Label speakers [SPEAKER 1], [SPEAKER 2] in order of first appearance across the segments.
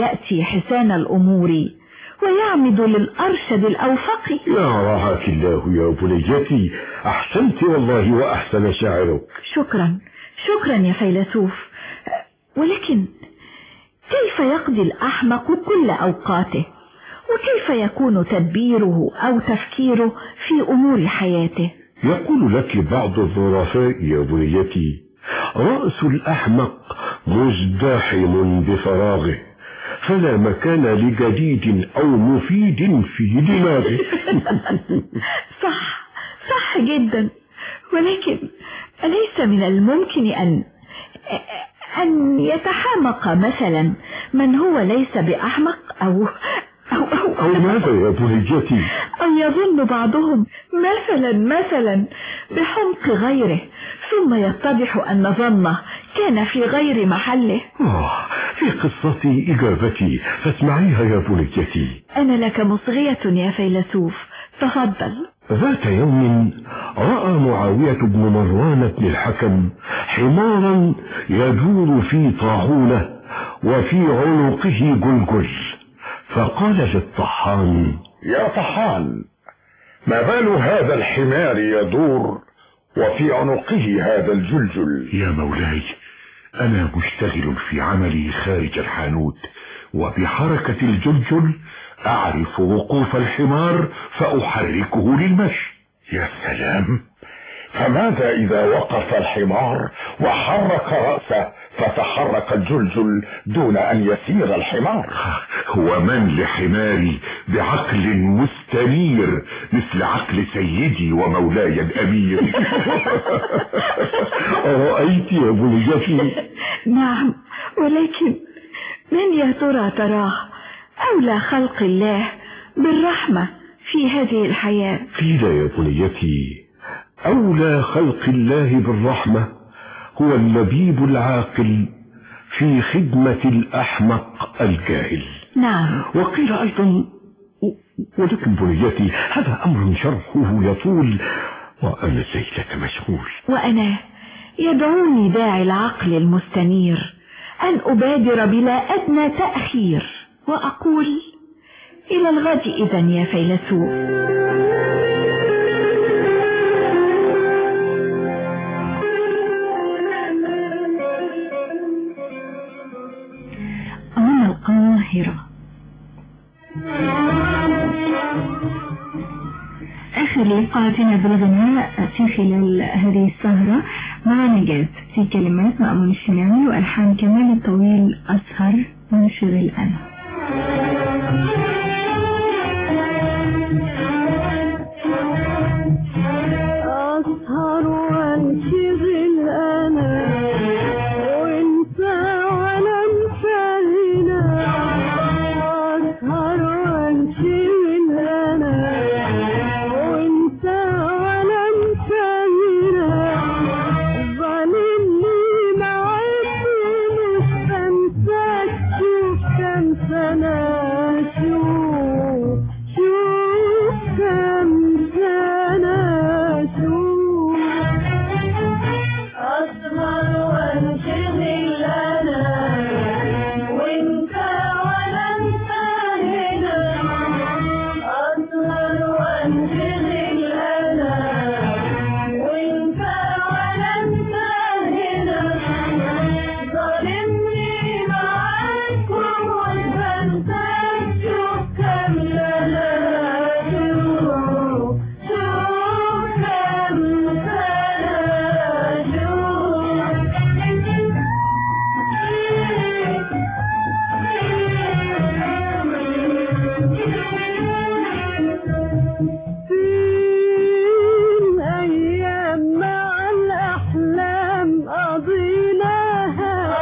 [SPEAKER 1] يأتي حسان الأمور ويعمد للأرشد الأوفق
[SPEAKER 2] يا رعاك الله يا بنيتي أحسنت والله وأحسن شاعرك
[SPEAKER 1] شكرا شكرا يا فيلسوف ولكن كيف يقضي الأحمق كل أوقاته وكيف يكون تدبيره أو تفكيره في أمور حياته
[SPEAKER 2] يقول لك بعض الظرفاء يا بنيتي رأس الأحمق مزدحم بفراغه فلا مكان لجديد أو مفيد في دماغه
[SPEAKER 1] صح صح جدا ولكن أليس من الممكن أن أن يتحمق مثلا من هو ليس بأحمق أو
[SPEAKER 2] أو, أو, أو ماذا يا بنيتي
[SPEAKER 1] أو يظن بعضهم مثلا مثلا بحمق غيره ثم يتضح أن ظنه كان في غير محله
[SPEAKER 2] آه في قصتي إجابتي فاسمعيها يا بنيتي
[SPEAKER 1] أنا لك مصغية يا فيلسوف تفضل
[SPEAKER 2] ذات يوم رأى معاوية بن مروان بن الحكم حمارا يدور في طاعونة وفي عنقه جلجل فقال للطحان
[SPEAKER 3] يا طحان ما بال هذا الحمار يدور وفي عنقه هذا الجلجل
[SPEAKER 4] يا مولاي أنا مشتغل في عملي خارج الحانوت وبحركة الجلجل أعرف وقوف الحمار فأحركه للمشي
[SPEAKER 3] يا سلام فماذا إذا وقف الحمار وحرك رأسه فتحرك الجلجل دون أن يسير الحمار
[SPEAKER 4] ومن لحماري بعقل مستنير مثل عقل سيدي ومولاي الأمير
[SPEAKER 2] أرأيت يا بنيتي
[SPEAKER 1] نعم ولكن من يا ترى تراه أولى خلق الله بالرحمة في هذه الحياة
[SPEAKER 2] قيل يا بنيتي أولى خلق الله بالرحمة هو اللبيب العاقل في خدمة الأحمق الجاهل
[SPEAKER 1] نعم
[SPEAKER 2] وقيل أيضا ولكن بنيتي هذا أمر شرحه يطول وأنا زيلة مشغول
[SPEAKER 1] وأنا يدعوني داعي العقل المستنير أن أبادر بلا أدنى تأخير وأقول إلى الغد إذا يا فيلسوف
[SPEAKER 5] من القاهرة آخر لقاءاتنا بالغناء في خلال هذه السهرة مع نجاة في كلمات مأمون الشناوي وألحان كمال الطويل أسهر وانشغل أنا
[SPEAKER 6] أسهر وانشغل أنا وانت ولا انت هنا أسهر وانشغل أنا وانت ولا انت هنا ظالمني معاك مش بنساك شوف كم سنة شوف شوف كم سنة شوف أسهر وانشغل أنا وانت ولا انت هنا أسهر وانشغل أنا وانت ولا انت هنا ظالمني معاك ومش بنساك شوف كم سنة شوف شوف كم سنة فين أيام مع الأحلام قضيناها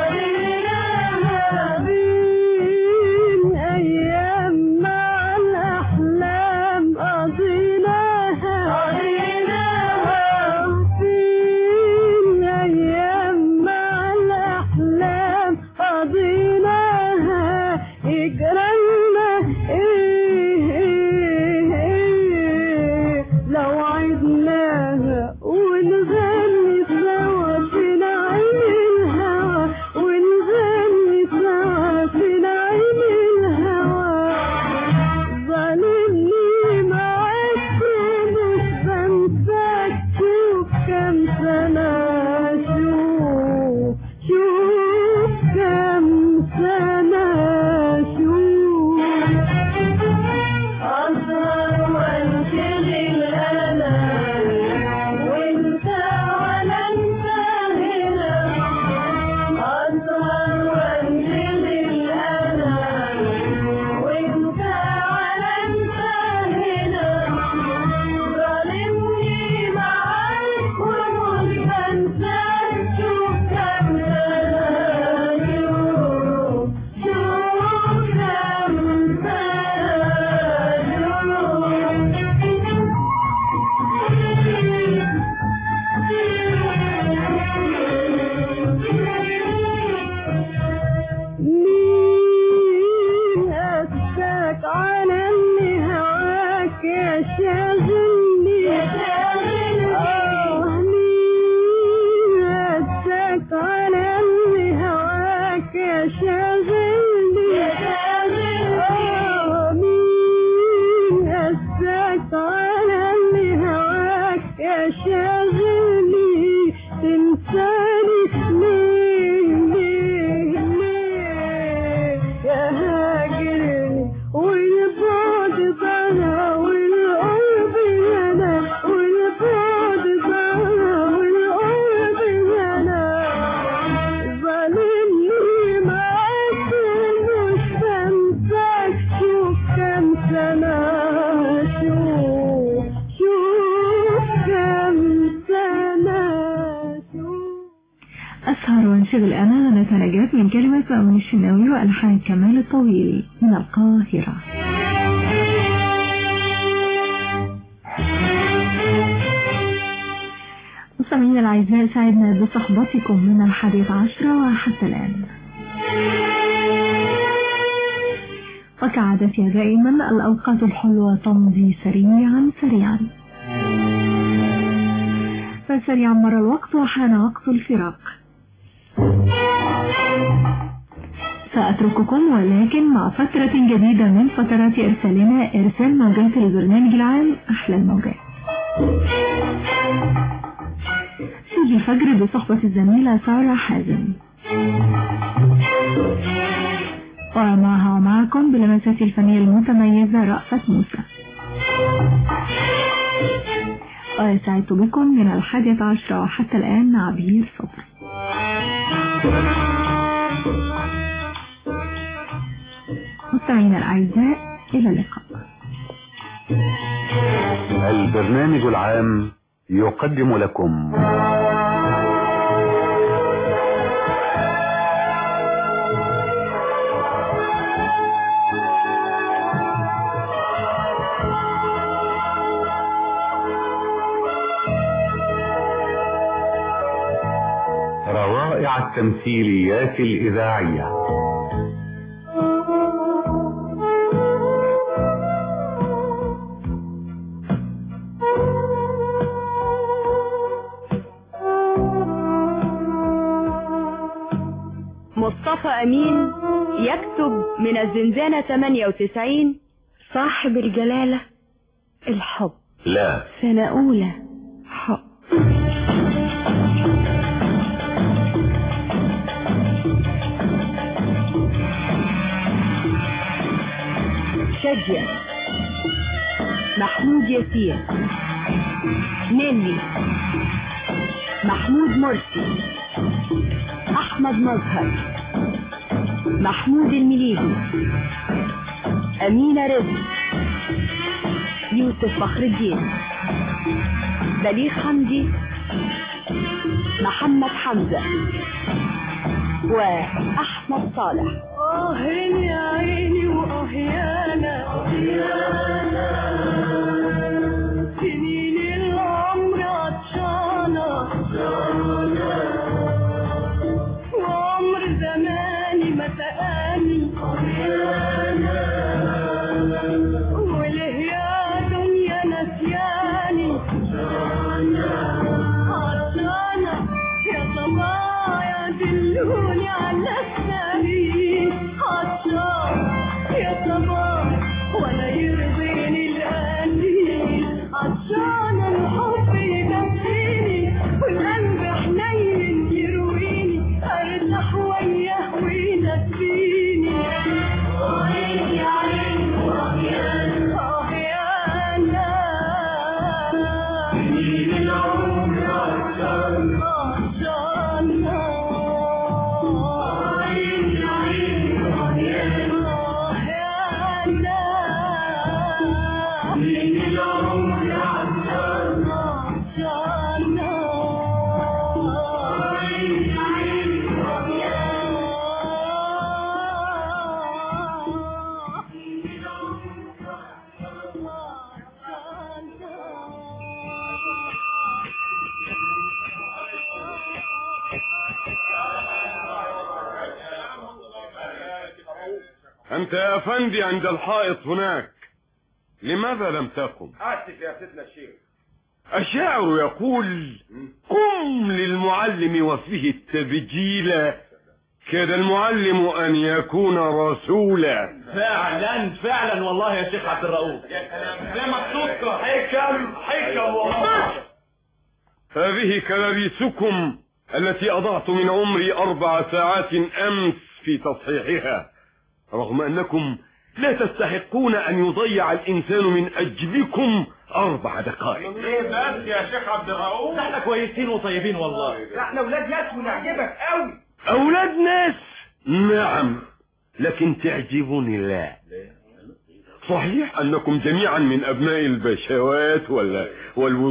[SPEAKER 6] فين أيام مع الأحلام قضيناها فين أيام مع الأحلام قضيناها اجرالنا ايه ايه ايه لو عدناها ونغني سوا في نعيم الهوى ونغني سوا في نعيم
[SPEAKER 5] كلمات مأمون الشناوي وألحان كمال الطويل من القاهرة مستمعينا الأعزاء سعدنا بصحبتكم من الحادية عشرة وحتى الآن وكعادتها دائما الأوقات الحلوة تمضي سريعا سريعا فسريعا مر الوقت وحان وقت الفراق سأترككم ولكن مع فترة جديدة من فترات إرسالنا إرسال موجات البرنامج العام أحلى الموجات سيدي الفجر بصحبة الزميلة سارة حازم ومعها ومعكم بلمسات الفنية المتميزة رأفت موسى وسعدت بكم من الحادية عشرة وحتى الآن عبير صبري مستمعينا الأعزاء إلى اللقاء
[SPEAKER 7] البرنامج العام يقدم لكم روائع التمثيليات الإذاعية
[SPEAKER 8] مصطفى أمين يكتب من الزنزانة 98 صاحب الجلالة الحب
[SPEAKER 7] لا
[SPEAKER 8] سنة أولى حب شجع محمود ياسين نيلي محمود مرسي أحمد مظهر محمود المليجي أمينة رزق يوسف فخر الدين بليغ حمدي محمد حمزة وأحمد صالح آه يا عيني وآه يانا سنين العمر عطشانة وعمر زماني ما سقاني وله يا دنيا نسياني عطشانة يا صبايا دلوني على السبيل عطشانة يا صبايا ولا يرضيني القليل عطشانة الحب يكفيني والقلب حنين يرويني ارتاح وياه وينسيني عيني يا عيني اه يا انا سنين العمر عطشانة عطشانة عيني يا عيني اه يا انا سنين العمر عطشانة عطشانة عيني يا عيني اه
[SPEAKER 3] أنت يا أفندي عند الحائط هناك لماذا لم تقم
[SPEAKER 9] آسف يا سيدنا الشيخ
[SPEAKER 3] الشاعر يقول قم للمعلم وفيه التبجيل كاد المعلم أن يكون رسولا
[SPEAKER 9] فعلا فعلا والله يا شيخ عبد الرؤوف كلامك صدق حكم حكم والله
[SPEAKER 3] هذه كراريسكم التي أضعت من عمري أربع ساعات أمس في تصحيحها رغم أنكم لا تستحقون أن يضيع الإنسان من أجلكم أربع دقائق
[SPEAKER 9] ايه بس يا شيخ عبد الرؤوف احنا كويسين وطيبين والله احنا ولاد ناس ونعجبك قوي
[SPEAKER 3] أولاد ناس نعم لكن تعجبني لا صحيح أنكم جميعا من أبناء البشوات ولا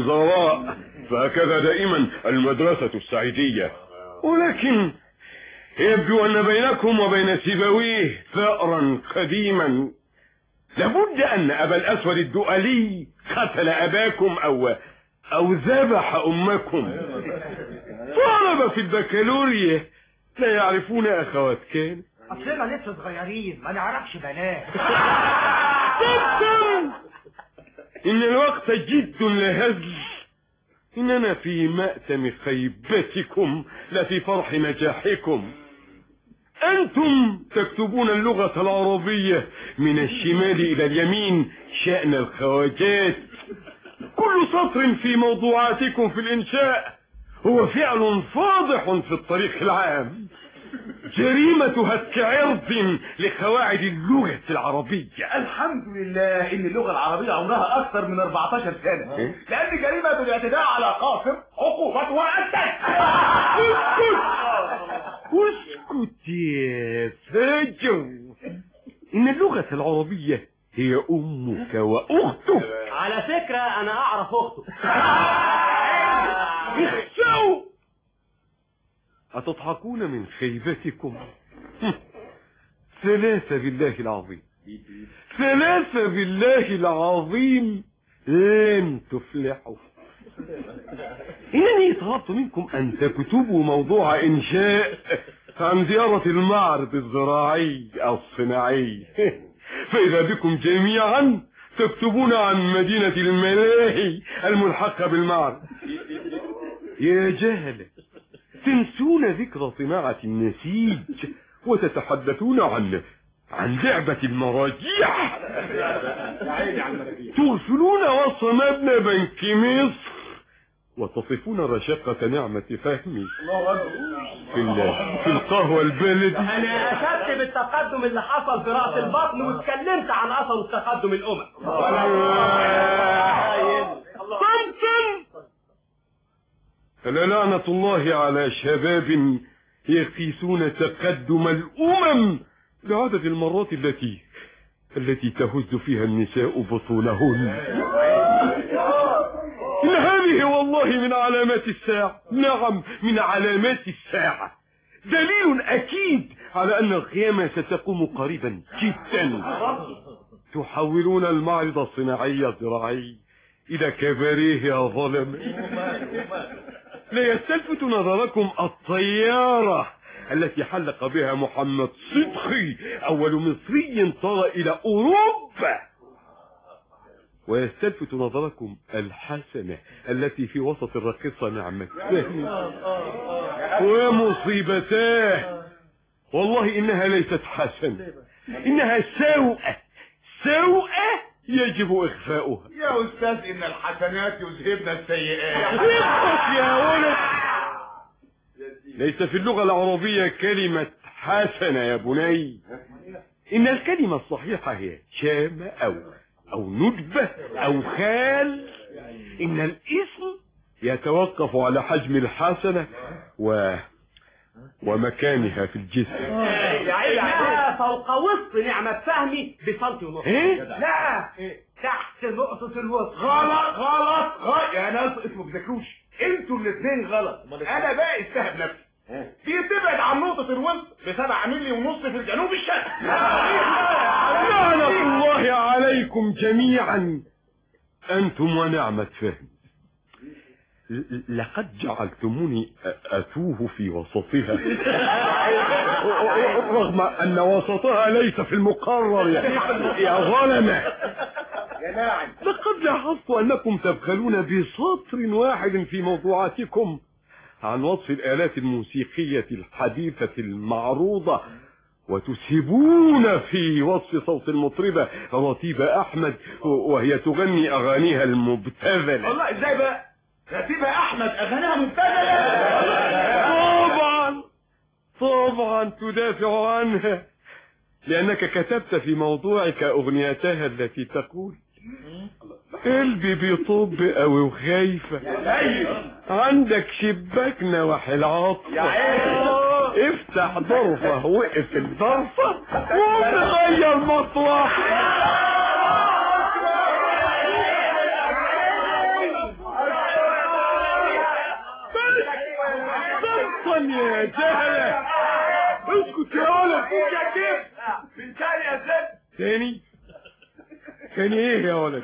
[SPEAKER 3] والوزراء فهكذا دائما المدرسة السعيدية ولكن يبدو أن بينكم وبين سيبويه ثأرا قديما لابد أن أبا الأسود الدؤلي قتل أباكم أو أو ذبح أمكم طلبة في البكالوريا لا يعرفون أخوات كان
[SPEAKER 9] اصلنا لسه صغيرين ما نعرفش بنات
[SPEAKER 3] صدقا إن الوقت جد لهزل إننا في مأتم خيبتكم لا في فرح نجاحكم أنتم تكتبون اللغة العربية من الشمال إلى اليمين شأن الخواجات كل سطر في موضوعاتكم في الإنشاء هو فعل فاضح في الطريق العام جريمة هتك عرض لقواعد اللغة العربية
[SPEAKER 9] الحمد لله ان اللغه العربيه عمرها اكثر من 14 سنه لان جريمه الاعتداء على قاصر عقوبتها السجن
[SPEAKER 3] اسكت يا فجر إن اللغة العربية هي أمك وأختك
[SPEAKER 9] على فكره انا اعرف اخته
[SPEAKER 3] اخسوا أتضحكون من خيبتكم ثلاثة بالله العظيم ثلاثة بالله العظيم لن تفلحوا إنني طلبت منكم أن تكتبوا موضوع إنشاء عن زيارة المعرض الزراعي الصناعي فإذا بكم جميعا تكتبون عن مدينة الملاهي الملحقة بالمعرض يا جهلة تنسون ذكر صناعة النسيج وتتحدثون عن عن لعبة المراجيح تغفلون وصف مبنى بنك مصر وتصفون رشاقة نعمة فهمي في, ال- في القهوة البلدي
[SPEAKER 9] انا اشدت بالتقدم اللي حصل في راس البطن واتكلمت عن اثر التقدم الامم
[SPEAKER 3] طمطم فلا لعنة الله على شباب يقيسون تقدم الأمم بعدد المرات التي التي تهز فيها النساء بطونهن إن هذه والله من علامات الساعة نعم من علامات الساعة دليل أكيد على أن القيامة ستقوم قريبا جدا تحولون المعرض الصناعي الزراعي إلى كباريه يا ظلم لا يستلفت نظركم الطيارة التي حلق بها محمد صدقي أول مصري طار إلى أوروبا ويستلفت نظركم الحسنة التي في وسط الراقصة نعمة فهمي ومصيبتاه والله إنها ليست حسنة إنها سوءة سوءة يجب إخفاؤها
[SPEAKER 9] يا استاذ ان الحسنات يذهبن السيئات
[SPEAKER 3] اسكت يا ولد ليس في اللغة العربية كلمة حسنة يا بني إن الكلمة الصحيحة هي شامة أو أو ندبة أو خال إن الاسم يتوقف على حجم الحسنة و ومكانها في الجسم
[SPEAKER 9] لا فوق وسط نعمة فهمي بسنتي ونص
[SPEAKER 3] إيه؟
[SPEAKER 9] لا تحت نقطة الوسط غلط غلط غلط يا ناس اسمه بذاكروش انتوا الاثنين غلط انا بقى استهب نفسي دي تبعد عن نقطة الوسط بسبعة ملي ونص في الجنوب الشرقي
[SPEAKER 3] لعنة الله عليكم جميعا أنتم ونعمة فهم ل- لقد جعلتموني أ- أتوه في وسطها رغم أن وسطها ليس في المقرر يا, يا ظلمة
[SPEAKER 9] يا ناعم
[SPEAKER 3] لقد لاحظت أنكم تبخلون بسطر واحد في موضوعاتكم عن وصف الآلات الموسيقية الحديثة المعروضة وتسهبون في وصف صوت المطربة رتيبة أحمد وهي تغني أغانيها المبتذلة
[SPEAKER 9] والله ازاي بقى رتيبة احمد اغانيها مبتذلة
[SPEAKER 3] طبعا طبعا تدافع عنها لأنك كتبت في موضوعك أغنيتها التي تقول قلبي بيطب أوي وخايفة عندك شباك نواحي العطف افتح ضرفة وقف الضرفة وغير مطوح بطل يا جهلة اسكت يا ولد
[SPEAKER 9] يا كيف من تاني يا ست
[SPEAKER 3] تاني تاني ايه يا ولد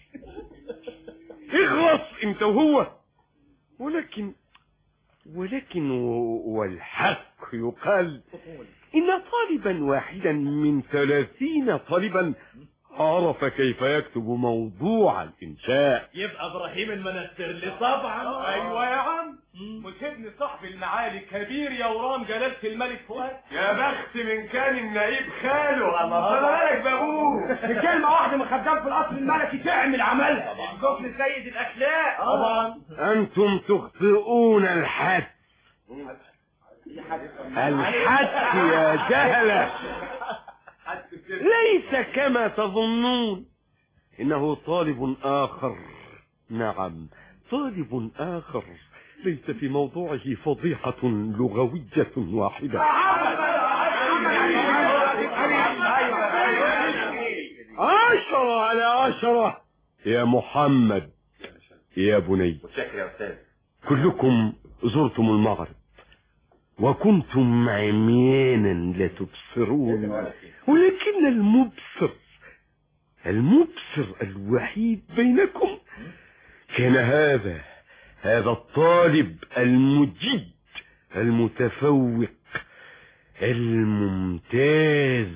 [SPEAKER 3] اخلص انت وهو ولكن ولكن و- والحق يقال ان طالبا واحدا من ثلاثين طالبا عرف كيف يكتب موضوع الانشاء
[SPEAKER 9] يبقى ابراهيم المنسترلي طبعا ايوه يا عم وسيبني صاحب المعالي كبير يا ورام جلالة الملك فؤاد يا بخت من كان النائب خاله الله خلي بالك بابوه بكلمة واحدة من خدام في القصر الملكي تعمل عملها كفر سيد الاخلاق طبعا
[SPEAKER 3] انتم تخطئون الحد الحد يا جهلة ليس كما تظنون انه طالب اخر نعم طالب اخر ليس في موضوعه فضيحة لغوية واحدة عشرة على عشرة يا محمد يا بني
[SPEAKER 9] شكرا يا استاذ
[SPEAKER 3] كلكم زرتم المغرب وكنتم عميانا لا تبصرون ولكن المبصر المبصر الوحيد بينكم كان هذا هذا الطالب المجد المتفوق الممتاز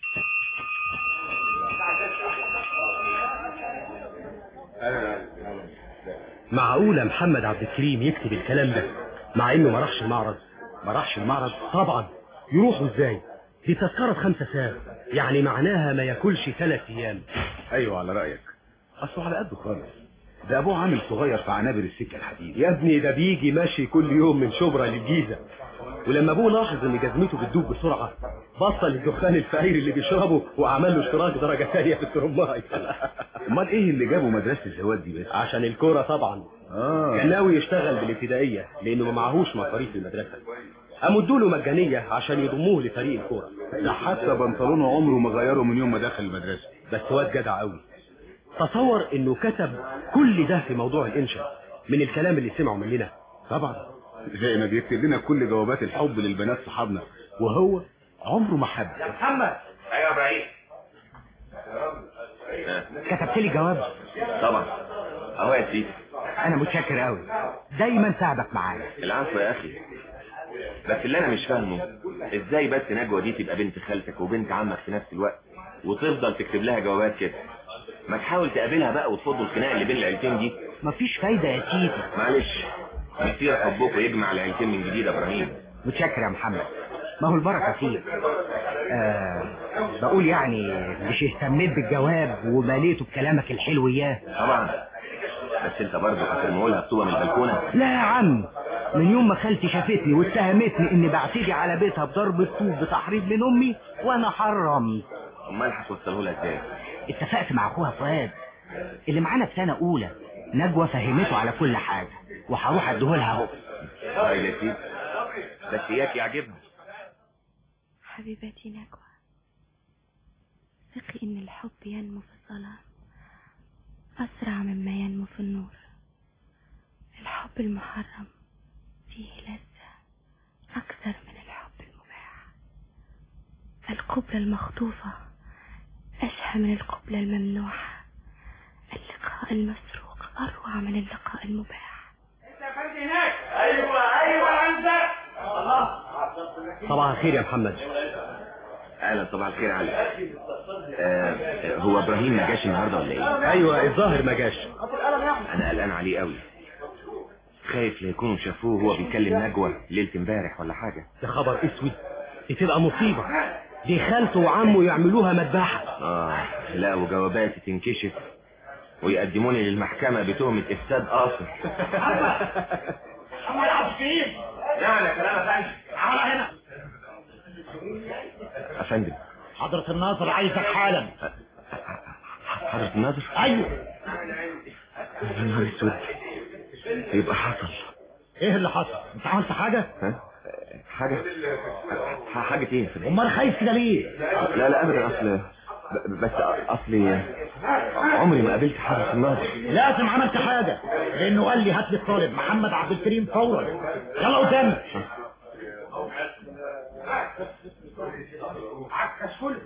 [SPEAKER 10] معقولة محمد عبد الكريم يكتب الكلام ده مع انه ما راحش المعرض ما راحش المعرض طبعا يروحوا ازاي دي تذكرة خمسة ساعة يعني معناها ما ياكلش ثلاث ايام
[SPEAKER 11] ايوه على رايك اصله على قده خالص ده ابوه عامل صغير في عنابر السكه الحديد
[SPEAKER 10] يا ابني ده بيجي ماشي كل يوم من شبرا للجيزة ولما ابوه لاحظ ان جزمته بتدوب بسرعة بطل الدخان الفقير اللي بيشربه وعمل له اشتراك درجة ثانية في الترماي
[SPEAKER 11] امال ايه اللي جابه مدرسه الزواد دي بس
[SPEAKER 10] عشان الكورة طبعا
[SPEAKER 11] اه
[SPEAKER 10] كان ناوي يشتغل بالابتدائية لانه ما معهوش مصاريف المدرسة قاموا ادوله مجانية عشان يضموه لفريق الكورة
[SPEAKER 11] ده حتى بنطلونه عمره ما غيره من يوم ما دخل المدرسه
[SPEAKER 10] بس واد جدع قوي تصور انه كتب كل ده في موضوع الانشاء من الكلام اللي سمعه مننا
[SPEAKER 11] طبعا زي ما بيكتب لنا كل جوابات الحب للبنات صحابنا وهو عمره ما حب
[SPEAKER 9] محمد ايوه يا ابراهيم
[SPEAKER 12] كتبت لي جواب
[SPEAKER 9] طبعا اهو يا سيدي
[SPEAKER 12] انا متشكر قوي دايما تعبك معايا
[SPEAKER 9] العفو يا اخي بس اللي انا مش فاهمه ازاي بس نجوى دي تبقى بنت خالتك وبنت عمك في نفس الوقت وتفضل تكتب لها جوابات كده ما تحاول تقابلها بقى وتفضوا الخناقه اللي بين العيلتين دي
[SPEAKER 12] مفيش فايدة يا سيدي
[SPEAKER 9] معلش كتير حبكم يجمع العيلتين من جديد يا ابراهيم
[SPEAKER 12] متشكر يا محمد ما هو البركة فيك آه بقول يعني مش اهتميت بالجواب ومليته بكلامك الحلو اياه
[SPEAKER 9] طبعا بس انت برضه هترموا لها بطوبه من البلكونه
[SPEAKER 12] لا يا عم من يوم ما خالتي شافتني واتهمتني اني بعتدي على بيتها بضرب الطوب بتحريض من امي وانا حرمت
[SPEAKER 9] امال هتوصله لها ازاي
[SPEAKER 12] اتفقت مع اخوها فؤاد اللي معانا في سنه اولى نجوى فهمته على كل حاجه وهروح اديهولها اهو
[SPEAKER 9] طيب يا سيدي بس اياك يعجبها
[SPEAKER 13] حبيبتي نجوى ثقي ان الحب ينمو في الظلام اسرع مما ينمو في النور الحب المحرم فيه لذة اكثر من الحب المباح القبلة المخطوفة اشهى من القبلة الممنوحة اللقاء المسروق اروع من اللقاء المباح
[SPEAKER 9] ايوه ايوه عندك
[SPEAKER 10] صباح الخير يا محمد
[SPEAKER 9] اهلا صباح الخير علي آه هو ابراهيم ما جاش النهارده ولا ايه
[SPEAKER 10] ايوه الظاهر ما جاش
[SPEAKER 9] انا قلقان عليه قوي خايف لا يكونوا شافوه وهو بيكلم نجوى ليله امبارح ولا حاجه
[SPEAKER 10] ده خبر اسود دي تبقى مصيبة دي خالته وعمه يعملوها مذبحة
[SPEAKER 9] اه لا وجواباتي تنكشف ويقدموني للمحكمة بتهمة إفساد قاصر محمد عبد الكريم يعني يا كلام يا فندم تعالى هنا يا فندم
[SPEAKER 12] حضرة الناظر عايزك حالا
[SPEAKER 9] حضرة الناظر
[SPEAKER 12] ايوه
[SPEAKER 9] يا نهار اسود يبقى حصل
[SPEAKER 12] ايه اللي حصل انت عملت حاجة
[SPEAKER 9] ها حاجة ح- حاجة ايه يا فندم
[SPEAKER 12] امال خايف كده ليه
[SPEAKER 9] لا لا ابدا اصل ب- بس اصلي عمري ما قابلت حضرة الناظر
[SPEAKER 12] لازم عملت حاجة لانه قال لي هات لي الطالب محمد عبد الكريم فورا يلا قدامك
[SPEAKER 9] عكس كله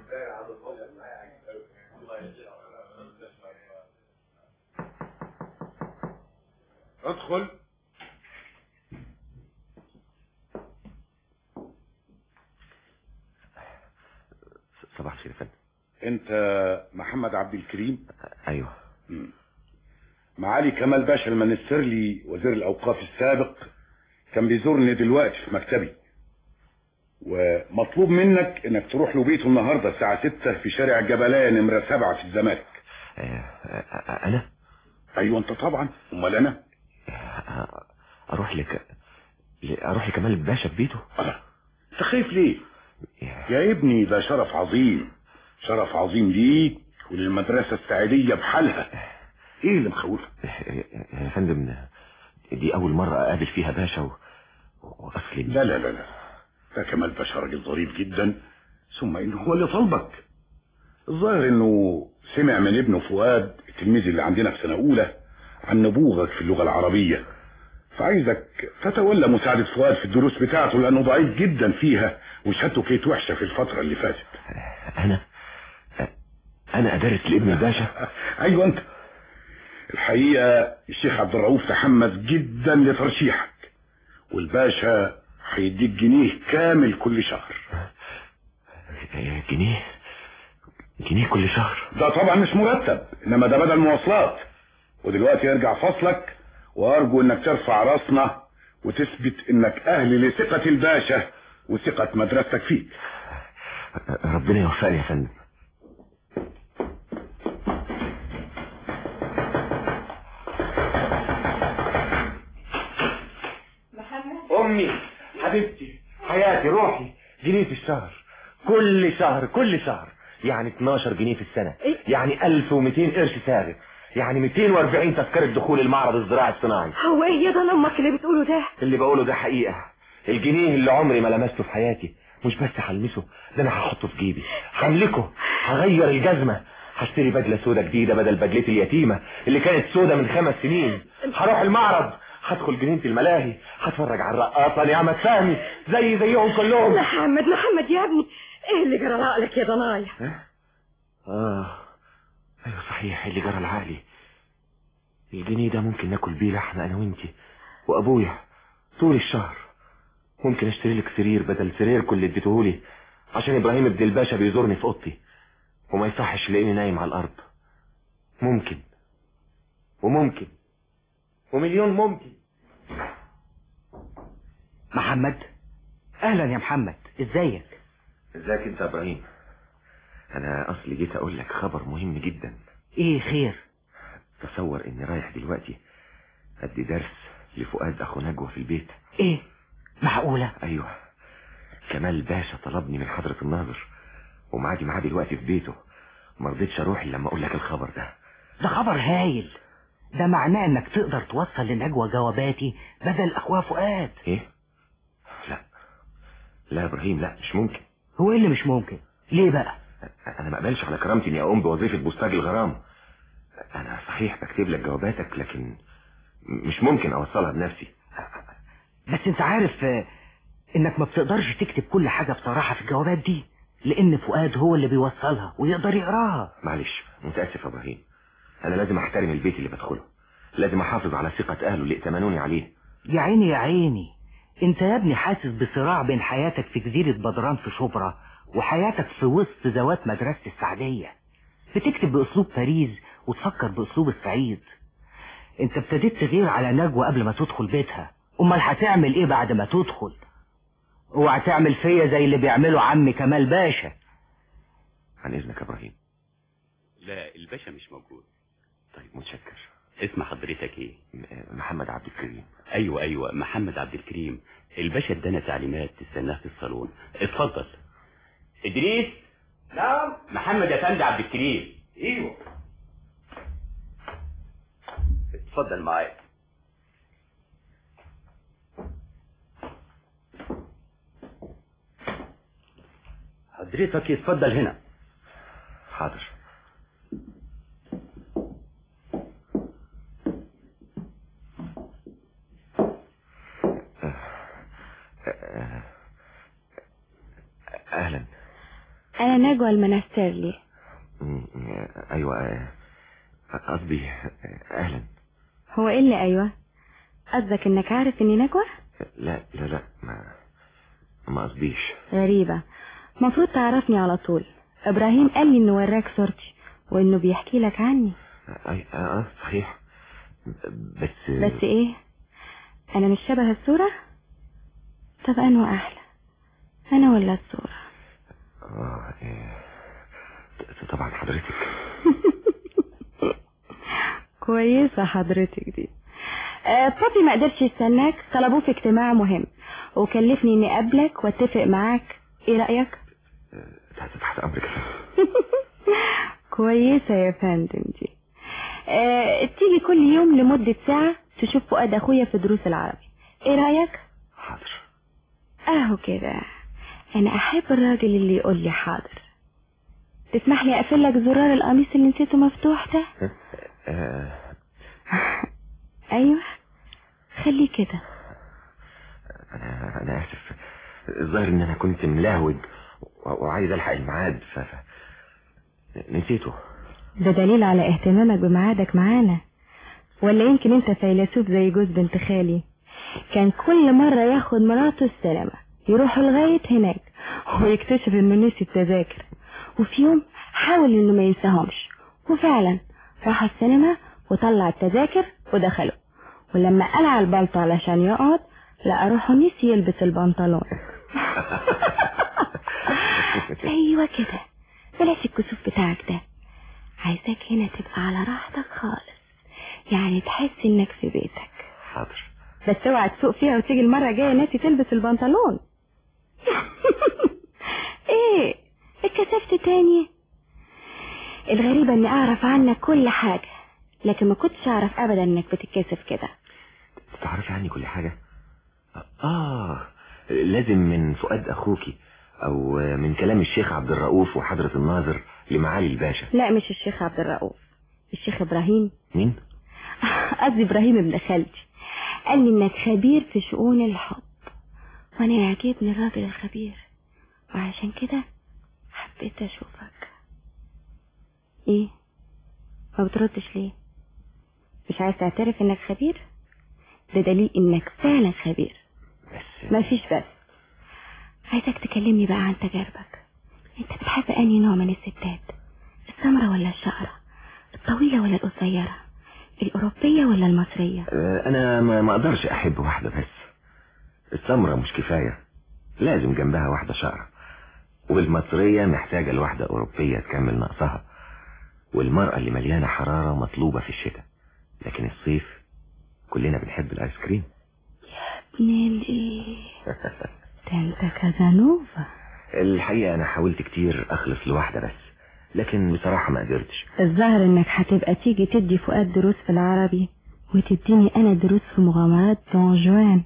[SPEAKER 9] ادخل
[SPEAKER 14] صباح الخير يا فندم
[SPEAKER 9] انت محمد عبد الكريم
[SPEAKER 14] ايوه
[SPEAKER 9] مم. معالي كمال باشا المنسترلي وزير الاوقاف السابق كان بيزورني دلوقتي في مكتبي ومطلوب منك انك تروح له بيته النهارده الساعه 6 في شارع الجبلايه نمره 7 في الزمالك
[SPEAKER 14] انا
[SPEAKER 9] ايوه انت طبعا امال انا
[SPEAKER 14] اروح لك اروح لكمال الباشا في بيته
[SPEAKER 9] انت خايف ليه يا ابني ده شرف عظيم شرف عظيم ليك وللمدرسة السعيدية بحالها ايه اللي مخوفك
[SPEAKER 14] يا فندم دي اول مرة اقابل فيها باشا و... واصلي
[SPEAKER 9] لا لا لا لا ده كمال باشا راجل ظريف جدا ثم انه هو اللي طلبك الظاهر انه سمع من ابنه فؤاد التلميذ اللي عندنا في سنة اولى عن نبوغك في اللغة العربية فعايزك تتولى مساعدة فؤاد في الدروس بتاعته لأنه ضعيف جدا فيها وشهادته كانت وحشة في الفترة اللي فاتت
[SPEAKER 14] أنا أنا أدرس لابن الباشا
[SPEAKER 9] أيوة أنت الحقيقة الشيخ عبد الرؤوف تحمس جدا لترشيحك والباشا هيديك جنيه كامل كل شهر
[SPEAKER 14] جنيه جنيه كل شهر
[SPEAKER 9] ده طبعا مش مرتب انما ده بدل مواصلات ودلوقتي يرجع فصلك وارجو انك ترفع راسنا وتثبت انك اهل لثقة الباشا وثقة مدرستك فيك
[SPEAKER 14] ربنا يوفقني يا فندم
[SPEAKER 15] امي حبيبتي حياتي روحي جنيه في الشهر كل شهر كل شهر
[SPEAKER 14] يعني 12 جنيه في السنة يعني 1200 قرش ثابت يعني 240 تذكرة دخول المعرض الزراعي الصناعي
[SPEAKER 16] هو ايه يا ده امك اللي بتقوله ده
[SPEAKER 14] اللي بقوله ده حقيقة الجنيه اللي عمري ما لمسته في حياتي مش بس هلمسه ده انا هحطه في جيبي هملكه هغير الجزمة هشتري بدلة سودة جديدة بدل بدلتي اليتيمة اللي كانت سودة من خمس سنين هروح المعرض هدخل جنينة الملاهي هتفرج على الرقاصة نعمة فهمي زي زيهم كلهم
[SPEAKER 16] محمد محمد يا ابني ايه اللي جرى لك يا ضنايا
[SPEAKER 14] اه ايوه صحيح اللي جرى العقلي الجنيه ده ممكن ناكل بيه لحمة انا وانتي وابويا طول الشهر ممكن اشتري لك سرير بدل سريركم اللي اديتهولي عشان ابراهيم ابن الباشا بيزورني في اوضتي وما يصحش يلاقيني نايم على الارض ممكن وممكن ومليون ممكن
[SPEAKER 12] محمد اهلا يا محمد ازيك
[SPEAKER 14] ازيك انت يا ابراهيم انا اصلي جيت اقول لك خبر مهم جدا
[SPEAKER 12] ايه خير
[SPEAKER 14] تصور اني رايح دلوقتي ادي درس لفؤاد اخو نجوى في البيت
[SPEAKER 12] ايه معقولة
[SPEAKER 14] ايوه كمال باشا طلبني من حضرة الناظر ومعادي معاه دلوقتي في بيته ما رضيتش اروح الا لما اقول لك الخبر ده
[SPEAKER 12] ده خبر هايل ده معناه انك تقدر توصل لنجوى جواباتي بدل اخوها فؤاد
[SPEAKER 14] ايه لا لا يا ابراهيم لا مش ممكن
[SPEAKER 12] هو ايه اللي مش ممكن ليه بقى
[SPEAKER 14] انا ما اقبلش على كرامتي اني اقوم بوظيفة بوستاج الغرام انا صحيح بكتب لك جواباتك لكن مش ممكن اوصلها بنفسي
[SPEAKER 12] بس انت عارف آه، انك ما بتقدرش تكتب كل حاجة بصراحة في الجوابات دي لان فؤاد هو اللي بيوصلها ويقدر يقراها
[SPEAKER 14] معلش متاسف يا ابراهيم انا لازم احترم البيت اللي بدخله لازم احافظ على ثقة اهله اللي ائتمنوني عليه
[SPEAKER 12] يا عيني يا عيني انت يا ابني حاسس بصراع بين حياتك في جزيرة بدران في شبرا وحياتك في وسط ذوات مدرسة السعدية بتكتب باسلوب فريز وتفكر باسلوب الصعيد انت ابتديت تغير على نجوى قبل ما تدخل بيتها امال هتعمل ايه بعد ما تدخل اوعى تعمل فيا زي اللي بيعمله عمي كمال باشا
[SPEAKER 14] عن اذنك يا ابراهيم
[SPEAKER 17] لا الباشا مش موجود
[SPEAKER 14] طيب متشكر
[SPEAKER 17] اسم حضرتك ايه
[SPEAKER 14] محمد عبد الكريم
[SPEAKER 17] ايوه ايوه محمد عبد الكريم الباشا ادانا تعليمات تستناه في الصالون اتفضل ادريس
[SPEAKER 9] نعم
[SPEAKER 17] محمد افندي عبد الكريم
[SPEAKER 9] ايوه
[SPEAKER 17] اتفضل معايا حضرتك اتفضل هنا
[SPEAKER 14] حاضر
[SPEAKER 13] أنا نجوى المنسترلي
[SPEAKER 14] م- ايوه آه، قصدي آه، اهلا
[SPEAKER 13] هو إيه اللي أيوة قصدك إنك عارف إني نجوى
[SPEAKER 14] لا لا لا ما ما قصديش
[SPEAKER 13] غريبة مفروض تعرفني على طول إبراهيم قال لي إنه وراك صورتي وإنه بيحكي لك عني
[SPEAKER 14] اي اه صحيح بس
[SPEAKER 13] بس إيه أنا مش شبه الصورة طب أنه أحلى أنا ولا الصورة
[SPEAKER 14] اه إيه. ط- طبعا حضرتك
[SPEAKER 13] كويسة حضرتك دي آه، بابي ما قدرش يستناك طلبوه في اجتماع مهم وكلفني اني اقابلك واتفق معاك ايه رأيك
[SPEAKER 14] تحت تحت امرك
[SPEAKER 13] كويسة يا فندم دي آه، تيجي كل يوم لمدة ساعة تشوف فؤاد اخويا في دروس العربي ايه رأيك
[SPEAKER 14] حاضر
[SPEAKER 13] اهو كده انا احب الراجل اللي يقول لي حاضر تسمح لي اقفل لك زرار القميص اللي نسيته مفتوح ده
[SPEAKER 14] آه،
[SPEAKER 13] ايوه خليه كده
[SPEAKER 14] انا انا اسف الظاهر ان انا كنت ملاهوج و- وعايز الحق الميعاد ف ف- نسيته
[SPEAKER 13] ده دليل على اهتمامك بميعادك معانا ولا يمكن انت فيلسوف زي جوز بنت خالي كان كل مرة ياخد مراته السينما يروحوا لغاية هناك ويكتشف انه نسي التذاكر وفي يوم حاول انه ما ينساهمش وفعلا راح السينما وطلع التذاكر ودخلوا ولما قلع البلطو علشان يقعد لقى روحه نسي يلبس البنطلون ايوه كده بلاش الكسوف بتاعك ده عايزاك هنا تبقى على راحتك خالص يعني تحس انك في بيتك
[SPEAKER 14] حاضر
[SPEAKER 13] بس اوعى تسوق فيها وتيجي المرة الجاية ناسي تلبس البنطلون ايه اتكسفت تاني الغريبة اني اعرف عنك كل حاجة لكن ما كنتش اعرف ابدا انك بتتكسف كده
[SPEAKER 14] تعرفي عني كل حاجة اه لازم من فؤاد اخوكي او من كلام الشيخ عبد الرؤوف وحضرة الناظر لمعالي الباشا
[SPEAKER 13] لا مش الشيخ عبد الرؤوف الشيخ ابراهيم
[SPEAKER 14] مين
[SPEAKER 13] قصدي ابراهيم ابن خالتي قال لي انك خبير في شؤون الحب وانا يعجبني الراجل الخبير وعشان كده حبيت اشوفك ايه ما بتردش ليه مش عايز تعترف انك خبير ده دليل انك فعلا خبير
[SPEAKER 14] بس
[SPEAKER 13] ما فيش بس عايزك تكلمني بقى عن تجاربك انت بتحب انهي نوع من الستات السمرة ولا الشقرة الطويلة ولا القصيرة الأوروبية ولا المصرية
[SPEAKER 14] آه، انا ما ما اقدرش احب واحدة بس السمرة مش كفاية لازم جنبها واحدة شقرة والمصرية محتاجة لواحدة اوروبية تكمل نقصها والمرأة اللي مليانة حرارة مطلوبة في الشتاء لكن الصيف كلنا بنحب الايس كريم
[SPEAKER 13] نيلي ده انت كازانوفا
[SPEAKER 14] الحقيقة انا حاولت كتير اخلص لواحدة بس لكن بصراحة ما قدرتش
[SPEAKER 13] الظاهر انك هتبقى تيجي تدي فؤاد دروس في العربي وتديني انا دروس في مغامرات دون جوان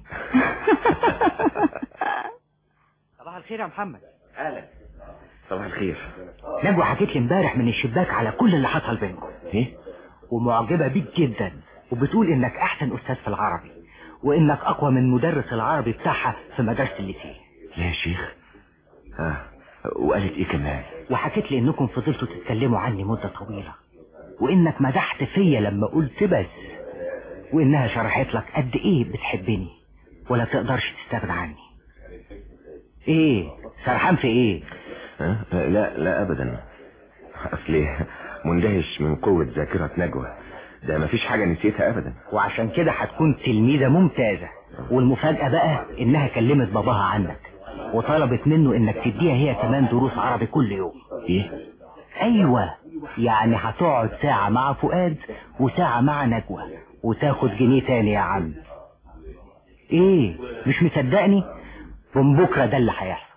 [SPEAKER 12] صباح الخير يا محمد
[SPEAKER 14] اهلا صباح الخير
[SPEAKER 12] نجوى حكيت لي امبارح من الشباك على كل اللي حصل بينكم
[SPEAKER 14] ايه
[SPEAKER 12] ومعجبة بيك جدا وبتقول انك احسن استاذ في العربي وانك اقوى من مدرس العربي بتاعها في مدرسة الليسيه
[SPEAKER 14] لا يا شيخ اه وقالت ايه كمان
[SPEAKER 12] وحكيت لي انكم فضلتوا تتكلموا عني مدة طويلة وانك مدحت فيا لما قلت بس وانها شرحت لك قد ايه بتحبني ولا تقدرش تستغنى عني ايه سرحان في ايه
[SPEAKER 14] ها؟ لا لا ابدا اصلي مندهش من قوة ذاكرة نجوى ده مفيش حاجة نسيتها ابدا
[SPEAKER 12] وعشان كده هتكون تلميذة ممتازة والمفاجأة بقى انها كلمت باباها عنك وطلبت منه انك تديها هي كمان دروس عربي كل يوم
[SPEAKER 14] ايه
[SPEAKER 12] ايوه يعني هتقعد ساعة مع فؤاد وساعة مع نجوى وتاخد جنيه تاني يا عم ايه مش مصدقني من بكرة ده اللي هيحصل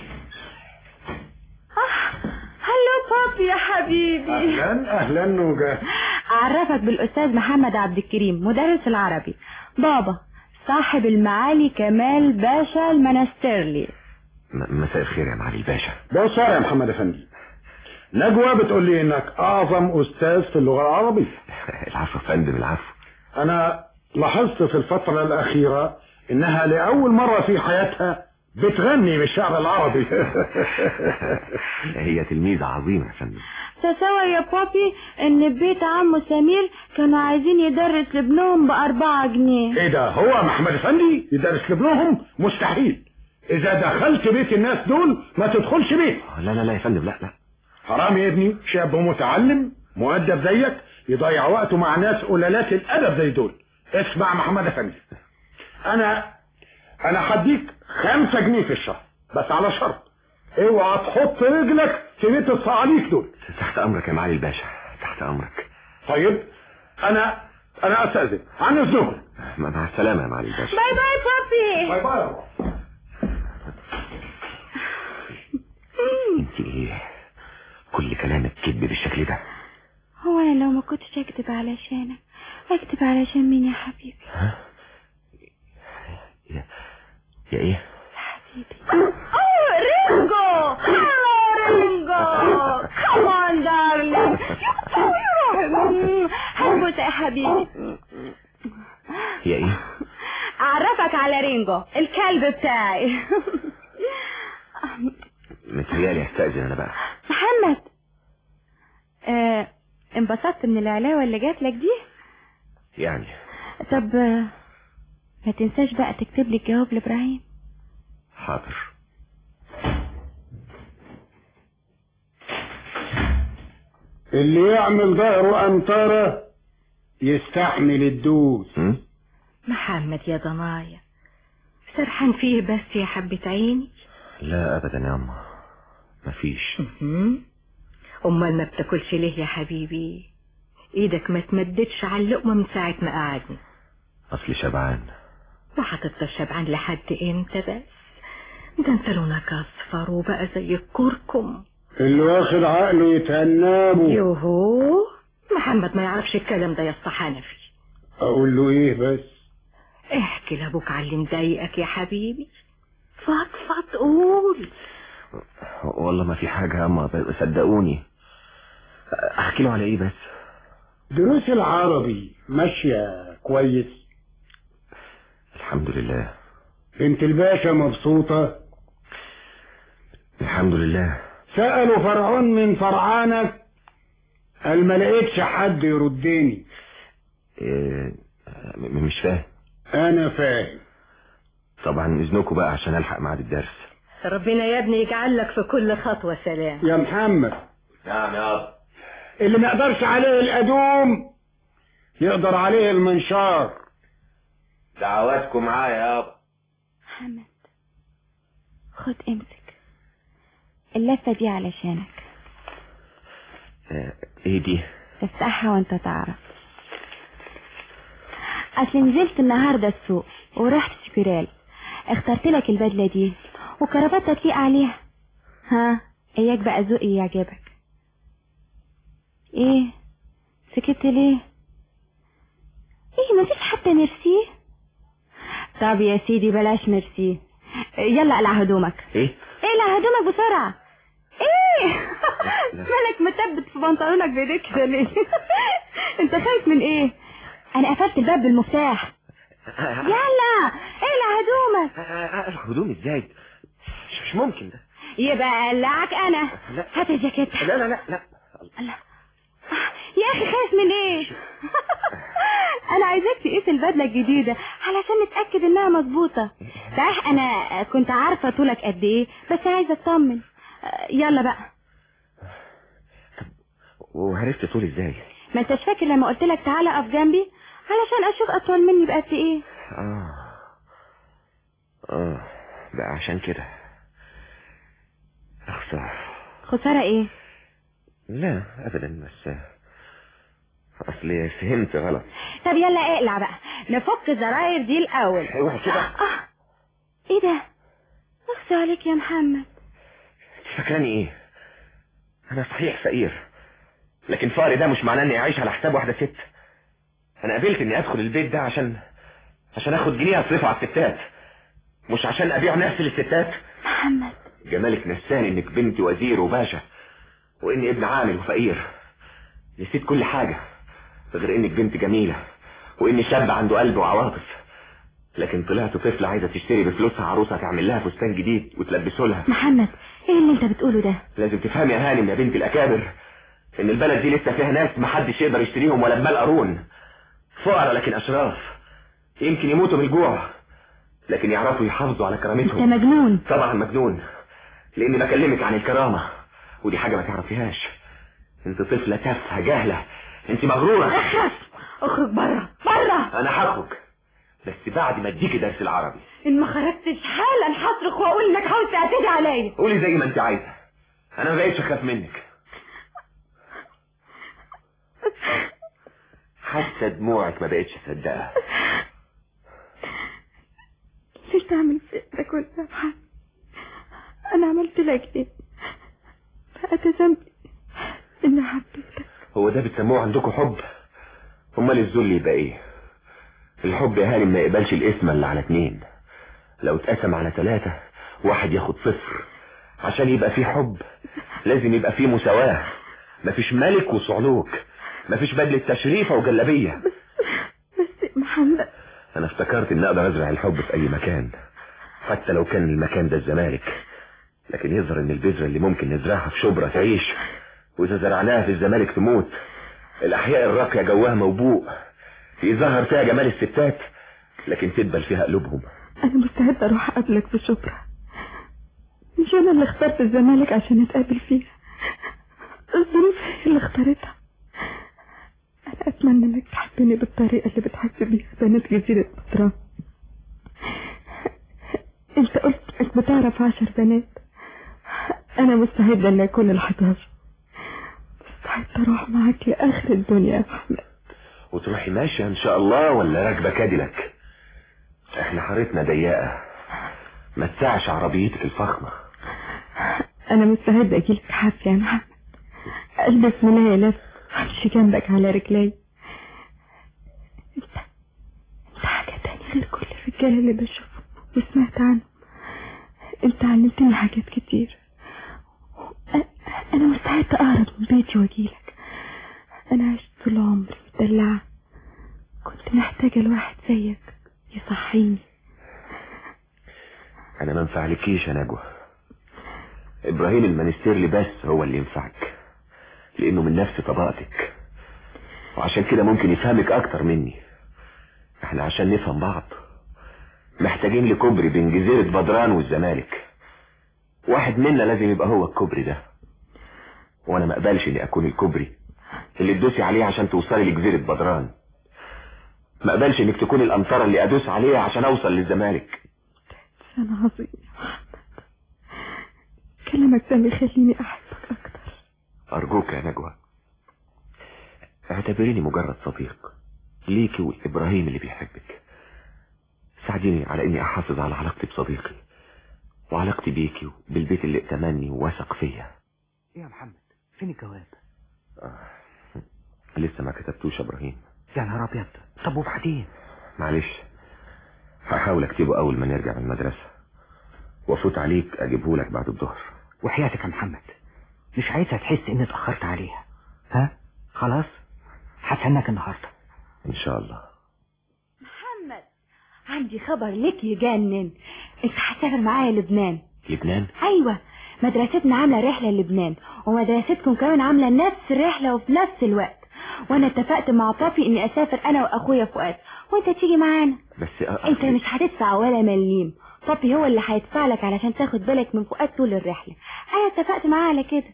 [SPEAKER 13] هلو بابي يا حبيبي
[SPEAKER 9] اهلا اهلا نوجة
[SPEAKER 13] اعرفك بالاستاذ محمد عبد الكريم مدرس العربي بابا صاحب المعالي كمال باشا المنسترلي
[SPEAKER 14] م- مساء الخير يا معالي الباشا
[SPEAKER 9] بص يا محمد افندي نجوى بتقول لي انك اعظم استاذ في اللغة العربية
[SPEAKER 14] العفو يا فندم العفو
[SPEAKER 9] انا لاحظت في الفترة الاخيرة انها لاول مرة في حياتها بتغني بالشعر العربي
[SPEAKER 14] هي تلميذة عظيمة يا فندم
[SPEAKER 13] تصور يا بابي ان بيت عمو سمير كانوا عايزين يدرس لابنهم بأربعة جنيه
[SPEAKER 9] ايه ده هو محمد افندي يدرس لابنهم مستحيل اذا دخلت بيت الناس دول ما تدخلش بيت
[SPEAKER 14] لا لا لا يا فندم لا لا
[SPEAKER 9] حرام يا ابني شاب متعلم مؤدب زيك يضيع وقته مع ناس قلالات الادب زي دول اسمع محمد افندي انا انا هديك خمسة جنيه في الشهر بس على شرط اوعى تحط رجلك في بيت الصعاليك دول
[SPEAKER 14] تحت امرك يا معالي الباشا تحت امرك
[SPEAKER 9] طيب انا انا استاذن عن اذنكم
[SPEAKER 14] مع السلامة يا معالي الباشا
[SPEAKER 13] باي باي بابي
[SPEAKER 9] باي باي
[SPEAKER 14] انت ايه كل كلامك كذب بالشكل ده
[SPEAKER 13] هو انا لو ما كنتش اكذب علشانك اكذب علشان مين يا حبيبي
[SPEAKER 14] يا ايه
[SPEAKER 13] اوه رينجو هلو رينجو كمان دارلينج هبوس يا حبيبي
[SPEAKER 14] يا ايه
[SPEAKER 13] اعرفك على رينجو الكلب بتاعي
[SPEAKER 14] متهيألي استأذن انا بقى
[SPEAKER 13] محمد آه انبسطت من العلاوة اللي جات لك دي
[SPEAKER 14] يعني
[SPEAKER 13] طب آه، ما تنساش بقى تكتب لي الجواب لابراهيم
[SPEAKER 14] حاضر
[SPEAKER 18] اللي يعمل ظهره أمطارة يستحمل الدوس
[SPEAKER 16] محمد يا ضنايا سرحان فيه بس يا حبة عيني
[SPEAKER 14] لا ابدا يا اما مفيش
[SPEAKER 16] مهم. امال ما بتاكلش ليه يا حبيبي ايدك ما تمددش على اللقمة من ساعة ما قعدنا
[SPEAKER 14] اصلي شبعان
[SPEAKER 16] وهتفضل شبعان لحد امتى بس ده انت لونك اصفر وبقى زي الكركم
[SPEAKER 18] اللي واخد عقله يتهنابه
[SPEAKER 16] يوهو محمد ما يعرفش الكلام ده يا اسطى حنفي
[SPEAKER 18] اقول له ايه بس
[SPEAKER 16] احكي لابوك على اللي مضايقك يا حبيبي فضفض قول
[SPEAKER 14] والله ما في حاجة يا اما ب- صدقوني احكي له على ايه بس
[SPEAKER 18] دروس العربي ماشية كويس
[SPEAKER 14] الحمد لله
[SPEAKER 18] بنت الباشا مبسوطة
[SPEAKER 14] الحمد لله
[SPEAKER 18] سألوا فرعون من فرعانك قال ما لقيتش حد يردني
[SPEAKER 14] إيه م- مش فاهم
[SPEAKER 18] انا فاهم
[SPEAKER 14] طبعا اذنكم بقى عشان الحق ميعاد الدرس
[SPEAKER 16] ربنا يا ابني يجعل لك في كل خطوة سلام
[SPEAKER 18] يا محمد
[SPEAKER 14] نعم يا اب
[SPEAKER 18] اللي ما يقدرش عليه الأدوم يقدر عليه المنشار
[SPEAKER 14] دعواتكم معايا يا اب
[SPEAKER 13] محمد خد امسك اللفة دي علشانك
[SPEAKER 14] آه، ايه دي
[SPEAKER 13] تفتحها وانت تعرف اصل نزلت النهارده السوق ورحت سبيرال اخترت لك البدله دي وكرافته تليق عليها ها اياك بقى ذوقي يعجبك ايه سكت ليه ايه مفيش حتى ميرسي طب يا سيدي بلاش ميرسي يلا اقلع هدومك
[SPEAKER 14] ايه
[SPEAKER 13] اقلع هدومك بسرعة ايه مالك متبت في بنطلونك بايديك كده ليه انت خايف من ايه انا قفلت الباب بالمفتاح يلا اقلع هدومك
[SPEAKER 14] الهدوم ازاي مش, مش ممكن ده
[SPEAKER 13] يبقى اقلعك انا
[SPEAKER 14] لا.
[SPEAKER 13] هات الجاكيت
[SPEAKER 14] لا لا لا لا
[SPEAKER 13] الله يا اخي خايف من ايه انا عايزاك تقيس البدله الجديده علشان نتاكد انها مظبوطه صحيح انا كنت عارفه طولك قد ايه بس عايزه اطمن يلا بقى
[SPEAKER 14] وعرفت طول ازاي
[SPEAKER 13] ما انتش فاكر لما قلت لك تعالى اقف جنبي علشان اشوف اطول مني بقد ايه
[SPEAKER 14] اه اه بقى عشان كده اخسر
[SPEAKER 13] خساره ايه
[SPEAKER 14] لا ابدا بس اصلي فهمت غلط
[SPEAKER 13] طب يلا اقلع بقى نفك الزراير دي الاول
[SPEAKER 14] اوعى كده
[SPEAKER 13] اه ايه ده اخسى عليك يا محمد
[SPEAKER 14] فاكراني ايه انا صحيح فقير لكن فقري ده مش معناه اني اعيش على حساب واحده ست انا قبلت اني ادخل البيت ده عشان عشان اخد جنيه اصرفه على الستات مش عشان ابيع نفسي للستات
[SPEAKER 13] محمد
[SPEAKER 14] جمالك نساني انك بنت وزير وباشا واني ابن عامل وفقير نسيت كل حاجة غير انك بنت جميلة واني شاب عنده قلب وعواطف لكن طلعت طفلة عايزة تشتري بفلوسها عروسة تعمل لها فستان جديد وتلبسه لها
[SPEAKER 13] محمد ايه اللي انت بتقوله ده
[SPEAKER 14] لازم تفهمي يا هانم يا بنت الأكابر إن البلد دي لسه فيها ناس محدش يقدر يشتريهم ولا بمال قارون فقراء لكن أشراف يمكن يموتوا من الجوع لكن يعرفوا يحافظوا على
[SPEAKER 13] انت
[SPEAKER 14] كرامتهم
[SPEAKER 13] مجنون
[SPEAKER 14] طبعا مجنون لاني بكلمك عن الكرامة ودي حاجة ما تعرفيهاش انت طفلة تافهة جاهلة انت مغرورة
[SPEAKER 1] اخرس اخرج بره بره
[SPEAKER 14] انا هخرج بس بعد ما اديكي درس العربي
[SPEAKER 1] ان ما خرجتش حالا هصرخ واقول انك عاوز تعتدي عليا
[SPEAKER 14] قولي زي ما انت عايزة انا ما بقيتش اخاف منك حتى دموعك ما بقتش اصدقها
[SPEAKER 1] ليه تعمل في ده كله يا محمد انا عملت لك ايه بقى ذنبي اني حبيتك
[SPEAKER 14] هو ده بتسموه عندكم حب امال الذل يبقى ايه الحب يا هانم ما يقبلش الاسم اللي على اتنين لو اتقسم على ثلاثة واحد ياخد صفر عشان يبقى فيه حب لازم يبقى فيه مساواة مفيش ملك وصعلوك مفيش بدلة تشريفة وجلبية
[SPEAKER 1] بس محمد
[SPEAKER 14] انا افتكرت ان اقدر ازرع الحب في اي مكان حتى لو كان المكان ده الزمالك لكن يظهر ان البذرة اللي ممكن نزرعها في شبرا تعيش واذا زرعناها في الزمالك تموت الاحياء الراقية جواها موبوء يظهر فيها جمال الستات لكن تدبل فيها قلوبهم
[SPEAKER 1] انا مستعدة اروح اقابلك في شبرا مش انا اللي اخترت الزمالك عشان نتقابل فيها الظروف هي اللي اختارتها انا اتمنى انك تحبني بالطريقة اللي بتحب بيها بنات جزيرة بدران انت قلت انك بتعرف عشر بنات انا مستعدة ان اكون الحداشر مستعدة اروح معاك لاخر الدنيا يا محمد
[SPEAKER 14] وتروحي ماشية ان شاء الله ولا راكبة كاديلاك احنا حارتنا ضيقة ما تسعش عربيتك الفخمة
[SPEAKER 1] انا مستعدة اجيلك حافية يا محمد البس ملاية لف امشي جنبك على رجلي انت انت حاجة تانية غير كل الرجالة اللي بشوفهم وسمعت عنهم انت علمتني حاجات كتير أ- انا مستعدة اهرب من بيتي واجيلك انا عشت طول عمري مدلعة كنت محتاجة لواحد زيك يصحيني
[SPEAKER 14] انا ما انفعلكيش يا نجوى ابراهيم المنستيرلي بس هو اللي ينفعك لانه من نفس طبقتك وعشان كده ممكن يفهمك اكتر مني احنا عشان نفهم بعض محتاجين لكوبري بين جزيرة بدران والزمالك واحد منا لازم يبقى هو الكوبري ده وانا ما اقبلش اني اكون الكوبري اللي تدوسي عليه عشان توصلي لجزيرة بدران ما اقبلش انك تكون الامطار اللي ادوس عليها عشان اوصل للزمالك
[SPEAKER 1] انا عظيم يا محمد كلامك ده بيخليني احبك اكتر
[SPEAKER 14] ارجوك يا نجوى اعتبريني مجرد صديق ليكي والابراهيم اللي بيحبك ساعديني على اني احافظ على علاقتي بصديقي وعلاقتي بيكي وبالبيت اللي ائتمني ووثق فيا
[SPEAKER 12] ايه يا محمد فين الجواب
[SPEAKER 14] لسه ما كتبتوش يا ابراهيم
[SPEAKER 12] يا نهار ابيض طب وبعدين
[SPEAKER 14] معلش هحاول اكتبه اول ما نرجع من المدرسة وافوت عليك اجيبه لك بعد الظهر
[SPEAKER 12] وحياتك يا محمد مش عايزها تحس اني اتأخرت عليها ها خلاص هستناك النهارده
[SPEAKER 14] ان شاء الله
[SPEAKER 1] محمد عندي خبر لك يجنن انت هتسافر معايا لبنان
[SPEAKER 14] لبنان
[SPEAKER 1] ايوه مدرستنا عامله رحله لبنان ومدرستكم كمان عامله نفس الرحله وفي نفس الوقت وانا اتفقت مع بابي اني اسافر انا واخويا فؤاد وانت تيجي معانا
[SPEAKER 14] بس أ-
[SPEAKER 1] انت مش هتدفع ولا مليم بابي هو اللي هيدفع لك علشان تاخد بالك من فؤاد طول الرحله انا اتفقت معاه على كده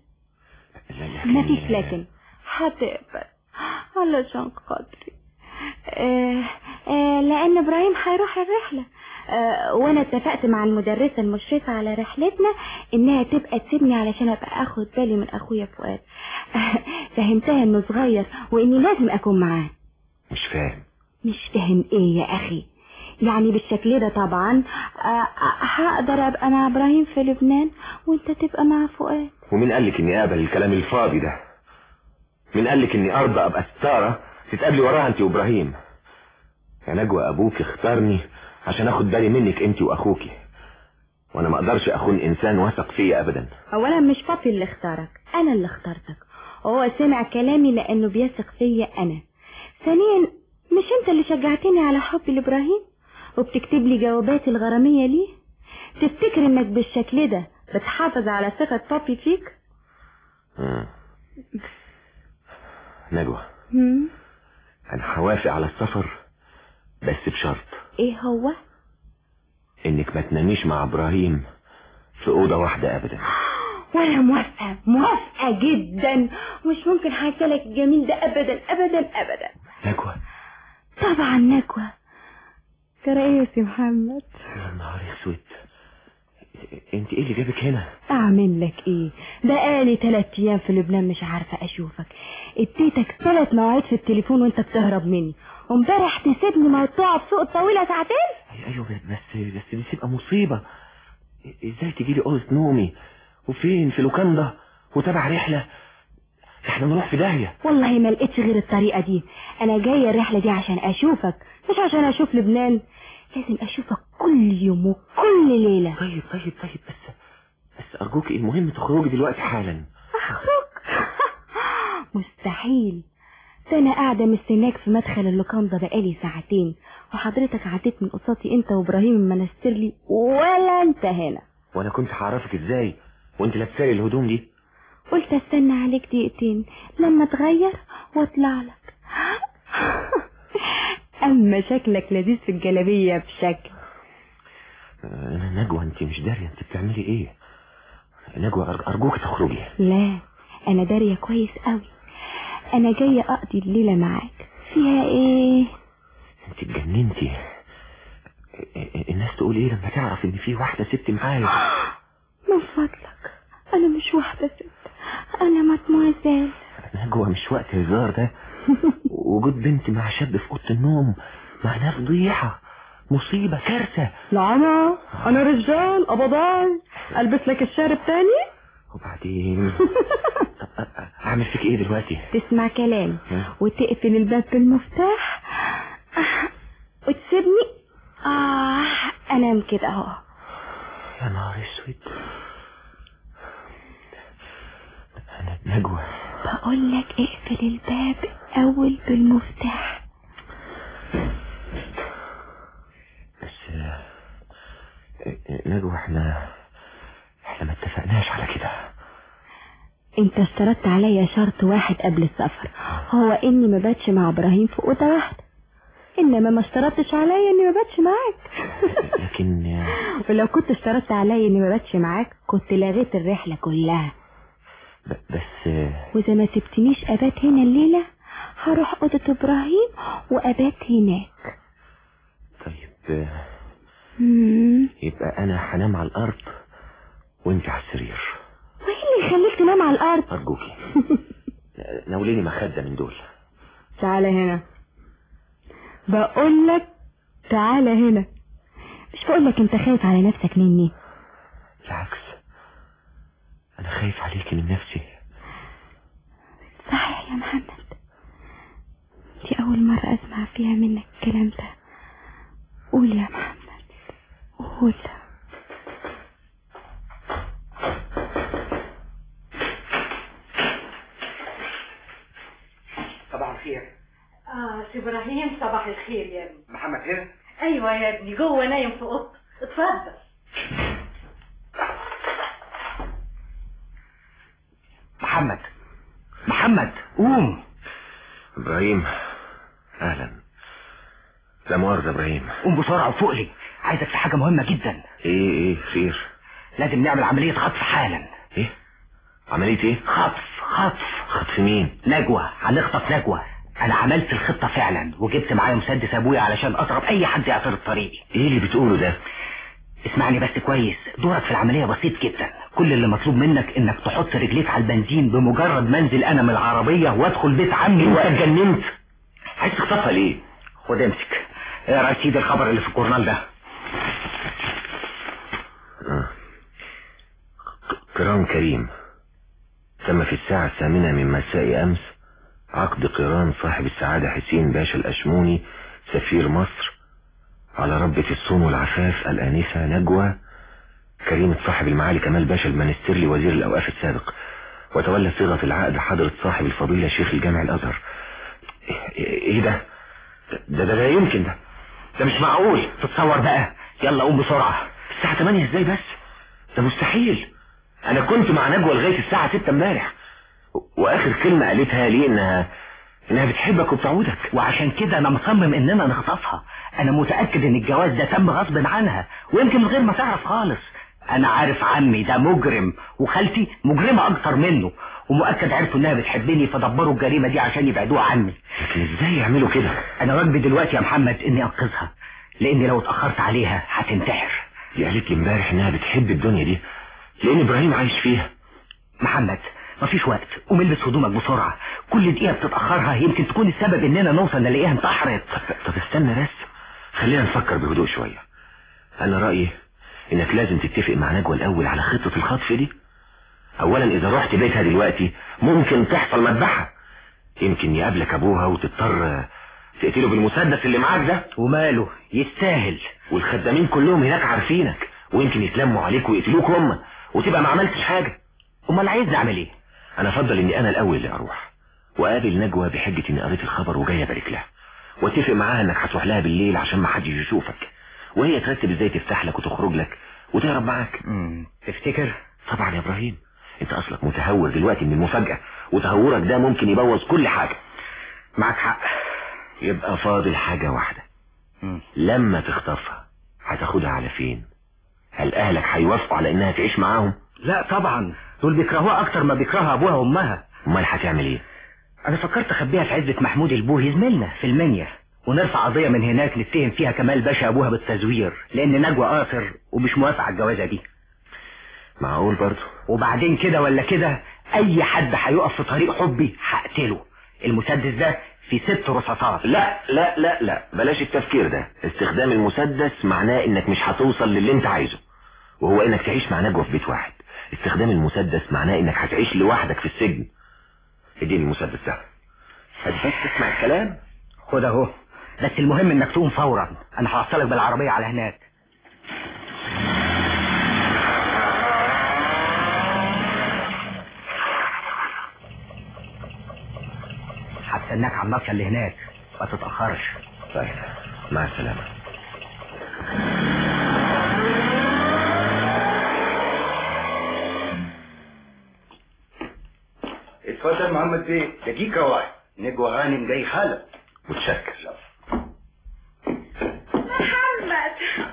[SPEAKER 1] مفيش لكن هتقبل علشان خاطري آه آه لان ابراهيم هيروح الرحله آه وانا اتفقت مع المدرسه المشرفه على رحلتنا انها تبقى تسيبني علشان ابقى اخد بالي من اخويا فؤاد آه فهمتها انه صغير واني لازم اكون معاه
[SPEAKER 14] مش فاهم
[SPEAKER 1] مش فاهم ايه يا اخي يعني بالشكل ده طبعا آه، آه، هقدر ابقى مع ابراهيم في لبنان وانت تبقى مع فؤاد
[SPEAKER 14] ومين قالك اني اقبل الكلام الفاضي ده مين قالك اني ارضى ابقى ستارة تتقابلي وراها انت وابراهيم يا نجوى ابوك اختارني عشان اخد بالي منك انت واخوكي وانا ما اقدرش اخون انسان واثق فيا ابدا
[SPEAKER 1] اولا مش بابي اللي اختارك انا اللي اخترتك وهو سمع كلامي لانه بيثق فيا انا ثانيا مش انت اللي شجعتني على حبي لابراهيم وبتكتب لي جوابات الغرامية ليه تفتكر انك بالشكل ده بتحافظ على ثقة بابي فيك
[SPEAKER 14] مم. نجوى
[SPEAKER 1] هم؟
[SPEAKER 14] انا هوافق على السفر بس بشرط
[SPEAKER 1] ايه هو
[SPEAKER 14] انك ما تناميش مع ابراهيم في اوضه واحده ابدا
[SPEAKER 1] وانا موافقة موافقة جدا مش ممكن هيكلك الجميل ده ابدا ابدا ابدا
[SPEAKER 14] نجوى
[SPEAKER 1] طبعا نكوة ترى ايه يا سي محمد
[SPEAKER 14] يا نهار اسود انت ايه اللي جابك هنا
[SPEAKER 1] اعمل لك ايه بقالي تلات ايام في لبنان مش عارفة اشوفك اديتك ثلاث مواعيد في التليفون وانت بتهرب مني وامبارح تسيبني مقطوعة بسوق طويلة ساعتين
[SPEAKER 14] ايوه بس بس دي تبقى مصيبه ازاي تجي لي اوضه نومي وفين في لوكاندا وتبع رحله احنا نروح في داهيه
[SPEAKER 1] والله ما لقيتش غير الطريقة دي انا جاية الرحلة دي عشان اشوفك مش عشان اشوف لبنان لازم اشوفك كل يوم وكل ليلة
[SPEAKER 14] طيب طيب طيب بس بس ارجوك المهم تخرجي دلوقتي حالا
[SPEAKER 1] مستحيل ده انا قاعدة مستناك في مدخل اللوكاندا بقالي ساعتين وحضرتك عديت من قصاتي انت وابراهيم المنسترلي ولا انت هنا
[SPEAKER 14] وانا كنت هعرفك ازاي وانت لابسه لي الهدوم دي
[SPEAKER 1] قلت استنى عليك دقيقتين لما تغير واطلع لك اما شكلك لذيذ في الجلابية بشكل
[SPEAKER 14] آه، نجوى انت مش داريه انت بتعملي ايه نجوى أر- ارجوك تخرجي
[SPEAKER 1] لا انا دارية كويس قوي انا جاية اقضي الليلة معاك فيها ايه
[SPEAKER 14] انت اتجننتي الناس تقول ايه لما تعرف ان في واحده ست معايا
[SPEAKER 1] من فضلك انا مش واحدة ست انا مدموزيل
[SPEAKER 14] نجوى مش وقت هزار ده وجود بنت مع شاب في اوضه النوم معناه فضيحه مصيبه كارثه
[SPEAKER 1] نعم انا رجال ابضاي البس لك الشارب تاني
[SPEAKER 14] وبعدين طب أ- اعمل فيك ايه دلوقتي
[SPEAKER 1] تسمع كلام وتقفل الباب بالمفتاح آه، وتسيبني اه انام كده اهو
[SPEAKER 14] يا نهار اسود انا نجوى
[SPEAKER 1] بقول لك اقفل الباب اول بالمفتاح
[SPEAKER 14] بس آه، آه، نجوى احنا احنا ما اتفقناش على كده
[SPEAKER 1] انت اشترطت عليا شرط واحد قبل السفر هو اني ما باتش مع ابراهيم في اوضه واحده انما ما اشترطتش عليا اني ما باتش معاك
[SPEAKER 14] لكن آه،
[SPEAKER 1] ولو كنت اشترطت عليا اني ما باتش معاك كنت لغيت الرحله كلها
[SPEAKER 14] ب- بس آه،
[SPEAKER 1] واذا ما سبتنيش ابات هنا الليله هروح اوضه ابراهيم وابات هناك
[SPEAKER 14] طيب آه،
[SPEAKER 1] مم.
[SPEAKER 14] يبقى انا هنام على الارض وانت على السرير
[SPEAKER 1] وايه اللي يخليك تنام على الارض
[SPEAKER 14] ارجوكي ناوليني مخده من دول
[SPEAKER 1] تعالى هنا بقول لك تعالى هنا مش بقول لك انت خايف على نفسك مني
[SPEAKER 14] بالعكس انا خايف عليكي من نفسي
[SPEAKER 1] صحيح يا محمد دي اول مرة اسمع فيها منك الكلام ده قول يا محمد قول
[SPEAKER 12] صباح الخير
[SPEAKER 16] اه سي ابراهيم صباح الخير يا ابني
[SPEAKER 12] محمد هنا
[SPEAKER 16] ايوه يا ابني جوه نايم في اوضته اتفضل
[SPEAKER 12] محمد محمد قوم
[SPEAKER 14] ابراهيم اهلا لا مؤاخذة ابراهيم
[SPEAKER 12] قوم بسرعة وفوق لي عايزك في حاجة مهمة جدا
[SPEAKER 14] ايه ايه خير
[SPEAKER 12] لازم نعمل عملية خطف حالا
[SPEAKER 14] ايه عملية ايه
[SPEAKER 12] خطف خطف
[SPEAKER 14] خطف مين
[SPEAKER 12] نجوى هنخطف نجوى انا عملت الخطة فعلا وجبت معايا مسدس ابويا علشان اضرب اي حد يعترض طريقي
[SPEAKER 14] ايه اللي بتقوله ده
[SPEAKER 12] اسمعني بس كويس دورك في العملية بسيط جدا كل اللي مطلوب منك انك تحط رجليك على البنزين بمجرد منزل انا من العربية وادخل بيت عمي
[SPEAKER 14] انت
[SPEAKER 12] و...
[SPEAKER 14] اتجننت عايز تخطفها ليه
[SPEAKER 12] خد امسك اقرا يا سيدي الخبر اللي في الجورنال ده
[SPEAKER 14] آه. قران كريم تم في الساعة الثامنة من مساء أمس عقد قران صاحب السعادة حسين باشا الأشموني سفير مصر على ربة الصون والعفاف الآنسة نجوى كريمة صاحب المعالي كمال باشا المنسترلي وزير الأوقاف السابق وتولى صيغة العقد حضرة صاحب الفضيلة شيخ الجامع الأزهر إيه- ايه ده ده ده لا يمكن ده ده مش معقول
[SPEAKER 12] تتصور بقى يلا قوم بسرعة
[SPEAKER 14] الساعة 8 ازاي بس ده مستحيل انا كنت مع نجوى لغاية الساعة 6 امبارح و- واخر كلمة قالتها لي انها انها بتحبك وبتعودك
[SPEAKER 12] وعشان كده انا مصمم اننا نخطفها انا متأكد ان الجواز ده تم غصب عنها ويمكن من غير ما تعرف خالص انا عارف عمي ده مجرم وخالتي مجرمة اكتر منه ومؤكد عرفوا انها بتحبني فدبروا الجريمة دي عشان يبعدوها عني
[SPEAKER 14] لكن ازاي يعملوا كده
[SPEAKER 12] انا واجبي دلوقتي يا محمد اني انقذها لاني لو اتأخرت عليها هتنتحر
[SPEAKER 14] دي قالت لي امبارح انها بتحب الدنيا دي لان ابراهيم عايش فيها
[SPEAKER 12] محمد مفيش وقت قوم البس هدومك بسرعة كل دقيقة بتتأخرها يمكن تكون السبب اننا نوصل نلاقيها انتحرت
[SPEAKER 14] طب, طب استنى بس خلينا نفكر بهدوء شوية انا رأيي انك لازم تتفق مع نجوى الاول على خطة الخطف دي اولا اذا رحت بيتها دلوقتي ممكن تحصل مذبحة يمكن يقابلك ابوها وتضطر تقتله بالمسدس اللي معاك ده
[SPEAKER 12] وماله يستاهل
[SPEAKER 14] والخدامين كلهم هناك عارفينك ويمكن يتلموا عليك ويقتلوك هم وتبقى ما عملتش حاجة
[SPEAKER 12] امال عايزني اعمل ايه
[SPEAKER 14] انا افضل اني انا الاول اللي اروح واقابل نجوى بحجة اني قريت الخبر وجاي ابارك لها واتفق معاها انك هتروح لها بالليل عشان ما حدش يشوفك وهي ترتب ازاي تفتح لك وتخرج لك وتهرب معاك
[SPEAKER 12] مم. تفتكر
[SPEAKER 14] طبعا يا ابراهيم انت اصلك متهور دلوقتي من المفاجأة وتهورك ده ممكن يبوظ كل حاجة
[SPEAKER 12] معك حق
[SPEAKER 14] يبقى فاضل حاجة واحدة
[SPEAKER 12] مم.
[SPEAKER 14] لما تخطفها هتاخدها على فين هل اهلك هيوافقوا على انها تعيش معاهم
[SPEAKER 12] لا طبعا دول بيكرهوها اكتر ما بيكرهها ابوها وامها
[SPEAKER 14] امال هتعمل ايه
[SPEAKER 12] انا فكرت اخبيها في عزة محمود البوهي زميلنا في المنيا ونرفع قضية من هناك نتهم فيها كمال باشا ابوها بالتزوير لان نجوى قاصر ومش موافق على الجوازة دي
[SPEAKER 14] معقول برضه
[SPEAKER 12] وبعدين كده ولا كده اي حد هيقف في طريق حبي هقتله المسدس ده في ست رصاصات
[SPEAKER 14] لا لا لا لا بلاش التفكير ده استخدام المسدس معناه انك مش هتوصل للي انت عايزه وهو انك تعيش مع نجوى في بيت واحد استخدام المسدس معناه انك هتعيش لوحدك في السجن اديني المسدس ده هات بس تسمع الكلام
[SPEAKER 12] خد اهو بس المهم انك تقوم فورا انا هوصلك بالعربية على هناك هستناك على النصر اللي هناك ما تتأخرش
[SPEAKER 14] طيب مع السلامة
[SPEAKER 15] اتفضل محمد بيه دقيقة واحد نجوى هانم جاي حالا
[SPEAKER 14] متشكر
[SPEAKER 1] محمد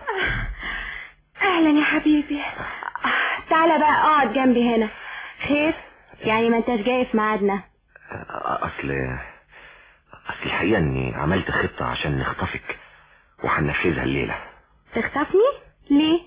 [SPEAKER 1] اهلا يا حبيبي تعالى بقى اقعد جنبي هنا خير يعني ما انتش جاي في ميعادنا
[SPEAKER 14] اصل اصل الحقيقة اني عملت خطة عشان نخطفك وهننفذها الليلة
[SPEAKER 1] تخطفني ليه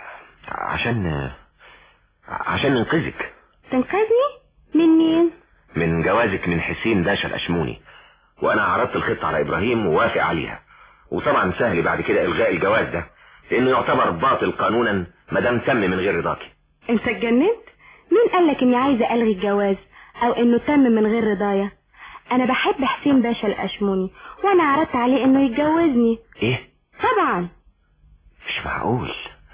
[SPEAKER 14] عشان عشان ننقذك
[SPEAKER 1] تنقذني من مين
[SPEAKER 14] من جوازك من حسين باشا الأشموني وأنا عرضت الخطة على إبراهيم ووافق عليها وطبعا سهل بعد كده إلغاء الجواز ده لأنه يعتبر باطل قانونا ما دام تم من غير رضاكي
[SPEAKER 1] انت اتجننت مين قالك اني عايزه الغي الجواز او انه تم من غير رضايا انا بحب حسين باشا الاشموني وانا عرضت عليه انه يتجوزني
[SPEAKER 14] إيه؟
[SPEAKER 1] طبعا
[SPEAKER 14] مش معقول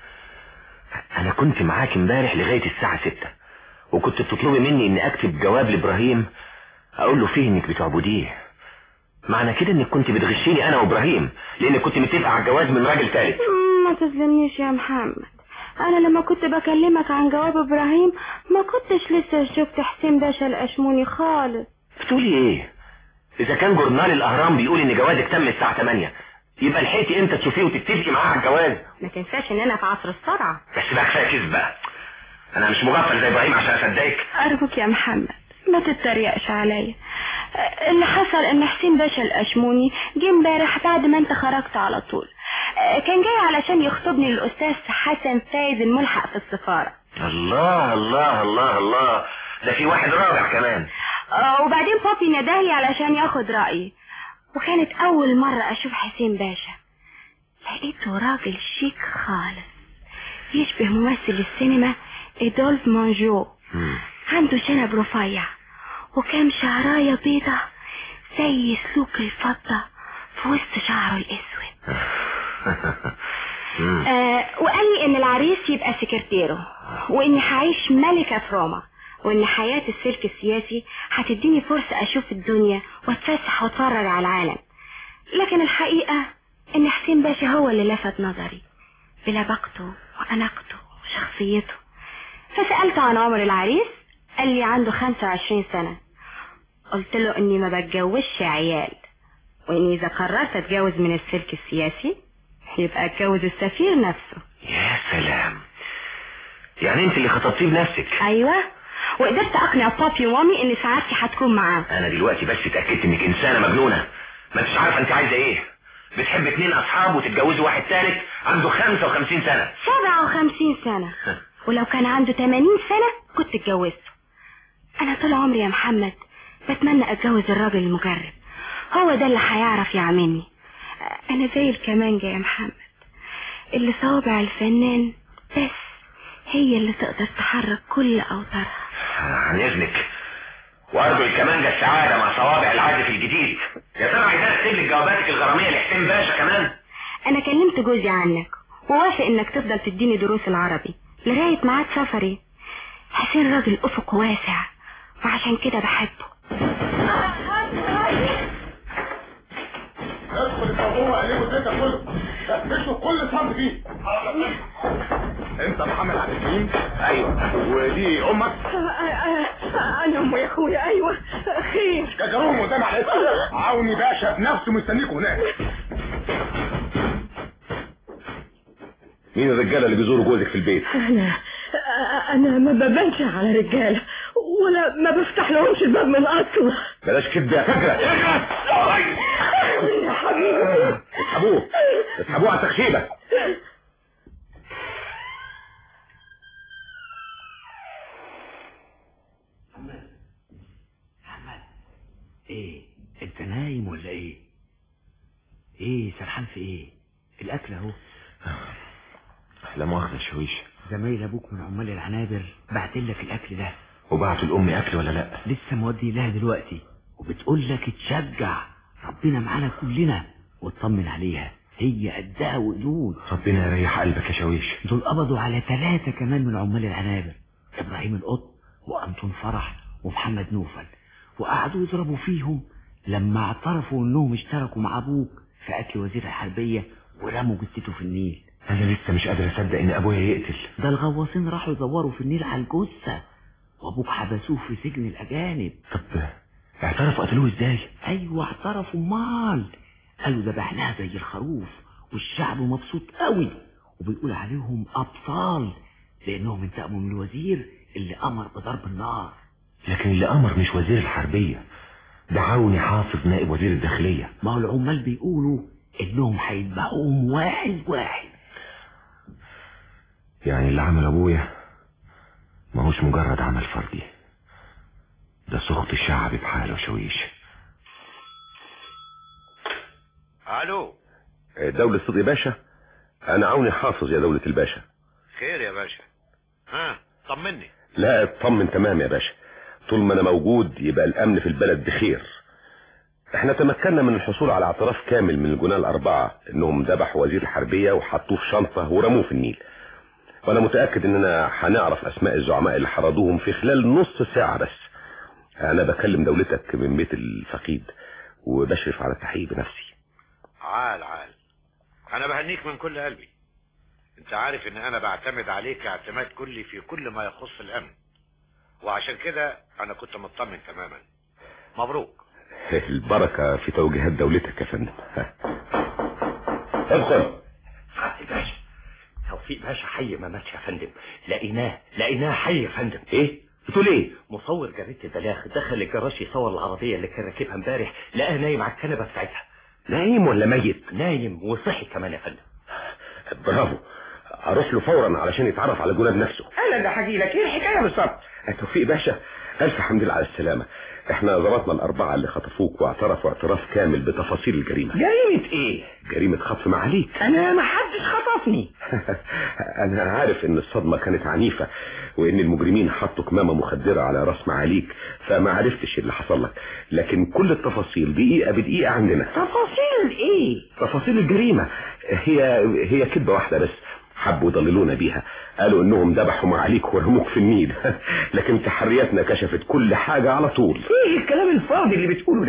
[SPEAKER 14] أنا كنت معاك امبارح لغاية الساعة ستة وكنت بتطلبي مني إني أكتب جواب لإبراهيم أقول له فيه إنك بتعبديه معنى كده إنك كنت بتغشيني أنا وإبراهيم لأنك كنت متفق على الجواز من راجل ثالث
[SPEAKER 1] مم، ما تظلمنيش يا محمد انا لما كنت بكلمك عن جواب ابراهيم ما كنتش لسه شفت حسين باشا الاشموني خالص
[SPEAKER 14] بتقولي إيه؟ إذا كان جورنال الأهرام بيقول إن جوازك تم الساعة 8 يبقى لحقتي إمتى تشوفيه وتتفقي معاه على الجواز
[SPEAKER 1] ما تنساش ان انا في عصر السرعه
[SPEAKER 14] بس بقى كفايه كذب بقى انا مش مغفل زي ابراهيم عشان اصدقك
[SPEAKER 1] ارجوك يا محمد ما تتريقش عليا أه، اللي حصل ان حسين باشا الاشموني جه امبارح بعد ما انت خرجت على طول أه، كان جاي علشان يخطبني للاستاذ حسن فايز الملحق في السفاره
[SPEAKER 14] الله الله الله الله ده في واحد رابع كمان
[SPEAKER 1] أه، وبعدين بابي نداهي علشان ياخد رايي وكانت اول مره اشوف حسين باشا لقيته راجل شيك خالص يشبه ممثل السينما ايدولف مانجو عنده شنب رفيع وكام شعراية بيضة زي سلوك الفضة في وسط شعره الاسود آه وقال لي ان العريس يبقى سكرتيره واني هعيش ملكة في روما وان حياة السلك السياسي هتديني فرصة اشوف الدنيا واتفسح واتفرج على العالم لكن الحقيقة ان حسين باشا هو اللي لفت نظري بلبقته واناقته وشخصيته فسألته عن عمر العريس قال لي عنده 25 سنة قلت له اني ما بتجوزش عيال واني اذا قررت اتجوز من السلك السياسي يبقى اتجوز السفير نفسه
[SPEAKER 14] يا سلام يعني انت اللي خطبتيه بنفسك
[SPEAKER 1] ايوه وقدرت اقنع بابي ومامي ان سعادتي هتكون معاه
[SPEAKER 14] انا دلوقتي بس اتاكدت انك انسانه مجنونه ما انتش عارفه انت عايزه ايه بتحب اتنين اصحاب وتتجوزي واحد ثالث عنده 55 سنه
[SPEAKER 1] 57 سنة ولو كان عنده 80 سنة كنت اتجوزته انا طول عمري يا محمد بتمنى اتجوز الراجل المجرب هو ده اللي هيعرف يعملني انا زي الكمانجة يا محمد اللي صوابع الفنان بس هي اللي تقدر تحرك كل اوتارها
[SPEAKER 14] عن اذنك وارجو الكمانجة السعادة مع صوابع العازف الجديد يا ترى عايزاه اكتب لك جواباتك الغرامية لحسين باشا كمان
[SPEAKER 1] انا كلمت جوزي عنك ووافق انك تفضل تديني دروس العربي لغاية ميعاد سفري حسين راجل افق واسع وعشان كده بحبه
[SPEAKER 9] ادخل الموضوع قلبه زيت كله فتشوا كل صنف فيه انت محمد عبد الكريم ايوه ودي امك
[SPEAKER 6] انا ام يا اخويا ايوه خير
[SPEAKER 9] شجروهم قدام على الاسم عوني باشا بنفسه مستنيكم هناك
[SPEAKER 3] مين الرجاله اللي بيزوروا جوزك في البيت
[SPEAKER 6] انا انا ما ببانش على رجاله ولا ما بفتح لهمش الباب من اصله
[SPEAKER 3] بلاش كدب يا فجرة
[SPEAKER 6] يا حبيبي
[SPEAKER 3] اسحبوه اسحبوه على التخشيبة
[SPEAKER 12] ايه انت نايم ولا ايه ايه سرحان في ايه الاكل اهو
[SPEAKER 14] لا مؤاخذة شويش
[SPEAKER 12] زمايل ابوك من عمال العنابر بعتلك الاكل ده
[SPEAKER 14] وبعتوا لامي اكل ولا لا
[SPEAKER 12] لسه مودي لها دلوقتي وبتقول لك اتشجع ربنا معانا كلنا واطمن عليها هي قدها وقدود
[SPEAKER 14] ربنا يريح قلبك يا شويش
[SPEAKER 12] دول قبضوا على ثلاثة كمان من عمال العنابر ابراهيم القط وانطون فرح ومحمد نوفل وقعدوا يضربوا فيهم لما اعترفوا انهم اشتركوا مع ابوك في قتل وزير الحربية ورموا جثته في النيل
[SPEAKER 14] انا لسه مش قادر اصدق ان ابويا يقتل
[SPEAKER 12] ده الغواصين راحوا يدوروا في النيل على الجثة وابوك حبسوه في سجن الاجانب
[SPEAKER 14] طب اعترفوا قتلوه ازاي
[SPEAKER 12] ايوه اعترفوا مال قالوا ذبحناها زي الخروف والشعب مبسوط قوي وبيقول عليهم ابطال لانهم انتقموا من الوزير اللي امر بضرب النار
[SPEAKER 14] لكن اللي امر مش وزير الحربية ده عاوني حافظ نائب وزير الداخلية
[SPEAKER 12] ما هو العمال بيقولوا انهم هيذبحوهم واحد واحد
[SPEAKER 14] يعني اللي عمل ابويا ما هوش مجرد عمل فردي ده سخط الشعب بحاله شويش
[SPEAKER 19] الو
[SPEAKER 3] دولة صدقي باشا انا عوني حافظ يا دولة الباشا
[SPEAKER 19] خير يا باشا ها طمني
[SPEAKER 3] لا اطمن تمام يا باشا طول ما انا موجود يبقى الامن في البلد بخير احنا تمكنا من الحصول على اعتراف كامل من الجناه الاربعة انهم ذبحوا وزير الحربية وحطوه في شنطة ورموه في النيل وانا متأكد اننا هنعرف اسماء الزعماء اللي حرضوهم في خلال نص ساعة بس انا بكلم دولتك من بيت الفقيد وبشرف على التحقيق بنفسي
[SPEAKER 19] عال عال انا بهنيك من كل قلبي انت عارف ان انا بعتمد عليك اعتماد كلي في كل ما يخص الامن وعشان كده انا كنت مطمن تماما مبروك
[SPEAKER 3] البركة في توجيهات دولتك يا فندم ادخل
[SPEAKER 20] سعادة الباشا توفيق باشا حي ما ماتش يا فندم لقيناه لقيناه حي يا فندم
[SPEAKER 3] ايه بتقول ايه
[SPEAKER 20] مصور جريدة البلاغ دخل الجراج يصور العربية اللي كان راكبها امبارح لقاه نايم على الكنبة بتاعتها
[SPEAKER 3] نايم ولا ميت
[SPEAKER 20] نايم وصحي كمان يا فندم
[SPEAKER 3] برافو اروح له فورا علشان يتعرف على جناب نفسه
[SPEAKER 18] انا اللي هحكي لك ايه الحكايه بالظبط
[SPEAKER 3] توفيق باشا الف حمد لله على السلامه احنا ضبطنا الاربعه اللي خطفوك واعترفوا اعتراف كامل بتفاصيل الجريمه
[SPEAKER 18] جريمه ايه
[SPEAKER 3] جريمه خطف معاليك
[SPEAKER 18] انا ما حدش خطفني
[SPEAKER 3] انا عارف ان الصدمه كانت عنيفه وان المجرمين حطوا كمامه مخدره على راس معاليك فما عرفتش اللي حصل لك لكن كل التفاصيل دقيقه بدقيقه عندنا
[SPEAKER 18] تفاصيل ايه
[SPEAKER 3] تفاصيل الجريمه هي هي كذبه واحده بس حبوا يضللونا بيها قالوا انهم ذبحوا معاليك ورموك في النيل لكن تحرياتنا كشفت كل حاجة على طول
[SPEAKER 18] ايه الكلام الفاضي اللي بتقوله ده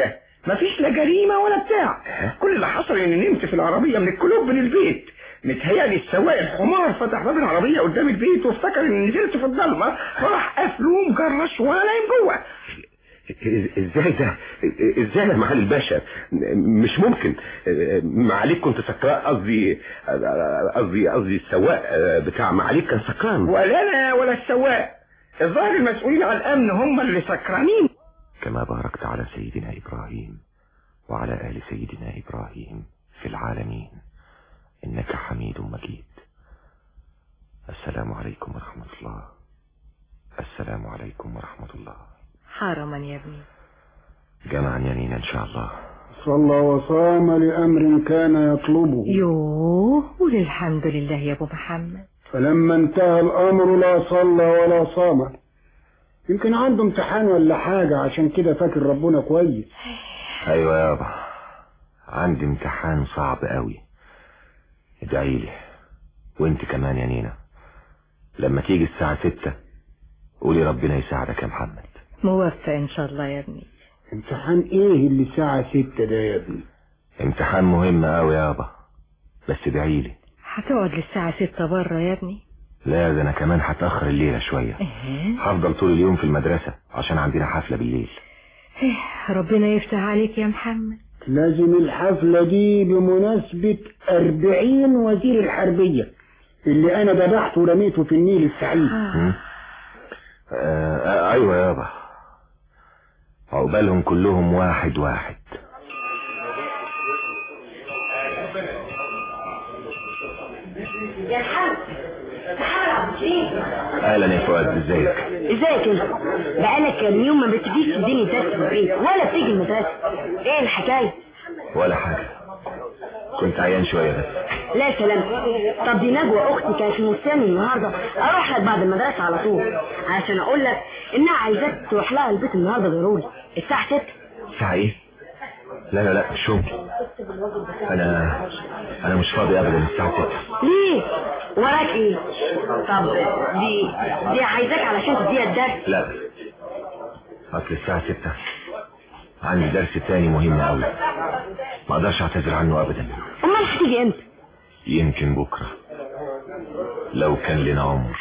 [SPEAKER 18] مفيش لا جريمة ولا بتاع كل اللي حصل اني نمت في العربية من الكلوب من البيت متهيألي السواق الحمار فتح باب العربية قدام البيت وافتكر اني نزلت في الضلمة فراح قافله ومجرش وانا نايم جوه
[SPEAKER 9] ازاي ده ازاي يا معالي الباشا مش ممكن معاليك كنت سكران قصدي قصدي قصدي السواق بتاع معاليك كان سكران
[SPEAKER 18] ولا انا ولا السواق الظاهر المسؤولين عن الامن هم اللي سكرانين
[SPEAKER 14] كما باركت على سيدنا إبراهيم وعلى آل سيدنا إبراهيم في العالمين إنك حميد مجيد السلام عليكم ورحمة الله السلام عليكم ورحمة الله
[SPEAKER 16] حرما يا ابني
[SPEAKER 14] جمعا يمين إن شاء الله
[SPEAKER 18] صلى وصام لأمر كان يطلبه
[SPEAKER 16] يوه قول الحمد لله يا ابو محمد
[SPEAKER 18] فلما انتهى الأمر لا صلى ولا صام يمكن عنده امتحان ولا حاجة عشان كده فاكر ربنا كويس
[SPEAKER 14] أيوة يابا عندي امتحان صعب قوي ادعي لي وانت كمان يا نينا لما تيجي الساعة ستة قولي ربنا يساعدك يا محمد
[SPEAKER 16] موفق ان شاء الله يا ابني
[SPEAKER 18] امتحان ايه اللي الساعة ستة ده يا ابني
[SPEAKER 14] امتحان مهم قوي يابا بس ادعي لي
[SPEAKER 16] هتقعد للساعة ستة بره يا ابني
[SPEAKER 14] لا ده انا كمان هتأخر الليلة شوية
[SPEAKER 16] إيه؟
[SPEAKER 14] هفضل طول اليوم في المدرسة عشان عندنا حفلة بالليل
[SPEAKER 16] إيه، ربنا يفتح عليك يا محمد
[SPEAKER 18] لازم الحفلة دي بمناسبة أربعين وزير الحربية اللي أنا ذبحته ورميته في النيل السعيد
[SPEAKER 14] آه. آه ايوه يابا عقبالهم كلهم واحد واحد
[SPEAKER 1] يا محمد تعالى يا عبد الكريم
[SPEAKER 14] اهلا يا فؤاد ازيك
[SPEAKER 1] ازيك انت بقالك كام يوم ما بتجيش تديني درس في البيت ولا بتيجي المدرسه ايه الحكايه
[SPEAKER 14] ولا حاجة كنت عيان شوية بس
[SPEAKER 1] لا سلام طب دي نجوى اختي كانت مستني النهارده اروح لك بعد المدرسه على طول عشان اقول لك انها عايزاك تروح لها البيت النهارده ضروري الساعه 6
[SPEAKER 14] الساعة ايه لا لا لا مش ممكن انا انا مش فاضي ابدا الساعة 6
[SPEAKER 1] ليه وراك ايه طب دي دي عايزاك علشان تديها الدرس
[SPEAKER 14] لا اصل الساعة 6 عندي درس تاني مهم قوي ما اقدرش اعتذر عنه ابدا
[SPEAKER 1] امال هتيجي امتى
[SPEAKER 14] يمكن بكرة لو كان لنا عمر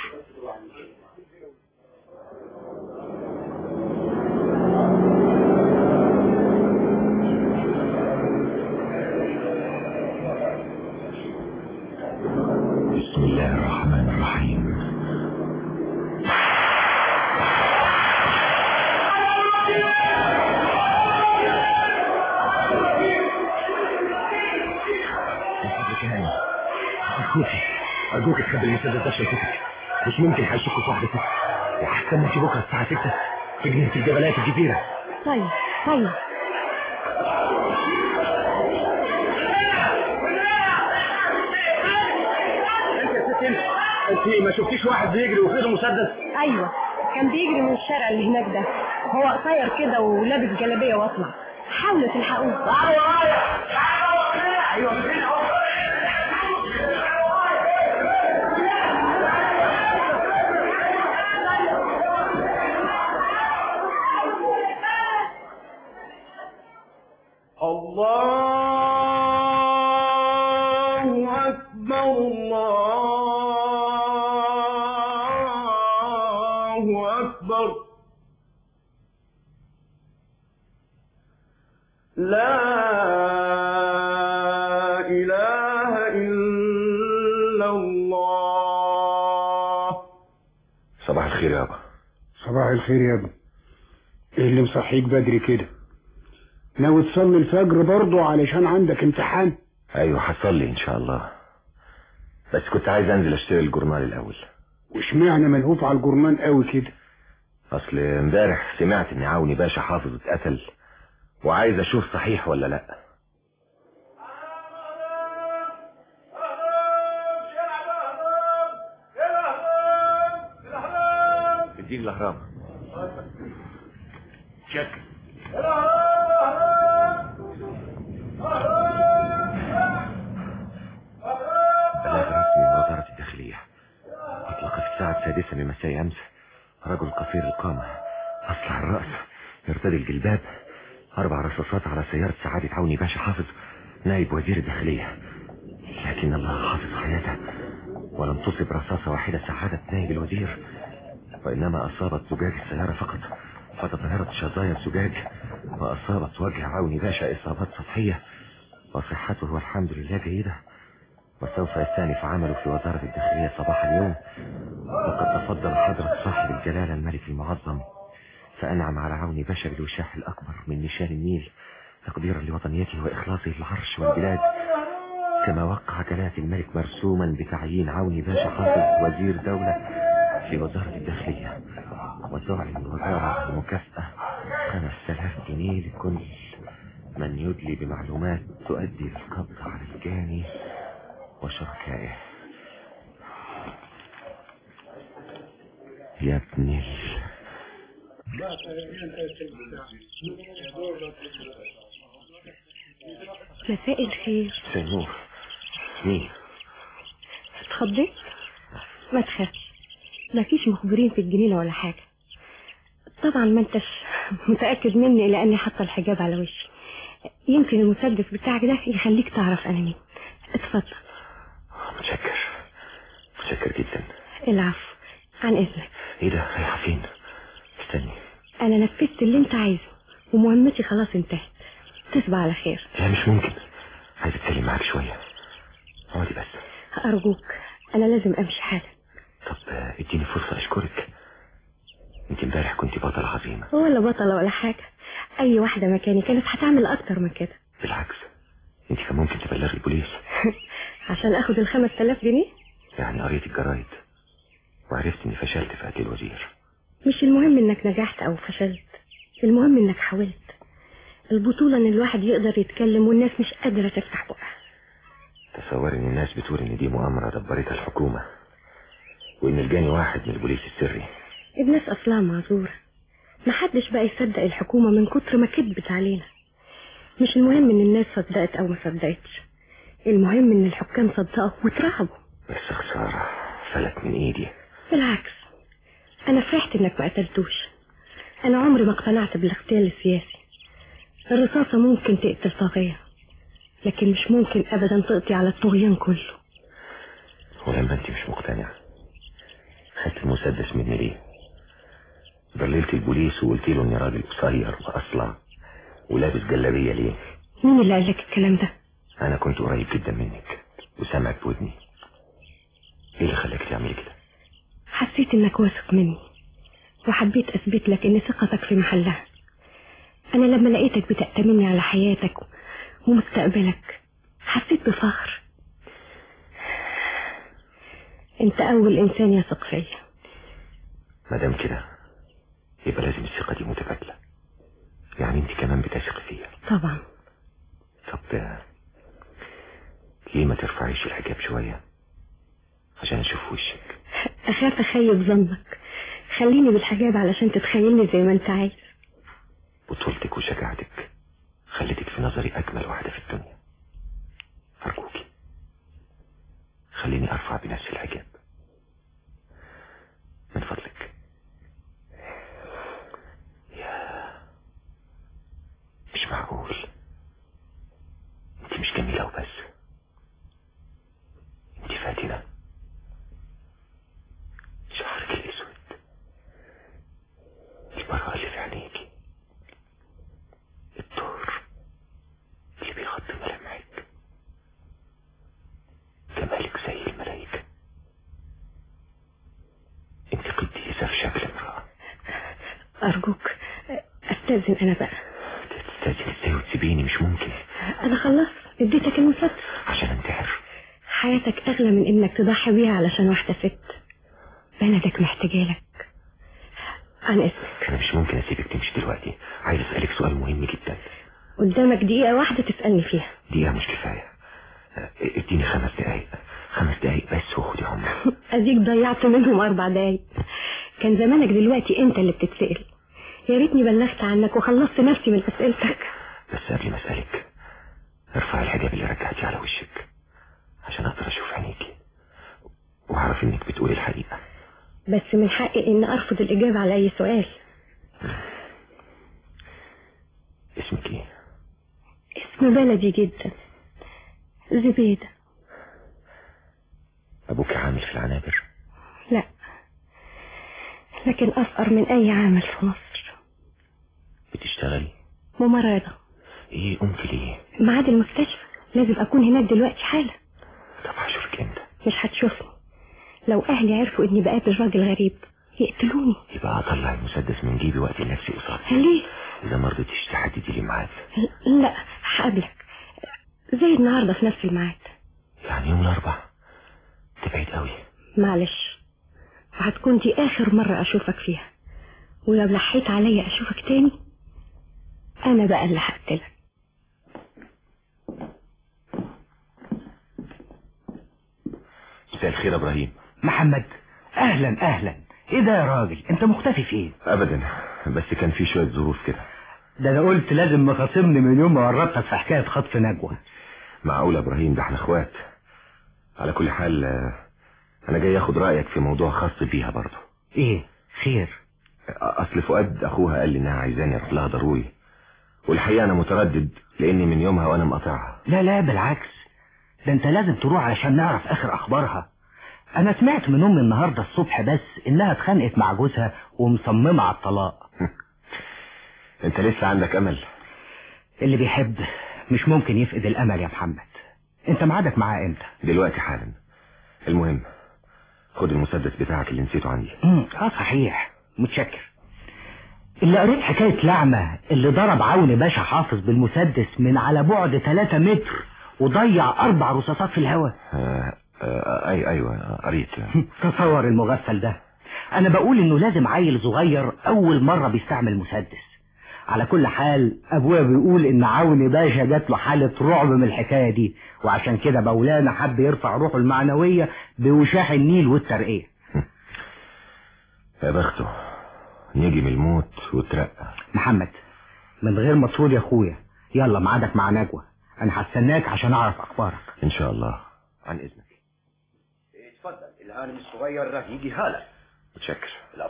[SPEAKER 14] بسم الله الرحمن الرحيم
[SPEAKER 9] أرجوكي أرجوكي تخبي المسدس ده في شنطتك مش ممكن هيشكوا في واحدة ست وهستناكي بكرة الساعة 6 في جنينة الجبلات الجزيرة
[SPEAKER 1] طيب طيب
[SPEAKER 9] انت يا ست انت انت ما شفتيش واحد بيجري وفي ايده مسدس
[SPEAKER 13] ايوه كان بيجري من الشارع اللي هناك ده هو قصير كده ولابس جلابيه واطلع حاولوا تلحقوه
[SPEAKER 9] ايوه فين اهو
[SPEAKER 18] الله أكبر الله أكبر لا إله إلا الله
[SPEAKER 14] صباح الخير يابا
[SPEAKER 18] صباح الخير يا ابني ايه اللي مصحيك بدري كده ناوي تصلي الفجر برضه علشان عندك امتحان
[SPEAKER 14] ايوه هصلي ان شاء الله بس كنت عايز انزل اشتري الجورنال الاول
[SPEAKER 18] واشمعنى ملهوف على الجرمان قوي كده
[SPEAKER 14] اصل امبارح سمعت ان عوني باشا حافظ اتقتل وعايز اشوف صحيح ولا لا اديني الاهرام
[SPEAKER 9] شك
[SPEAKER 14] بلاغ رسمي من وزارة الداخلية أطلق في الساعة السادسة من مساء أمس رجل قصير القامة أصلع الرأس يرتدي الجلباب أربع رصاصات على سيارة سعادة عوني باشا حافظ نائب وزير الداخلية لكن الله حافظ حياته ولم تصب رصاصة واحدة سعادة نائب الوزير وإنما أصابت زجاج السيارة فقط فتطهرت شظايا الزجاج وأصابت وجه عوني باشا إصابات سطحية وصحته والحمد لله جيدة وسوف يستأنف عمله في وزارة الداخلية صباح اليوم وقد تفضل حضرة صاحب الجلالة الملك المعظم فأنعم على عون باشا بالوشاح الأكبر من نشان النيل تقديرا لوطنيته وإخلاصه للعرش والبلاد كما وقع جلالة الملك مرسوما بتعيين عون باشا حافظ وزير دولة في وزارة الداخلية وتعلن الوزارة بمكافأة 5000 جنيه لكل من يدلي بمعلومات تؤدي للقبض على الجاني وشركائه يا ابن ال...
[SPEAKER 1] مساء الخير
[SPEAKER 14] سنور مين
[SPEAKER 1] اتخضيت ما تخافش مفيش مخبرين في الجنينة ولا حاجة طبعا ما انتش متأكد مني لأني حاطة الحجاب على وشي يمكن المسدس بتاعك ده يخليك تعرف أنا مين اتفضل
[SPEAKER 14] متشكر متشكر جدا
[SPEAKER 1] العفو عن إذنك
[SPEAKER 14] ايه ده رايحة فين استني
[SPEAKER 1] أنا نفذت اللي أنت عايزه ومهمتي خلاص انتهت تصبح على خير
[SPEAKER 14] لا مش ممكن عايز اتكلم معاك شوية اقعدي بس
[SPEAKER 1] أرجوك أنا لازم أمشي حالا
[SPEAKER 14] طب آه، اديني فرصة اشكرك انت امبارح كنت بطلة عظيمة
[SPEAKER 1] ولا بطلة ولا حاجة أي واحدة مكاني كانت هتعمل أكتر من كده
[SPEAKER 14] بالعكس انت كان ممكن تبلغي البوليس
[SPEAKER 1] عشان أخد الخمس تلاف جنيه
[SPEAKER 14] يعني قريت الجرايد وعرفت اني فشلت في قتل الوزير
[SPEAKER 1] مش المهم إنك نجحت أو فشلت المهم إنك حاولت البطولة إن الواحد يقدر يتكلم والناس مش قادرة تفتح بقها
[SPEAKER 14] تصور ان الناس بتقول ان دي مؤامرة دبرتها الحكومة وان الجاني واحد من البوليس السري
[SPEAKER 1] الناس أصلها معذورة محدش بقى يصدق الحكومة من كتر ما كذبت علينا مش المهم إن الناس صدقت أو ما صدقتش المهم إن الحكام صدقوا واترعبوا
[SPEAKER 14] بس خسارة فلت من ايدي
[SPEAKER 1] بالعكس أنا فرحت إنك ما قتلتوش أنا عمري ما اقتنعت بالاغتيال السياسي الرصاصة ممكن تقتل طاغية لكن مش ممكن أبدا تقضي على الطغيان كله
[SPEAKER 14] ولما انت مش مقتنع خدت المسدس مني ليه ضللت البوليس وقلت له اني راجل قصير واصلع ولابس جلابية ليه
[SPEAKER 1] مين اللي قال لك الكلام ده
[SPEAKER 14] انا كنت قريب جدا منك وسامعك بودني ايه اللي خلاك تعملي كده
[SPEAKER 1] حسيت إنك واثق مني وحبيت أثبت لك إن ثقتك في محلها أنا لما لقيتك بتأتمني على حياتك ومستقبلك حسيت بفخر أنت أول إنسان يثق فيا
[SPEAKER 14] ما دام كده يبقى لازم الثقة دي متبادلة يعني انت كمان بتثق فيا
[SPEAKER 1] طبعا
[SPEAKER 14] طب آه، ليه ما ترفعيش الحجاب شوية عشان اشوف وشك
[SPEAKER 1] أخاف أخيب ظنك خليني بالحجاب علشان تتخيلني زي ما أنت عايز
[SPEAKER 14] بطولتك وشجاعتك خلتك في نظري أجمل واحدة في الدنيا أرجوكي خليني أرفع بنفسي الحجاب من فضلك يا مش معقول انت مش جميلة وبس انت فاتنة شعرك الأسود البراءة اللي في عينيكي الدور اللي بيغطي ملامحك جمالك زي الملايكة انت قديسة في شكل امرأة
[SPEAKER 1] أرجوك أستاذن أنا بقى
[SPEAKER 14] تستاذن ازاي وتسيبيني مش ممكن
[SPEAKER 1] أنا خلصت اديتك المسدس
[SPEAKER 14] عشان انتحر
[SPEAKER 1] حياتك أغلى من إنك تضحي بيها علشان واحدة ست بلدك محتاجالك عن إذنك
[SPEAKER 14] انا مش ممكن اسيبك تمشي دلوقتي عايز اسألك سؤال مهم جدا
[SPEAKER 1] قدامك دقيقة واحدة تسألني فيها
[SPEAKER 14] دقيقة مش كفاية اه، اديني خمس دقايق خمس دقايق بس وخدي عمرك
[SPEAKER 1] أديك ضيعت منهم أربع دقايق كان زمانك دلوقتي أنت اللي بتتسأل يا ريتني بلغت عنك وخلصت نفسي من أسئلتك
[SPEAKER 14] بس قبل ما اسألك ارفعي الحجاب اللي رجعتي على وشك عشان اقدر اشوف عينيكي واعرف انك بتقولي الحقيقة
[SPEAKER 1] بس من حقي إن أرفض الإجابة على أي سؤال
[SPEAKER 14] اسمك ايه
[SPEAKER 13] اسم بلدي جدا زبيدة
[SPEAKER 14] ابوك عامل في العنابر
[SPEAKER 13] لا لكن أفقر من أي عامل في مصر
[SPEAKER 14] بتشتغلي
[SPEAKER 13] ممرضة
[SPEAKER 14] ايه قمت ليه
[SPEAKER 13] ميعاد المستشفى لازم أكون هناك دلوقتي حالا
[SPEAKER 14] طب هشوفك امتى
[SPEAKER 13] مش هتشوفني لو أهلي عرفوا إني بقابل راجل غريب يقتلوني
[SPEAKER 14] يبقى اطلع المسدس من جيبي وقت نفسي قصادك
[SPEAKER 13] ليه؟
[SPEAKER 14] اذا ما رضيتيش تحددي لي ميعاد
[SPEAKER 13] لا هقابلك زي النهاردة في نفس الميعاد
[SPEAKER 14] يعني يوم الاربع تبعد قوي
[SPEAKER 13] معلش وهتكون دي آخر مرة أشوفك فيها ولو لحيت عليا أشوفك تاني أنا بقى اللي هقتلك
[SPEAKER 14] مساء الخير يا ابراهيم
[SPEAKER 12] محمد اهلا اهلا ايه ده يا راجل انت مختفي فين
[SPEAKER 14] ابدا بس كان في شويه ظروف كده
[SPEAKER 12] ده انا قلت لازم مخاصمني من يوم ما ورطتك في حكايه خطف نجوى
[SPEAKER 14] معقول يا ابراهيم ده احنا اخوات على كل حال آه، انا جاي اخد رايك في موضوع خاص بيها برضه
[SPEAKER 12] ايه خير
[SPEAKER 14] اصل فؤاد اخوها قال لي انها عايزاني اروح لها ضروري والحقيقه انا متردد لاني من يومها وانا مقاطعها
[SPEAKER 12] لا لا بالعكس ده انت لازم تروح علشان نعرف اخر اخبارها انا سمعت من امي النهارده الصبح بس انها اتخانقت مع جوزها ومصممه على الطلاق
[SPEAKER 14] انت لسه عندك امل
[SPEAKER 12] اللي بيحب مش ممكن يفقد الامل يا محمد انت ميعادك معاه امتى
[SPEAKER 14] دلوقتي حالا المهم خد المسدس بتاعك اللي نسيته عندي
[SPEAKER 12] امم اه صحيح متشكر اللي قريت حكاية لعمة اللي ضرب عون باشا حافظ بالمسدس من على بعد 3 متر وضيع أربع رصاصات في الهواء
[SPEAKER 14] آه آه أي أيوة قريت
[SPEAKER 12] تصور المغفل ده أنا بقول إنه لازم عيل صغير أول مرة بيستعمل مسدس على كل حال أبويا بيقول إن عون باشا جات له حالة رعب من الحكاية دي وعشان كده مولانا حب يرفع روحه المعنوية بوشاح النيل والترقية
[SPEAKER 14] يا بخته نيجي من الموت وترقى
[SPEAKER 12] محمد من غير ما تطول يا أخويا يلا ميعادك مع نجوى أنا هستناك عشان أعرف أخبارك
[SPEAKER 14] إن شاء الله عن إذنك
[SPEAKER 20] اتفضل العالم الصغير راح يجي هلا
[SPEAKER 14] متشكر
[SPEAKER 20] لا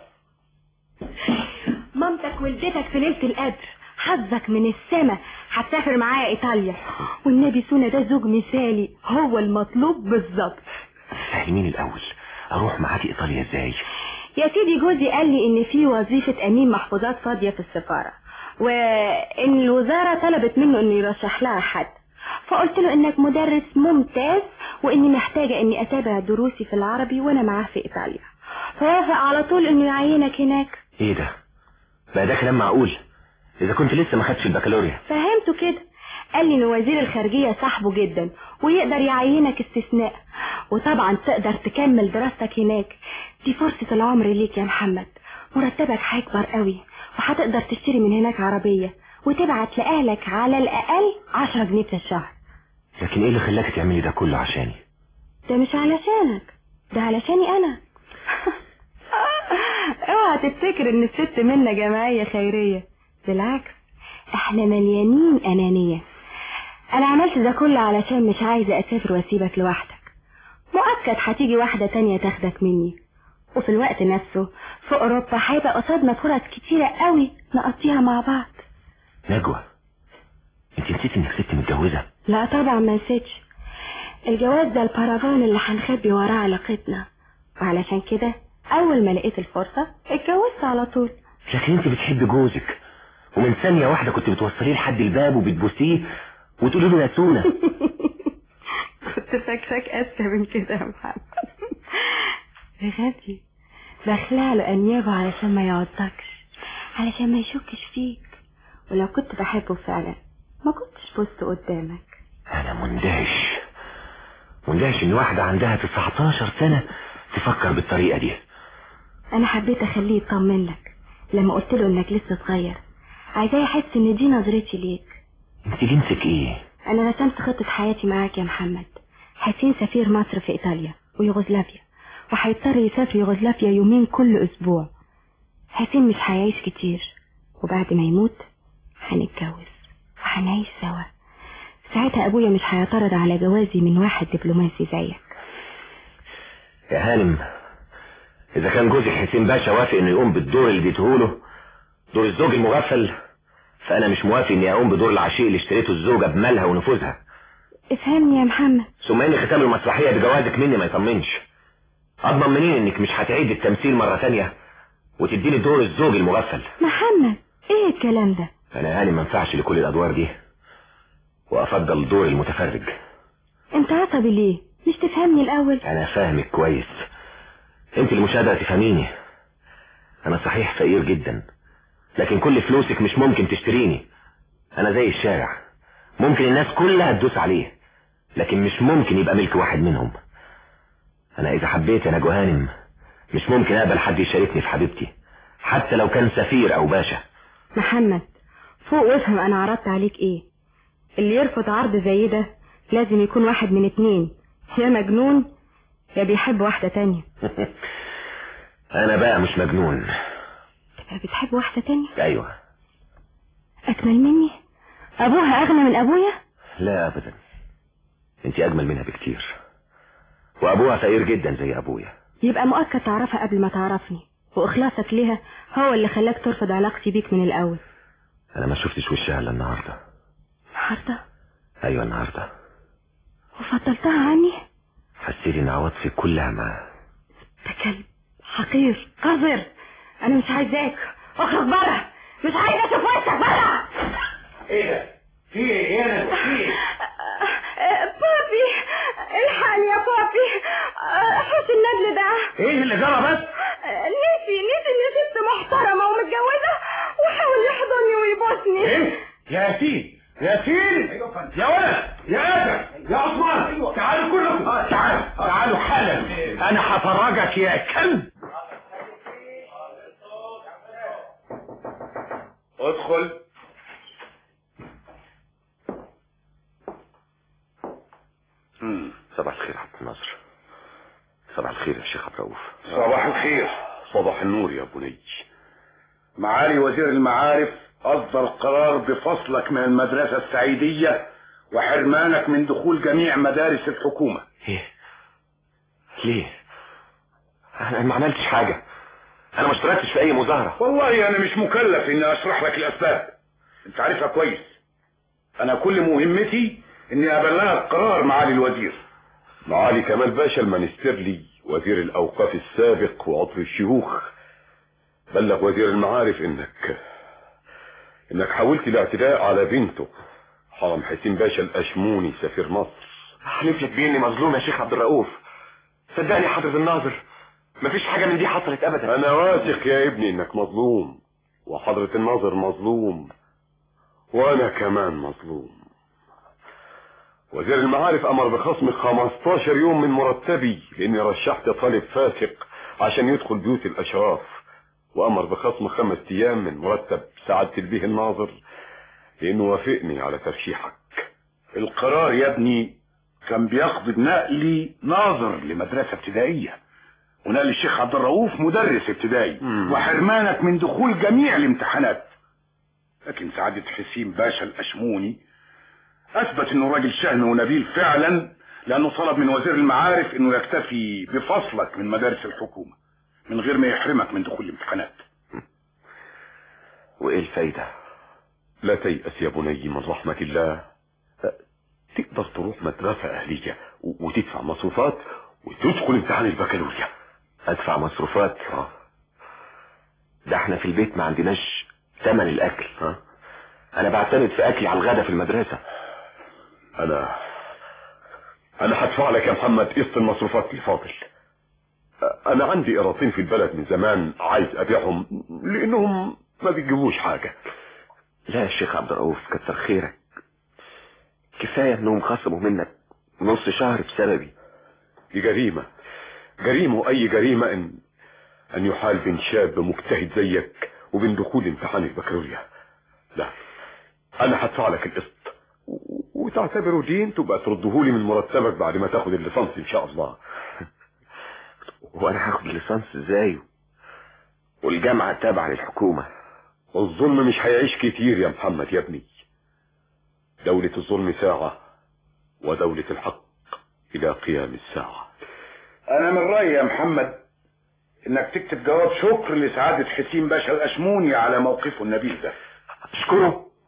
[SPEAKER 1] مامتك ولدتك في ليلة القدر حظك من السما هتسافر معايا ايطاليا والنبي سونا ده زوج مثالي هو المطلوب بالظبط
[SPEAKER 14] فاهمين الأول أروح معاكي إيطاليا إزاي
[SPEAKER 1] يا سيدي جوزي قال لي ان في وظيفة امين محفوظات فاضية في السفارة وان الوزارة طلبت منه انه يرشح لها حد فقلت له انك مدرس ممتاز واني محتاجة اني اتابع دروسي في العربي وانا معاه في ايطاليا فوافق على طول انه يعينك هناك
[SPEAKER 14] إيه ده بقى ده كلام معقول إذا كنت لسه ما خدتش البكالوريا
[SPEAKER 1] فهمته كده قال لي ان وزير الخارجية صاحبه جدا ويقدر يعينك استثناء وطبعا تقدر تكمل دراستك هناك دي فرصة العمر ليك يا محمد مرتبك هيكبر قوي وهتقدر تشتري من هناك عربية وتبعت لأهلك على الأقل عشرة جنيه في الشهر
[SPEAKER 14] لكن إيه اللي خلاك تعملي ده كله عشاني
[SPEAKER 1] ده مش علشانك ده علشاني أنا اوعى تفتكر ان الست منا جمعية خيرية بالعكس احنا مليانين انانية انا عملت ده كله علشان مش عايزة اسافر واسيبك لوحدك مؤكد هتيجي واحدة تانية تاخدك مني وفي الوقت نفسه في اوروبا هيبقى قصادنا فرص كتيرة قوي نقضيها مع بعض
[SPEAKER 14] نجوى انت نسيت انك ست متجوزة
[SPEAKER 1] لا طبعا ما نسيتش الجواز ده البارافان اللي هنخبي وراه علاقتنا وعلشان كده اول ما لقيت الفرصة اتجوزت على طول
[SPEAKER 14] لكن انت بتحب جوزك ومن ثانية واحدة كنت بتوصليه لحد الباب وبتبوسيه وتقولي له يا سونا
[SPEAKER 1] كنت فاكراك اذكى من كده يا محمد بغبي بخلع له انيابه علشان ما يعضكش علشان ما يشكش فيك ولو كنت بحبه فعلا ما كنتش بصت قدامك
[SPEAKER 14] انا مندهش مندهش ان واحدة عندها 19 سنة تفكر بالطريقة دي
[SPEAKER 1] انا حبيت اخليه يطمن لك لما قلت له انك لسه صغير عايزاه يحس ان دي نظرتي ليك
[SPEAKER 14] انت جنسك ايه
[SPEAKER 1] انا رسمت خطة حياتي معاك يا محمد حسين سفير مصر في ايطاليا ويوغوسلافيا وهيضطر يسافر يوغوسلافيا يومين كل اسبوع حسين مش هيعيش كتير وبعد ما يموت هنتجوز وهنعيش سوا ساعتها ابويا مش هيعترض على جوازي من واحد دبلوماسي زيك
[SPEAKER 14] يا هانم اذا كان جوزك حسين باشا وافق انه يقوم بالدور اللي اديتهوله دور الزوج المغفل فانا مش موافق اني اقوم بدور العشيق اللي اشتريته الزوجة بمالها ونفوذها
[SPEAKER 13] افهمني يا محمد
[SPEAKER 14] ثم ان ختام المسرحية بجوازك مني ما يطمنش اضمن منين انك مش هتعيد التمثيل مرة تانية وتديني دور الزوج المغفل
[SPEAKER 13] محمد ايه الكلام ده
[SPEAKER 14] انا هاني ما ينفعش لكل الادوار دي وافضل دور المتفرج
[SPEAKER 13] انت عصبي ليه مش تفهمني الاول
[SPEAKER 14] انا فاهمك كويس انت اللي مش قادره تفهميني انا صحيح فقير جدا لكن كل فلوسك مش ممكن تشتريني انا زي الشارع ممكن الناس كلها تدوس عليه لكن مش ممكن يبقى ملك واحد منهم انا اذا حبيت انا جهانم مش ممكن اقبل حد يشاركني في حبيبتي حتى لو كان سفير او باشا
[SPEAKER 13] محمد فوق وافهم انا عرضت عليك ايه اللي يرفض عرض زي ده لازم يكون واحد من اتنين يا مجنون يا بيحب واحدة تانية
[SPEAKER 14] انا بقى مش مجنون
[SPEAKER 13] تبقى بتحب واحدة تانية
[SPEAKER 14] ايوه
[SPEAKER 13] اجمل مني ابوها اغنى من ابويا
[SPEAKER 14] لا ابدا انت اجمل منها بكتير وابوها فقير جدا زي ابويا
[SPEAKER 13] يبقى مؤكد تعرفها قبل ما تعرفني واخلاصك ليها هو اللي خلاك ترفض علاقتي بيك من الاول
[SPEAKER 14] انا ما شفتش وشها الا النهارده
[SPEAKER 13] النهارده
[SPEAKER 14] ايوه النهارده
[SPEAKER 13] وفضلتها عني
[SPEAKER 14] حسيت ان عواطفي كلها معاه
[SPEAKER 13] ده كلب حقير قذر انا مش عايزاك اخرج بره مش عايزه اشوف وشك بره
[SPEAKER 9] ايه ده في ايه ايه انا في ايه
[SPEAKER 1] بابي الحقني يا بابي حوش الندل ده
[SPEAKER 9] ايه اللي جرى بس
[SPEAKER 1] نسي نسي اني ست محترمة ومتجوزة وحاول يحضني ويبوسني
[SPEAKER 9] ايه ياسين ياسين يا ولد يا ادم يا عثمان تعالوا كلكم تعالوا تعالوا حالا انا هفرجك يا كلب ادخل
[SPEAKER 14] صباح الخير عبد الناصر صباح الخير يا شيخ عبد الرؤوف
[SPEAKER 9] صباح الخير صباح النور يا بني معالي وزير المعارف أصدر قرار بفصلك من المدرسة السعيدية وحرمانك من دخول جميع مدارس الحكومة
[SPEAKER 14] ايه ليه انا ما عملتش حاجة انا ما اشتركتش في اي مظاهرة
[SPEAKER 9] والله أنا مش مكلف إني أشرح لك الأسباب أنت عارفها كويس أنا كل مهمتي إني أبلغك قرار معالي الوزير
[SPEAKER 3] معالي كمال باشا المنسترلي وزير الأوقاف السابق وعضو الشيوخ بلغ وزير المعارف إنك إنك حاولت الاعتداء على بنته حرم حسين باشا الأشموني سفير مصر
[SPEAKER 14] حلف لك بيه اني مظلوم يا شيخ عبد الرؤوف صدقني حضرة الناظر مفيش حاجة من دي حصلت ابدا
[SPEAKER 3] أنا واثق يا ابني إنك مظلوم وحضرة الناظر مظلوم وأنا كمان مظلوم وزير المعارف أمر بخصم 15 يوم من مرتبي لأني رشحت طالب فاسق عشان يدخل بيوت الأشراف وأمر بخصم خمس أيام من مرتب سعادة البيه الناظر لأنه وافقني على ترشيحك
[SPEAKER 9] القرار يا ابني كان بيقضي بنقلي ناظر لمدرسة ابتدائية ونقل الشيخ عبد الرؤوف مدرس ابتدائي وحرمانك من دخول جميع الامتحانات لكن سعادة حسين باشا الأشموني أثبت إنه راجل شهم ونبيل فعلا لأنه طلب من وزير المعارف إنه يكتفي بفصلك من مدارس الحكومة من غير ما يحرمك من دخول الامتحانات
[SPEAKER 14] وايه الفايدة
[SPEAKER 3] لا تيأس يا بني من رحمة الله تقدر تروح مدرسة أهلية و- وتدفع مصروفات وتدخل امتحان البكالوريا
[SPEAKER 14] ادفع مصروفات ده احنا في البيت ما عندناش ثمن الاكل ها انا بعتمد في اكلي على الغدا في المدرسة
[SPEAKER 3] أنا أنا هدفع لك يا محمد قسط المصروفات اللي فاضل أنا عندي قراطين في البلد من زمان عايز أبيعهم لأنهم ما بيجيبوش حاجة
[SPEAKER 14] لا يا شيخ عبد الرؤوف كتر خيرك كفاية انهم خصموا منك نص شهر بسببي
[SPEAKER 3] دي جريمة جريمة وأي جريمة إن أن يحال بين شاب مجتهد زيك وبين دخول امتحان البكالوريا لا أنا هدفع لك القسط و- وتعتبره دين تبقى تردهولي من مرتبك بعد ما تاخد الليسانس إن شاء الله
[SPEAKER 14] وانا هاخد الليسانس ازاي والجامعة تابعة للحكومة
[SPEAKER 3] الظلم مش هيعيش كتير يا محمد يا ابني دولة الظلم ساعة ودولة الحق إلى قيام الساعة
[SPEAKER 9] أنا من رأيي يا محمد إنك تكتب جواب شكر لسعادة حسين باشا الأشموني على موقفه النبيل ده
[SPEAKER 14] اشكره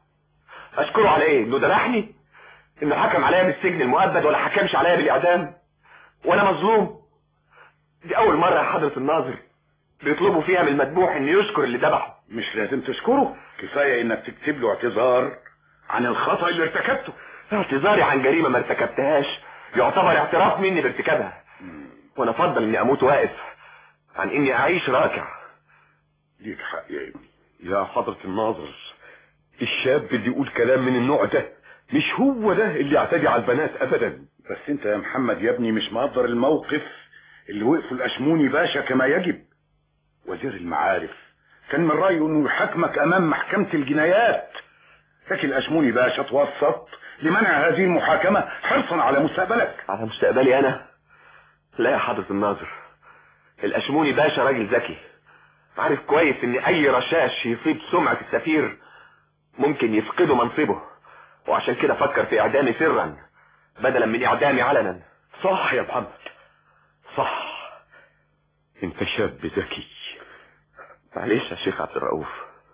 [SPEAKER 15] اشكره على ايه انه ذبحني انه حكم عليا بالسجن المؤبد ولا حكمش عليا بالاعدام وانا مظلوم دي اول مرة يا حضرة الناظر بيطلبوا فيها من المذبوح انه يشكر اللي ذبحه
[SPEAKER 9] مش لازم تشكره كفاية انك تكتب له اعتذار عن الخطأ اللي ارتكبته
[SPEAKER 15] اعتذاري عن جريمة ما ارتكبتهاش يعتبر اعتراف مني بارتكابها وانا افضل اني اموت واقف عن اني اعيش راكع
[SPEAKER 3] ليك حق يا ابني يا حضرة الناظر الشاب اللي يقول كلام من النوع ده مش هو ده اللي يعتدي على البنات ابدا
[SPEAKER 9] بس انت يا محمد يا ابني مش مقدر الموقف اللي وقفوا الاشموني باشا كما يجب وزير المعارف كان من رأيه انه يحاكمك امام محكمة الجنايات لكن الاشموني باشا توسط لمنع هذه المحاكمة حرصا على مستقبلك
[SPEAKER 15] على مستقبلي انا لا يا حضرة الناظر الاشموني باشا راجل ذكي عارف كويس ان اي رشاش يصيب سمعة السفير ممكن يفقده منصبه وعشان كده فكر في اعدامي سرا بدلا من اعدامي علنا
[SPEAKER 3] صح يا محمد صح انت شاب ذكي
[SPEAKER 15] معلش يا شيخ عبد الرؤوف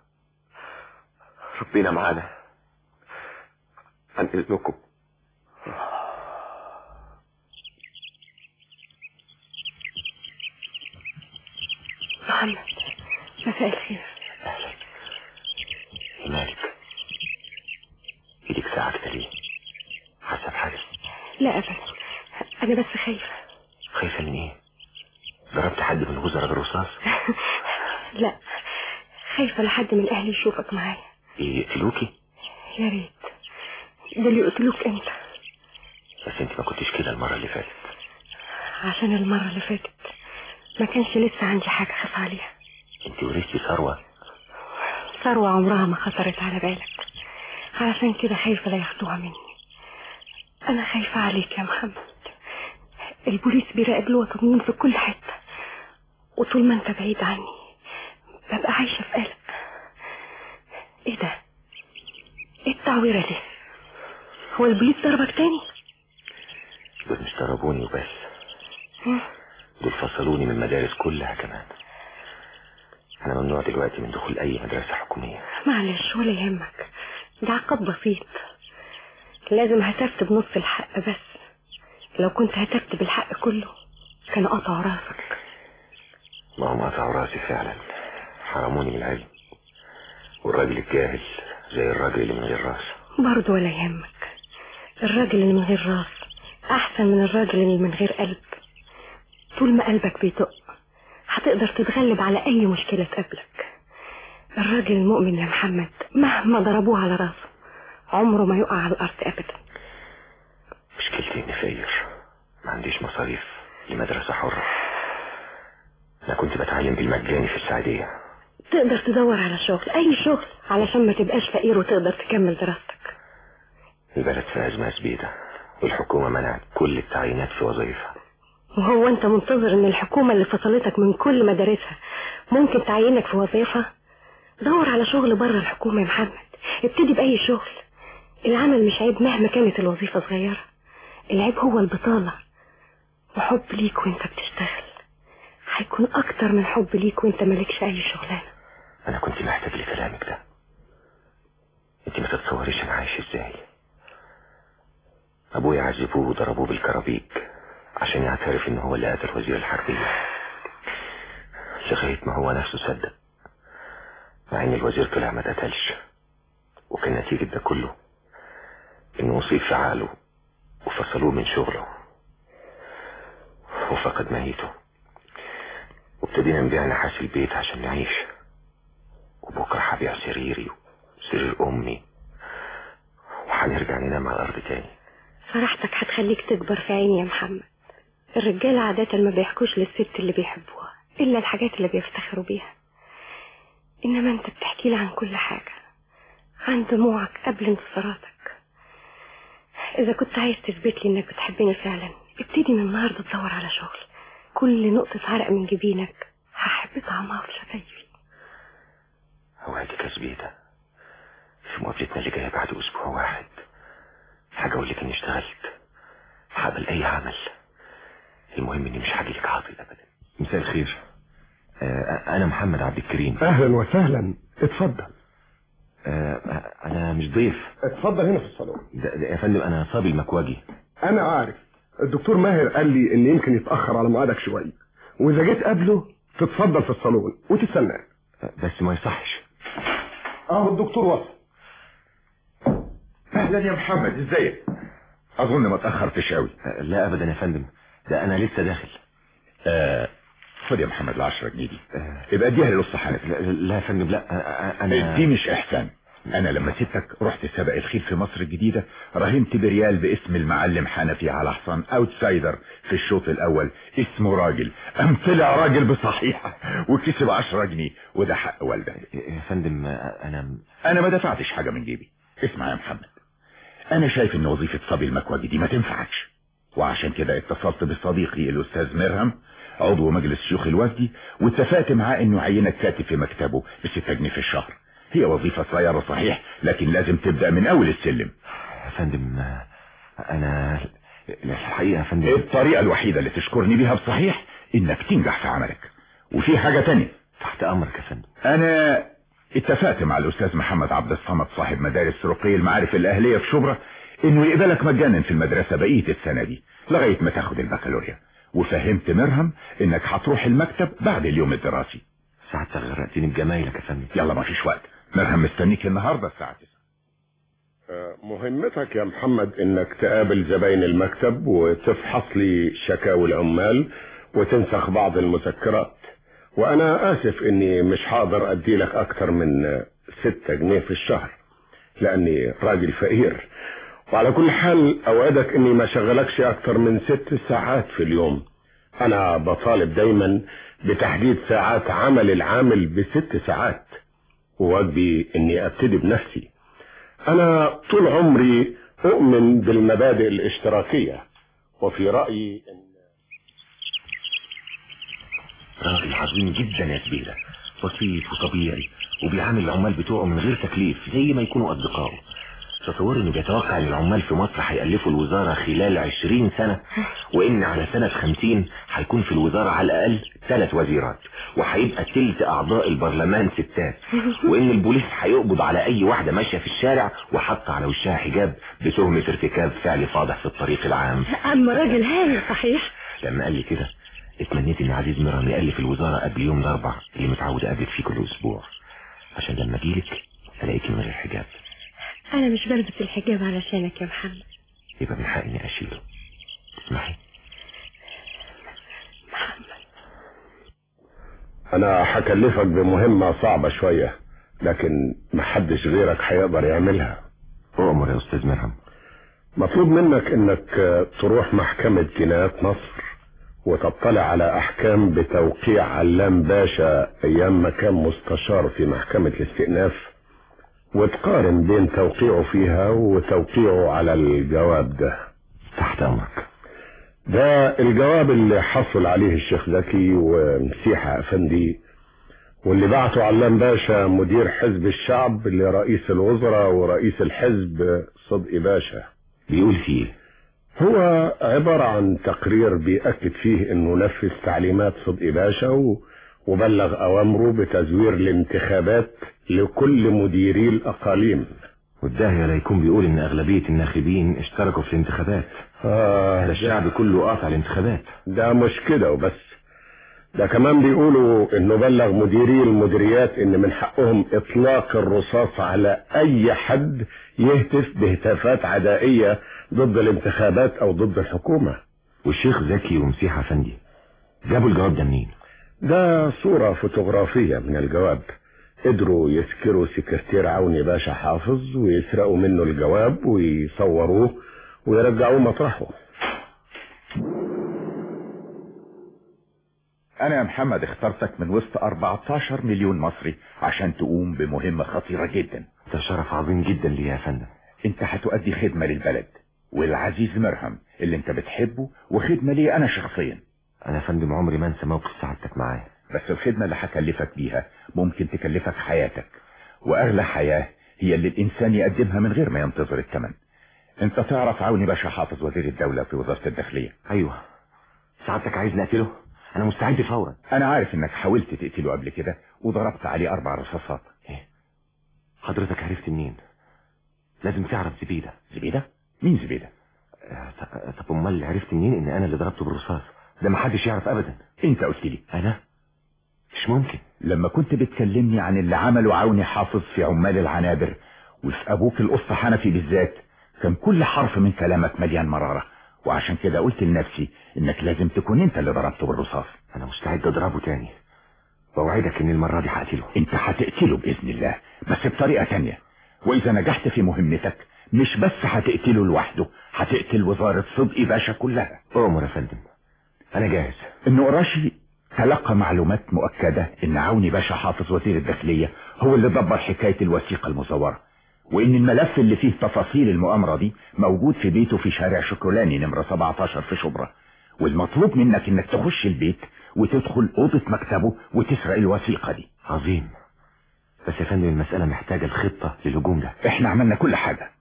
[SPEAKER 15] ربنا معانا عن اذنكم
[SPEAKER 1] محمد مساء الخير
[SPEAKER 14] مالك ايدك ساعة كده ليه حاسة بحاجة
[SPEAKER 1] لا ابدا انا بس خايفه
[SPEAKER 14] خايفة من ايه ضربت حد من وزراء بالرصاص
[SPEAKER 1] لا خايفه لحد من اهلي يشوفك معايا
[SPEAKER 14] ايه يقتلوكي
[SPEAKER 1] يا ريت ده اللي يقتلوك انت
[SPEAKER 14] بس انت ما كنتش كده المرة اللي فاتت
[SPEAKER 1] عشان المره اللي فاتت ما كانش لسه عندي حاجه خاف عليها
[SPEAKER 14] انت ورثتي ثروة
[SPEAKER 1] ثروه عمرها ما خطرت على بالك علشان كده خايفه لا ياخدوها مني انا خايفه عليك يا محمد البوليس بيراقب الوطنيين في كل حته وطول ما انت بعيد عني ببقى عايشه في قلق ايه ده ايه التعويره دي هو البوليس ضربك تاني
[SPEAKER 14] دول مش ضربوني وبس دول فصلوني من المدارس كلها كمان انا ممنوع دلوقتي من دخول اي مدرسة حكومية
[SPEAKER 1] معلش ولا يهمك ده عقاب بسيط لازم هتفت بنص الحق بس لو كنت هتفت بالحق كله كان قطع راسك
[SPEAKER 14] ما هم قطعوا راسي فعلا حرموني من العلم والراجل الجاهل زي الراجل اللي من غير راس
[SPEAKER 1] برضه ولا يهمك الراجل اللي من غير راس احسن من الراجل اللي من غير قلب طول ما قلبك بيدق هتقدر تتغلب على اي مشكلة تقابلك الراجل المؤمن يا محمد مهما ضربوه على راسه عمره ما يقع على الارض ابدا
[SPEAKER 14] مشكلتي اني فقير ما عنديش مصاريف لمدرسة حرة انا كنت بتعلم بالمجاني في السعودية
[SPEAKER 1] تقدر تدور على شغل اي شغل علشان ما تبقاش فقير وتقدر تكمل دراستك
[SPEAKER 14] البلد في أزمة سبيدة والحكومة منعت كل التعيينات في وظائفها
[SPEAKER 1] وهو انت منتظر ان الحكومة اللي فصلتك من كل مدارسها ممكن تعينك في وظيفة دور على شغل بره الحكومة يا محمد ابتدي بأي شغل العمل مش عيب مهما كانت الوظيفة صغيرة العيب هو البطالة وحب ليك وانت بتشتغل هيكون اكتر من حب ليك وانت مالكش اي شغلانة
[SPEAKER 14] انا كنت محتاج لكلامك ده انت ما تتصوريش انا عايش ازاي ابويا عذبوه وضربوه بالكرابيك عشان يعترف ان هو اللي قتل وزير الحربية لغاية ما هو نفسه صدق مع ان الوزير طلع ما اتقتلش وكان نتيجة ده كله انه اصيب في عقله وفصلوه من شغله وفقد ميته وابتدينا نبيع نحاس البيت عشان نعيش وبكرة هبيع سريري وسرير امي وهنرجع ننام على الارض تاني
[SPEAKER 1] فرحتك هتخليك تكبر في عيني يا محمد الرجالة عادة ما بيحكوش للست اللي بيحبوها إلا الحاجات اللي بيفتخروا بيها إنما أنت بتحكي لي عن كل حاجة عن دموعك قبل انتصاراتك إذا كنت عايز تثبت لي إنك بتحبني فعلا ابتدي من النهاردة تدور على شغل كل نقطة عرق من جبينك هحب طعمها في شفايفي
[SPEAKER 14] اوعدك يا زبيدة في مقابلتنا اللي جاية بعد اسبوع واحد حاجة اقول لك اني اشتغلت هقبل اي عمل المهم اني مش هجيلك عاطل ابدا
[SPEAKER 2] مساء الخير
[SPEAKER 14] آه انا محمد عبد الكريم
[SPEAKER 2] اهلا وسهلا اتفضل
[SPEAKER 14] آه انا مش ضيف
[SPEAKER 9] اتفضل هنا في الصالون
[SPEAKER 14] ده ده يا فندم انا صبي المكواجي
[SPEAKER 9] انا عارف الدكتور ماهر قال لي ان يمكن يتاخر على ميعادك شويه واذا جيت قبله تتفضل في الصالون وتستناه
[SPEAKER 14] بس ما يصحش
[SPEAKER 9] اهو الدكتور وصل
[SPEAKER 4] اهلا يا محمد ازيك اظن ما اتاخرتش قوي
[SPEAKER 14] لا ابدا يا فندم ده انا لسه داخل
[SPEAKER 4] آه خد يا محمد ال 10 جنيه دي يبقى اديها للأسطى حنفي
[SPEAKER 14] لا, لا يا فندم لا آه، انا
[SPEAKER 4] دي مش احسان انا لما سبتك رحت سبق الخيل في مصر الجديدة رهنت بريال باسم المعلم حنفي على حصان اوتسايدر في الشوط الاول اسمه راجل ام طلع راجل بصحيحة وكسب 10 جنيه وده حق والدك
[SPEAKER 14] يا فندم آه، انا
[SPEAKER 4] انا ما دفعتش حاجة من جيبي اسمع يا محمد انا شايف ان وظيفة صبي المكواجي دي ما تنفعكش وعشان كده اتصلت بصديقي الاستاذ مرهم عضو مجلس شيوخ الوفدي واتفقت معاه انه يعينك كاتب في مكتبه بستة جنيه في الشهر هي وظيفة صغيرة صحيح لكن لازم تبدأ من اول السلم
[SPEAKER 14] يا فندم آه، انا الحقيقة يا فندم
[SPEAKER 4] الطريقة الوحيدة اللي تشكرني بيها بصحيح انك تنجح في عملك وفي حاجة تانية
[SPEAKER 14] تحت امرك يا فندم
[SPEAKER 4] انا اتفقت مع الاستاذ محمد عبد الصمد صاحب مدارس رقي المعارف الاهلية في شبرا انه يقبلك مجانا في المدرسة بقية السنة دي لغاية ما تاخد البكالوريا وفهمت مرهم انك هتروح المكتب بعد اليوم الدراسي
[SPEAKER 14] ساعتك غرقتني بجمايلك يا فندم
[SPEAKER 4] يلا ما فيش وقت مرهم مستنيك النهاردة الساعة 9
[SPEAKER 9] مهمتك يا محمد انك تقابل زباين المكتب وتفحص لي شكاوي العمال وتنسخ بعض المذكرات وانا اسف اني مش هقدر ادي لك اكتر من ستة جنيه في الشهر لاني راجل فقير وعلى كل حال اوعدك اني ما شغلكش اكتر من ست ساعات في اليوم انا بطالب دايما بتحديد ساعات عمل العامل بست ساعات وواجبي اني ابتدي بنفسي انا طول عمري اؤمن بالمبادئ الاشتراكية وفي رأيي ان
[SPEAKER 14] راجل عظيم جدا يا كبيرة بسيط وطبيعي وبيعامل العمال بتوعه من غير تكليف زي ما يكونوا أصدقائه تصور انه بيتوقع ان العمال في مصر هيألفوا الوزارة خلال عشرين سنة وان على سنة خمسين هيكون في الوزارة على الاقل ثلاث وزيرات وهيبقى تلت اعضاء البرلمان ستات وان البوليس هيقبض على اي واحدة ماشية في الشارع وحط على وشها حجاب بتهمة ارتكاب فعل فاضح في الطريق العام
[SPEAKER 6] اما راجل هايل صحيح
[SPEAKER 14] لما قال لي كده اتمنيت ان عزيز مرام يألف الوزارة قبل يوم الاربع اللي متعود اقابلك فيه كل اسبوع عشان لما اجيلك الاقيكي من غير حجاب
[SPEAKER 6] انا مش بلبس الحجاب علشانك يا محمد
[SPEAKER 14] يبقى من حقي اني اشيله تسمحي
[SPEAKER 9] انا هكلفك بمهمة صعبة شوية لكن محدش غيرك هيقدر يعملها
[SPEAKER 14] اؤمر يا استاذ مرهم
[SPEAKER 9] مطلوب منك انك تروح محكمة جنايات مصر وتطلع على احكام بتوقيع علام باشا ايام ما كان مستشار في محكمة الاستئناف وتقارن بين توقيعه فيها وتوقيعه على الجواب ده
[SPEAKER 14] تحت امرك
[SPEAKER 9] ده الجواب اللي حصل عليه الشيخ زكي ومسيحة افندي واللي بعته علام باشا مدير حزب الشعب لرئيس الوزراء ورئيس الحزب صدقي باشا
[SPEAKER 14] بيقول فيه
[SPEAKER 9] هو عبارة عن تقرير بيأكد فيه انه نفذ تعليمات صدقي باشا و... وبلغ اوامره بتزوير الانتخابات لكل مديري الاقاليم
[SPEAKER 14] والداهية لا يكون بيقول ان اغلبية الناخبين اشتركوا في الانتخابات
[SPEAKER 9] آه
[SPEAKER 14] ده الشعب كله قاطع الانتخابات
[SPEAKER 9] ده مش كده وبس ده كمان بيقولوا انه بلغ مديري المديريات ان من حقهم اطلاق الرصاص على اي حد يهتف بهتافات عدائية ضد الانتخابات او ضد الحكومة
[SPEAKER 14] والشيخ زكي ومسيح افندي جابوا الجواب ده منين
[SPEAKER 9] ده صورة فوتوغرافية من الجواب قدروا يسكروا سكرتير عوني باشا حافظ ويسرقوا منه الجواب ويصوروه ويرجعوه مطرحه
[SPEAKER 4] انا يا محمد اخترتك من وسط 14 مليون مصري عشان تقوم بمهمة خطيرة جدا
[SPEAKER 14] ده شرف عظيم جدا لي يا فندم
[SPEAKER 4] انت هتؤدي خدمة للبلد والعزيز مرهم اللي انت بتحبه وخدمة لي انا شخصيا
[SPEAKER 14] انا يا فندم عمري ما انسى موقف سعادتك معايا
[SPEAKER 4] بس الخدمة اللي هكلفك بيها ممكن تكلفك حياتك واغلى حياة هي اللي الانسان يقدمها من غير ما ينتظر الثمن انت تعرف عوني باشا حافظ وزير الدولة في وزارة الداخلية
[SPEAKER 14] ايوه سعادتك عايز نقتله انا مستعد فورا
[SPEAKER 4] انا عارف انك حاولت تقتله قبل كده وضربت عليه اربع رصاصات
[SPEAKER 14] حضرتك عرفت منين لازم تعرف زبيدة
[SPEAKER 4] زبيدة مين زبيدة
[SPEAKER 14] آه، ط- طب امال عرفت منين ان انا اللي ضربته بالرصاص ده ما حدش يعرف ابدا
[SPEAKER 4] انت قلت لي
[SPEAKER 14] انا مش ممكن
[SPEAKER 4] لما كنت بتكلمني عن اللي عمله عوني حافظ في عمال العنابر وفي ابوك القصة حنفي بالذات كان كل حرف من كلامك مليان مرارة وعشان كده قلت لنفسي انك لازم تكون انت اللي ضربته بالرصاص
[SPEAKER 14] انا مستعد اضربه تاني بوعدك ان المرة دي هقتله
[SPEAKER 4] انت هتقتله باذن الله بس بطريقة تانية واذا نجحت في مهمتك مش بس هتقتله لوحده هتقتل وزارة صدقي باشا كلها
[SPEAKER 14] اؤمر يا فندم انا جاهز
[SPEAKER 4] النقراشي تلقى معلومات مؤكدة ان عوني باشا حافظ وزير الداخلية هو اللي دبر حكاية الوثيقة المزورة وان الملف اللي فيه تفاصيل المؤامرة دي موجود في بيته في شارع شوكولاني نمرة 17 في شبرا والمطلوب منك انك تخش البيت وتدخل اوضة مكتبه وتسرق الوثيقة دي
[SPEAKER 14] عظيم بس يا فندم المسألة محتاجة الخطة للهجوم ده
[SPEAKER 4] احنا عملنا كل حاجة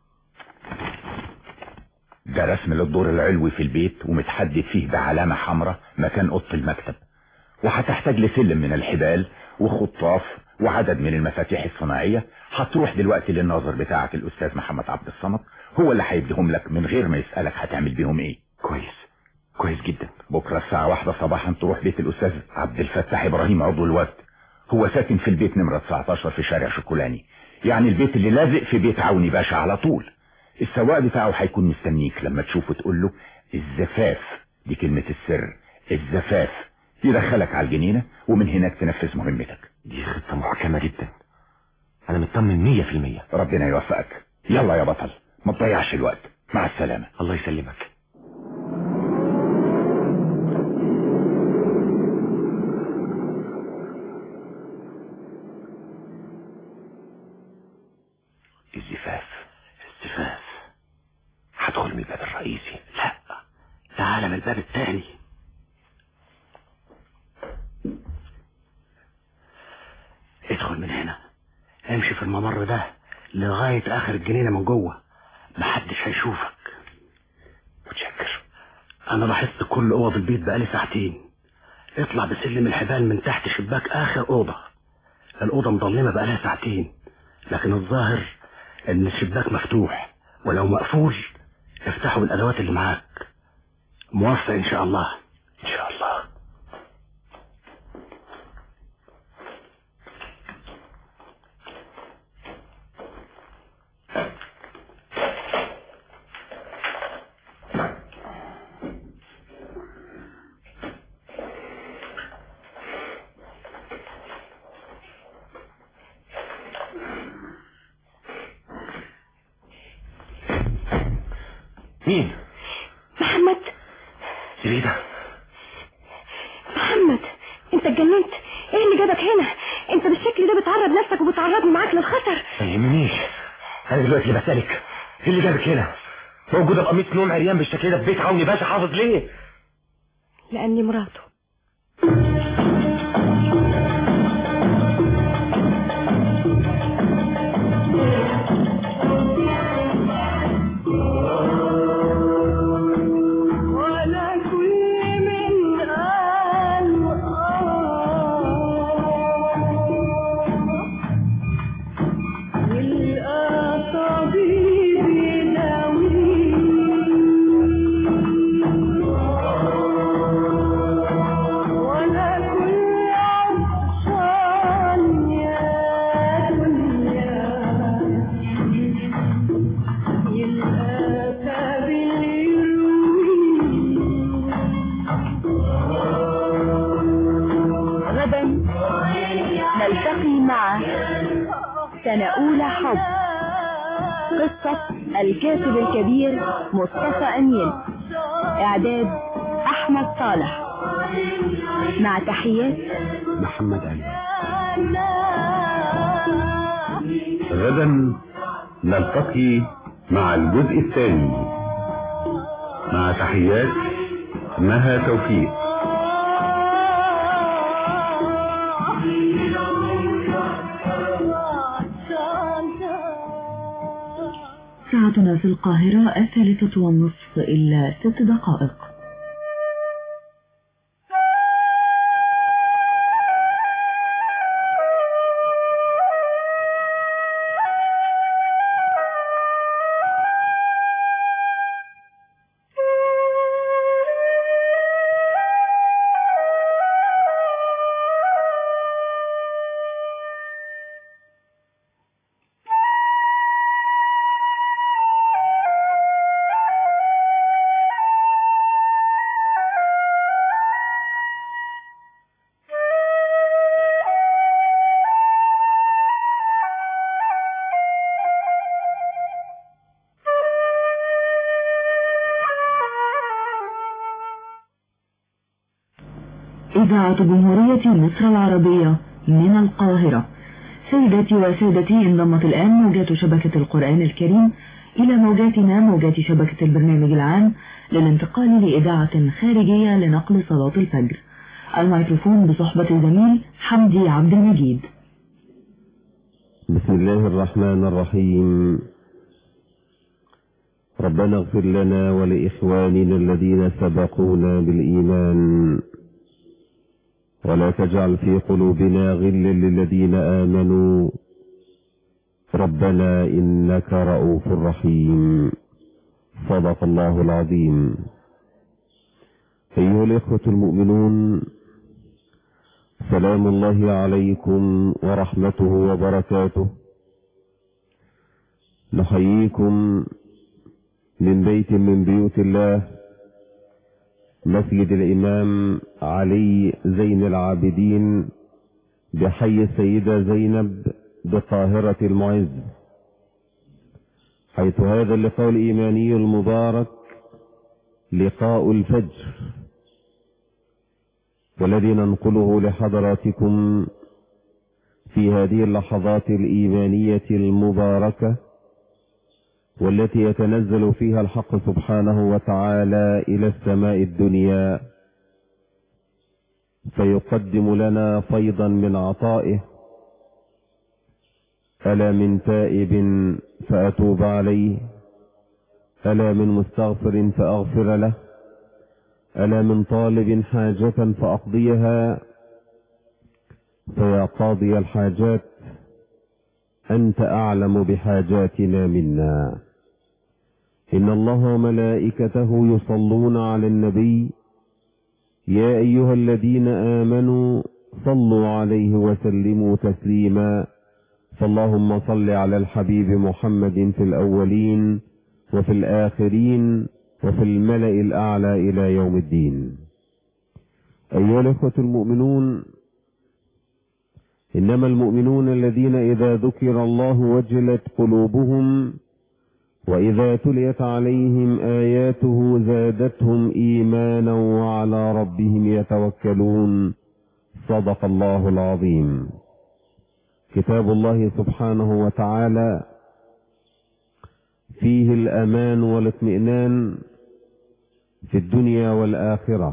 [SPEAKER 4] ده رسم للدور العلوي في البيت ومتحدد فيه بعلامة حمراء مكان اوضة المكتب وهتحتاج لسلم من الحبال وخطاف وعدد من المفاتيح الصناعية هتروح دلوقتي للناظر بتاعك الأستاذ محمد عبد الصمد هو اللي هيديهم لك من غير ما يسألك هتعمل بيهم ايه
[SPEAKER 14] كويس كويس جدا
[SPEAKER 4] بكرة الساعة واحدة صباحا تروح بيت الأستاذ عبد الفتاح إبراهيم عضو الوفد هو ساكن في البيت نمرة 19 في شارع شوكولاني يعني البيت اللي لازق في بيت عوني باشا على طول السواق بتاعه هيكون مستنيك لما تشوفه تقول له الزفاف دي كلمة السر الزفاف يدخلك على الجنينة ومن هناك تنفذ مهمتك
[SPEAKER 14] دي خطة محكمة جدا انا مطمن مية في المية
[SPEAKER 4] ربنا يوفقك يلا يا بطل ما تضيعش الوقت مع السلامة
[SPEAKER 14] الله يسلمك
[SPEAKER 4] الزفاف الزفاف هدخل من الباب الرئيسي
[SPEAKER 20] لا تعال من الباب التاني ادخل من هنا امشي في الممر ده لغاية اخر الجنينة من جوه محدش هيشوفك
[SPEAKER 4] متشكر
[SPEAKER 20] انا لاحظت كل اوض البيت بقالي ساعتين اطلع بسلم الحبال من تحت شباك اخر اوضة الاوضة مظلمة بقالها ساعتين لكن الظاهر ان الشباك مفتوح ولو مقفول افتحه بالادوات اللي معاك موفق ان شاء الله
[SPEAKER 4] ان شاء الله
[SPEAKER 14] مين
[SPEAKER 1] محمد
[SPEAKER 14] زبيدة
[SPEAKER 1] محمد انت اتجننت ايه اللي جابك هنا انت بالشكل ده بتعرض نفسك وبتعرضني معاك للخطر
[SPEAKER 14] ما يهمنيش انا دلوقتي اللي بسألك ايه اللي جابك هنا موجودة بقميص نوم عريان بالشكل ده في بيت عوني باشا حافظ ليه
[SPEAKER 1] لاني مراته
[SPEAKER 6] ولا كل من قال يلقى طبيب يداويه ولا كل عطشان يا دنيا يلقى طبيب
[SPEAKER 13] غدا نلتقي مع سنة أولى حب قصة الكاتب الكبير مصطفى أمين إعداد أحمد صالح مع تحيات
[SPEAKER 7] محمد علي غدا نلتقي مع الجزء الثاني مع تحيات مها توفيق
[SPEAKER 5] ساعتنا في القاهرة الثالثة والنصف إلا ست دقائق إذاعة جمهورية مصر العربية من القاهرة سيداتي وسادتي انضمت الآن موجات شبكة القرآن الكريم إلى موجاتنا موجات شبكة البرنامج العام للانتقال لإذاعة خارجية لنقل صلاة الفجر الميكروفون بصحبة الزميل حمدي عبد المجيد
[SPEAKER 7] بسم الله الرحمن الرحيم ربنا اغفر لنا ولإخواننا الذين سبقونا بالإيمان ولا تجعل في قلوبنا غلا للذين آمنوا ربنا إنك رؤوف رحيم صدق الله العظيم أيها الإخوة المؤمنون سلام الله عليكم ورحمته وبركاته نحييكم من بيت من بيوت الله مسجد الإمام علي زين العابدين بحي السيدة زينب بقاهرة المعز حيث هذا اللقاء الإيماني المبارك لقاء الفجر والذي ننقله لحضراتكم في هذه اللحظات الإيمانية المباركة والتي يتنزل فيها الحق سبحانه وتعالى إلى السماء الدنيا فيقدم لنا فيضا من عطائه ألا من تائب فأتوب عليه ألا من مستغفر فأغفر له ألا من طالب حاجة فأقضيها فيا قاضي الحاجات أنت أعلم بحاجاتنا منا إن الله وملائكته يصلون على النبي يا أيها الذين آمنوا صلوا عليه وسلموا تسليما فاللهم صل على الحبيب محمد في الأولين وفي الآخرين وفي الملأ الأعلى إلى يوم الدين أيها الأخوة المؤمنون إنما المؤمنون الذين إذا ذكر الله وجلت قلوبهم وإذا تليت عليهم آياته زادتهم إيمانا وعلى ربهم يتوكلون صدق الله العظيم كتاب الله سبحانه وتعالى فيه الأمان والاطمئنان في الدنيا والآخرة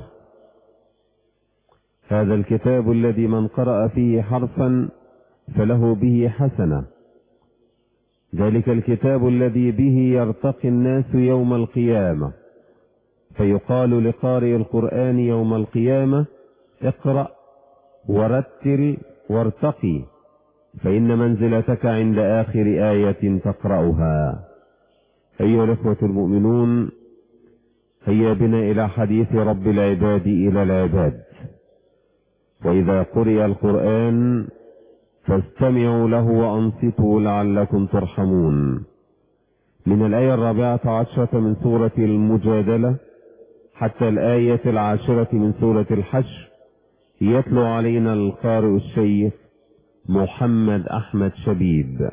[SPEAKER 7] هذا الكتاب الذي من قرأ فيه حرفا فله به حسنة ذلك الكتاب الذي به يرتقي الناس يوم القيامة فيقال لقارئ القرآن يوم القيامة اقرأ ورتل وارتقي فإن منزلتك عند آخر آية تقرأها أيها الأخوة المؤمنون هيا بنا إلى حديث رب العباد إلى العباد وإذا قرئ القرآن فاستمعوا له وأنصتوا لعلكم ترحمون من الآية الرابعة عشرة من سورة المجادلة حتى الآية العاشرة من سورة الحشر يتلو علينا القارئ الشيخ محمد أحمد شبيب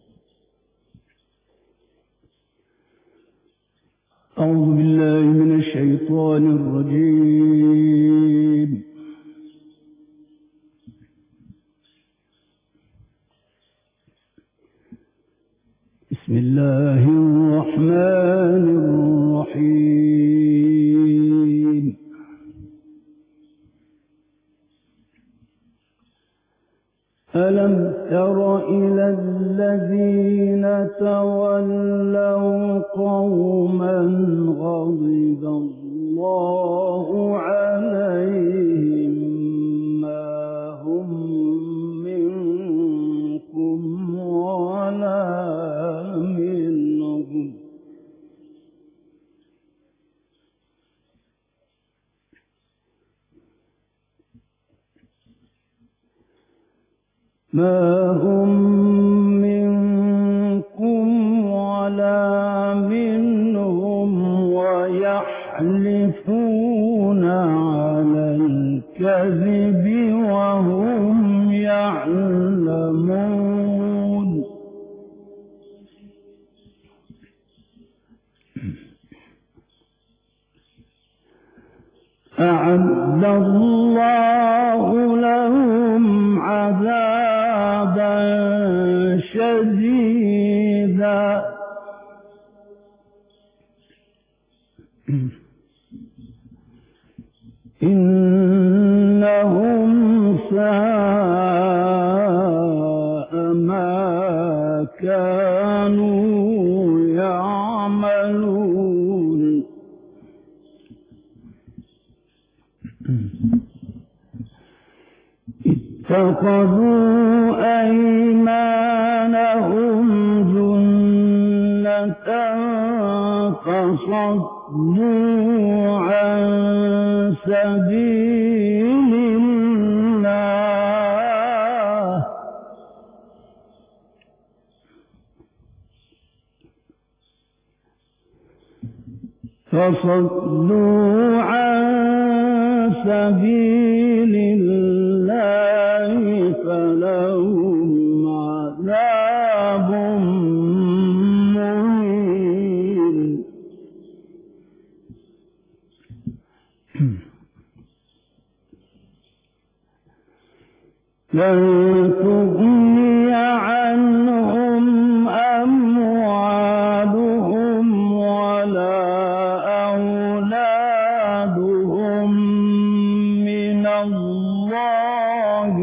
[SPEAKER 21] أعوذ بالله من الشيطان الرجيم بسم الله الرحمن الرحيم ألم تر إلى الذين تولوا قوما غضب الله عليهم ما هم منكم ولا منهم ما هم منكم ولا منهم ويحلفون على الكذب وهم يعلمون أعد الله لهم عذابا شديدا إنهم ساء ما كانوا يعملون اتخذوا أيمانهم جنة فصدوا عن سبيل الله فصدوا عن سبيل الله فلهم عذاب مهين لن تغني عنهم أموالهم ولا أولادهم من الله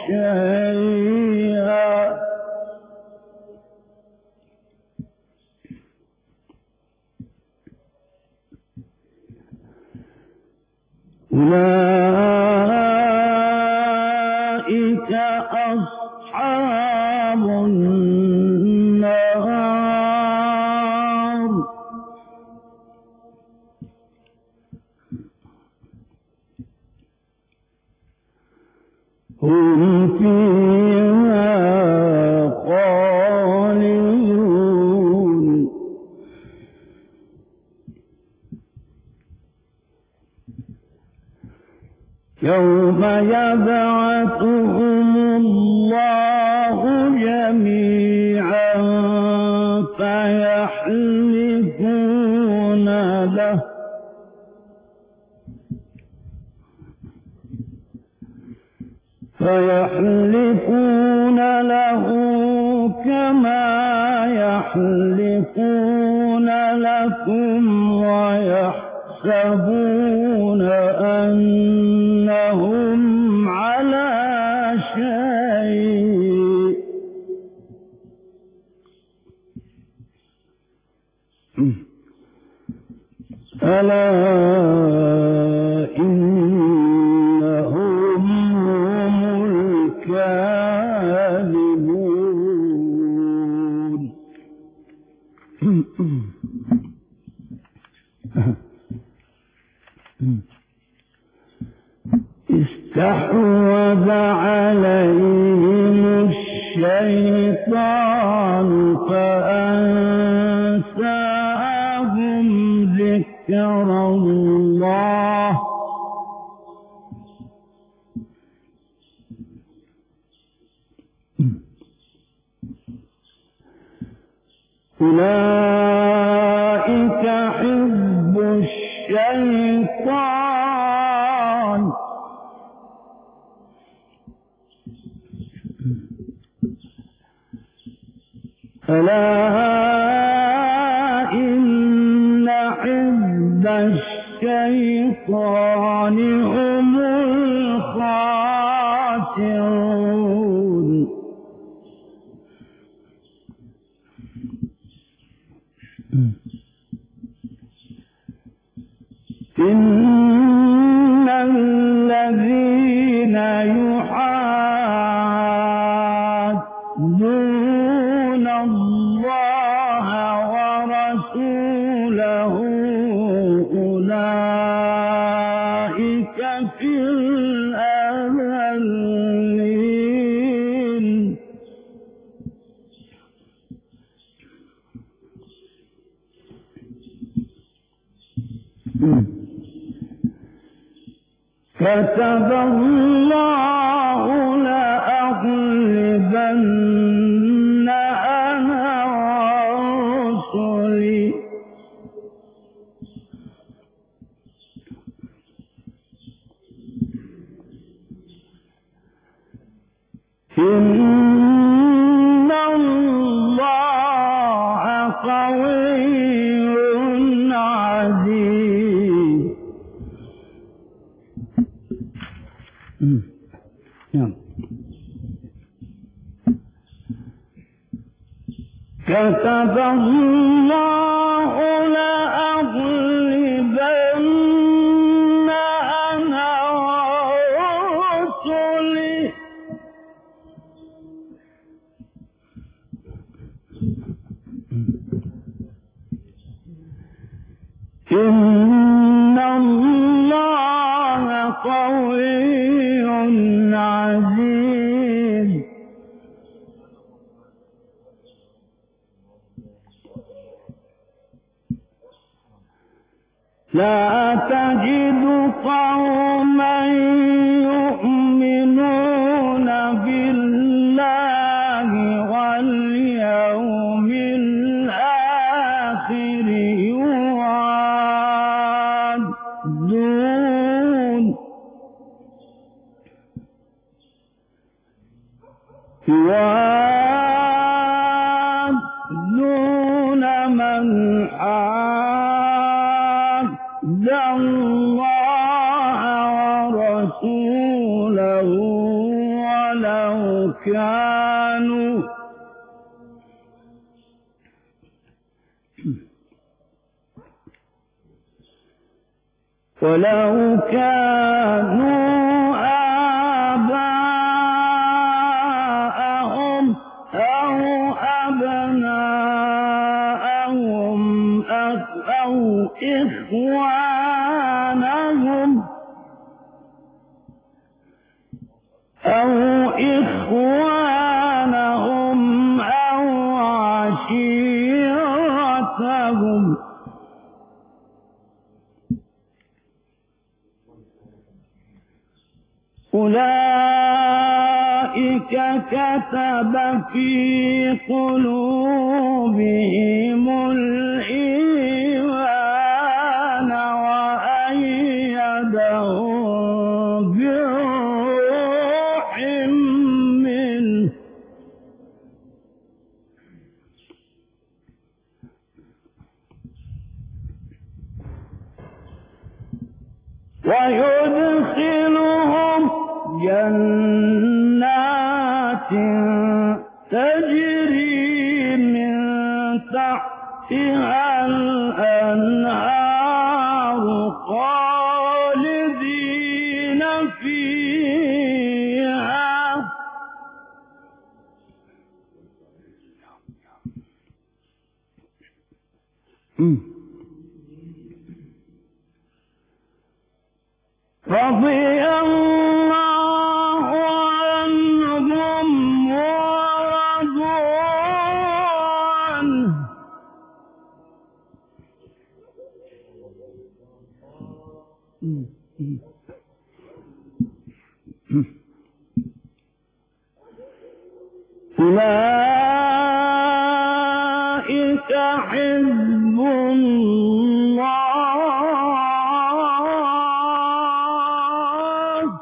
[SPEAKER 21] شيئا أولئك أصحاب النار هم فيها خالدون يوم يبعثهم الله جميعا فيحلفون له فيحلفون له كما يحلفون لكم ويحسبون أنهم على شيء ألا إنهم هم الكاذبون استحوذ عليهم الشيطان فأنساهم ذكر الله أولئك حزب الشيطان ألا إن حزب الشيطان هم الخاسرون إن الذين يحادون الله ورسوله أولئك في الأذلين كتب الله لأغلبن أنا ورسلي إن الله قوي عزيز أمم. يلا. كتب الله لأغلبن أنا ورسلي إن الله قوي عزيز لا تجد قوما يؤمنون بالله واليوم الآخر يوادون يوادون من حاد الله ورسوله ولو كانوا ولو كانوا آباءهم أو أبناءهم أو- أو إخوانهم أو إخوانهم أو عشيرتهم أولئك كتب في قلوبهم الإيمان وأيدهم بروح منه ويدخلهم جنات تجري من تحتها الأنهار خالدين فيها رضي الله عنهم ورضوا عنه أولئك حزب الله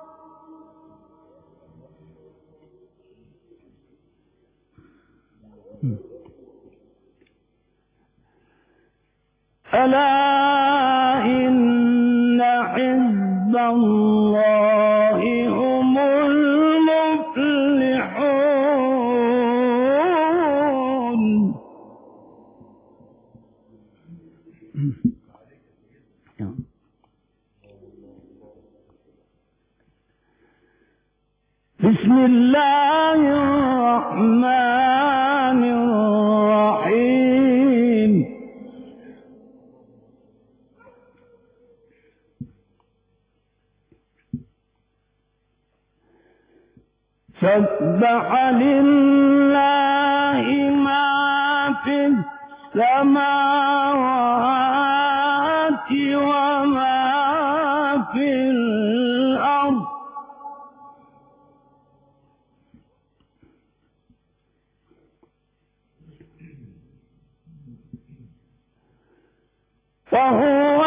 [SPEAKER 21] ألا إن حزب الله هم المفلحون بسم الله الرحمن الرحيم سبح لله ما في السماوات وما في الأرض وهو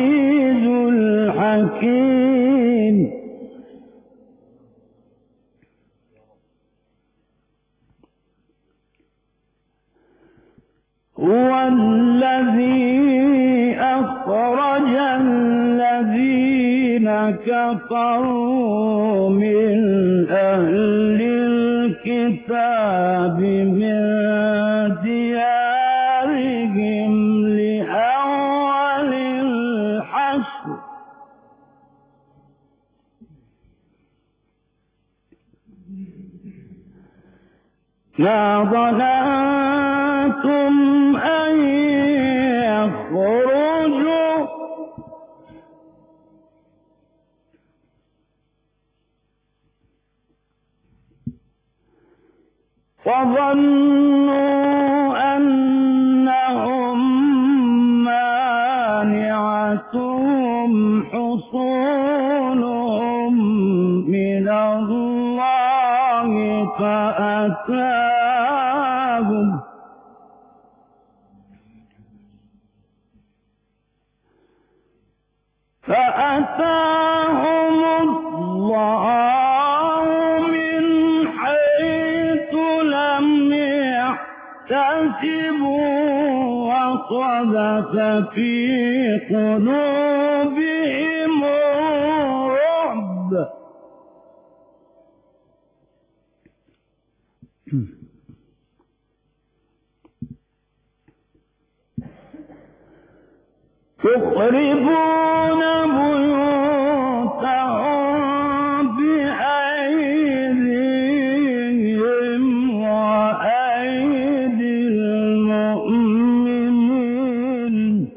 [SPEAKER 21] العزيز الحكيم كفروا من أهل الكتاب من ديارهم لأول الحشر ما ظننتم أن يخرجوا وظنوا أنهم مانعتهم حصولهم من الله فأتاهم فأتاهم الله من حيث لم يحتسبوا وقذف في قلوبهم الرعب يخربون بيوتهم بأيديهم وأيدي المؤمنين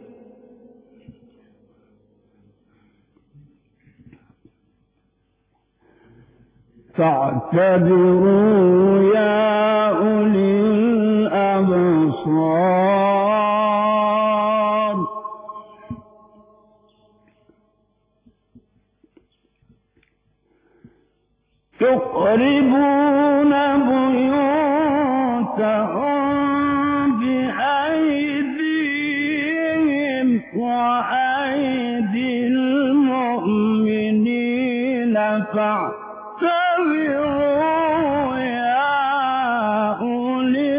[SPEAKER 21] فاعتبروا يا أولي الأبصار يقربون بيوتهم بأيديهم وأيدي المؤمنين فاعتبروا يا أولي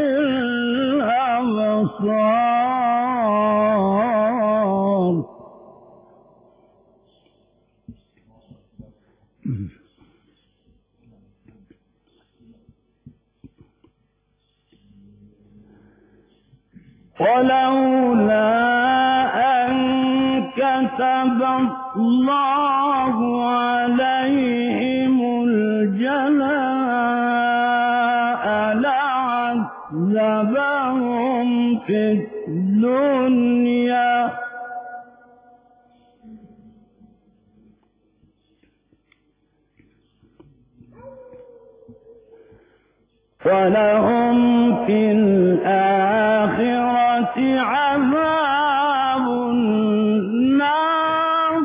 [SPEAKER 21] الأبصار ولولا أن كتب الله عليهم الجلاء لعذبهم في الدنيا ولهم في الآخرة عذاب النار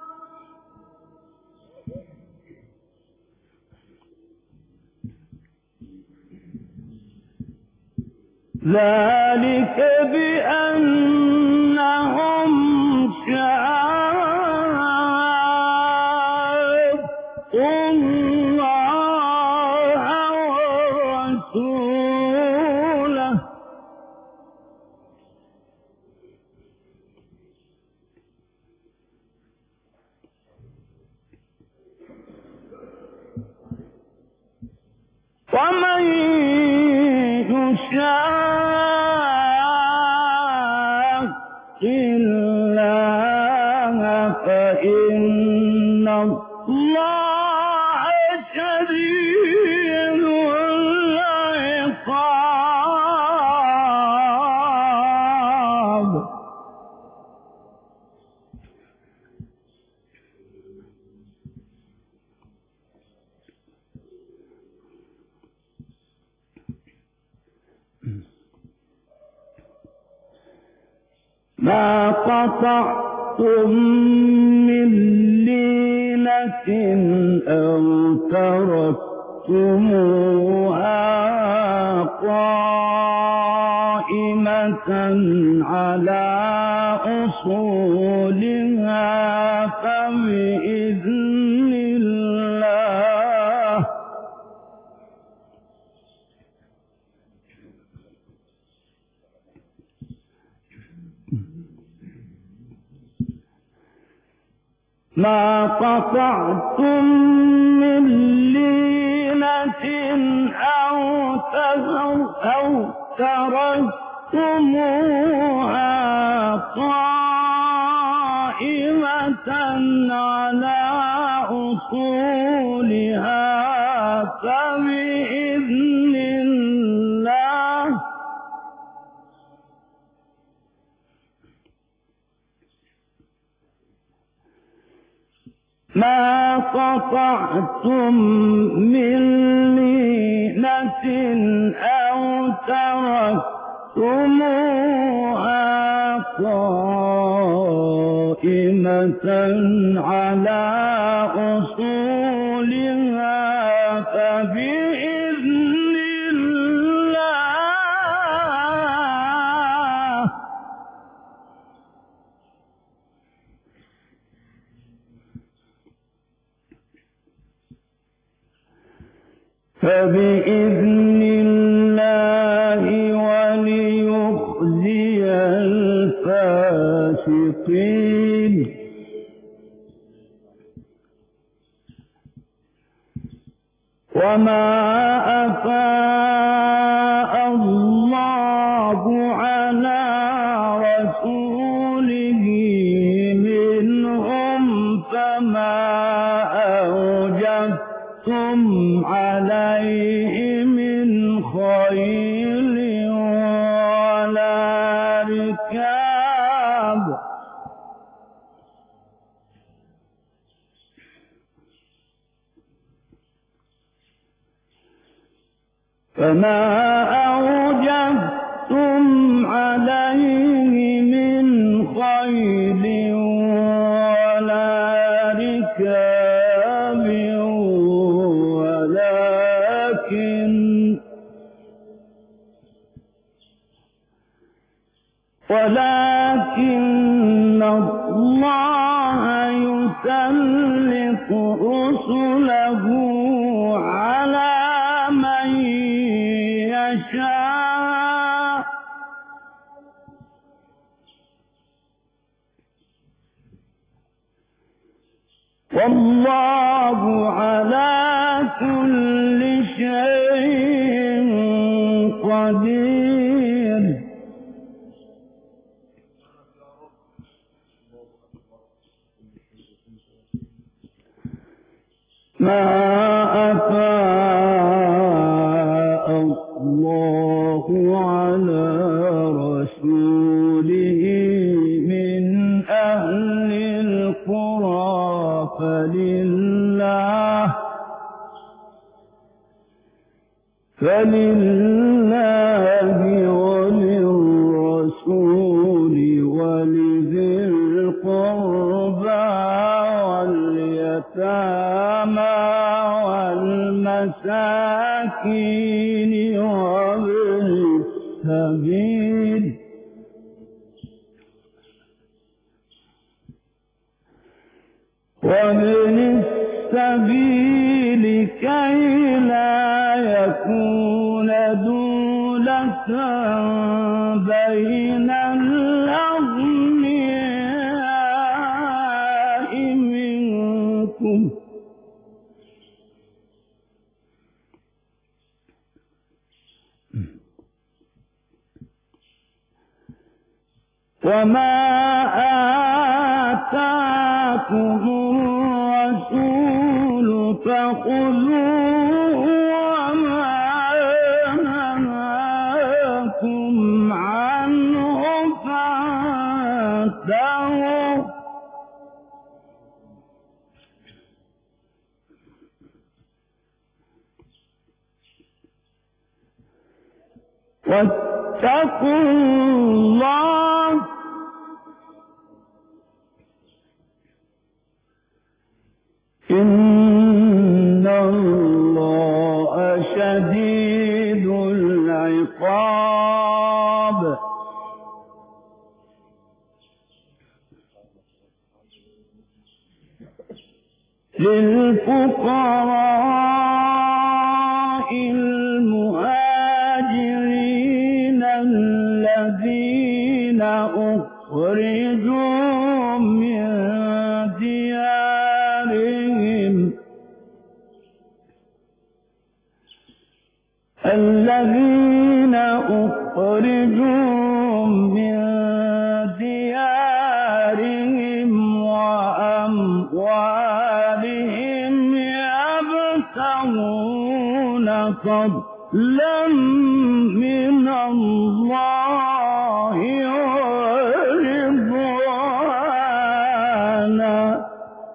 [SPEAKER 21] ذلك بأنهم شاقوا الله ورسوله ومن يشاق الله فإن الله شديد العقاب ما قطعتم من لينة أو تركتموها قائمة على أصولها فبإذن الله ما قطعتم من لينة أو تذر أو تركتموها قائمة على أصولها فبإذن الله ما قطعتم من لينة أو تركتموها قائمة على أصولها فبإذن الله فبإذن الله وليخزي الفاسقين وما أفاء الله على رسوله منهم فما أوجبتم عليه من خيل ولا ركاب فما أوجبتم عليه من خيل ولا ركاب ولكن ولكن الله يسلط رسله على من يشاء والله على كل شيء قدير ما أفاء الله على رسوله من أهل القرى فلله فلله وللرسول ولذي القربى واليتامى والمساكين وابن السبيل وابن السبيل كي لا يكون دولة بين الأغنياء منكم وما آتاكم الرسول فخذوه وما نهاكم عنه فانتهوا واتقوا الله إن الله شديد العقاب للفقراء المهاجرين الذين أخرجوا من ديارهم والذين أخرجوا من ديارهم وأموالهم يبتغون فضلا من الله ورضوانا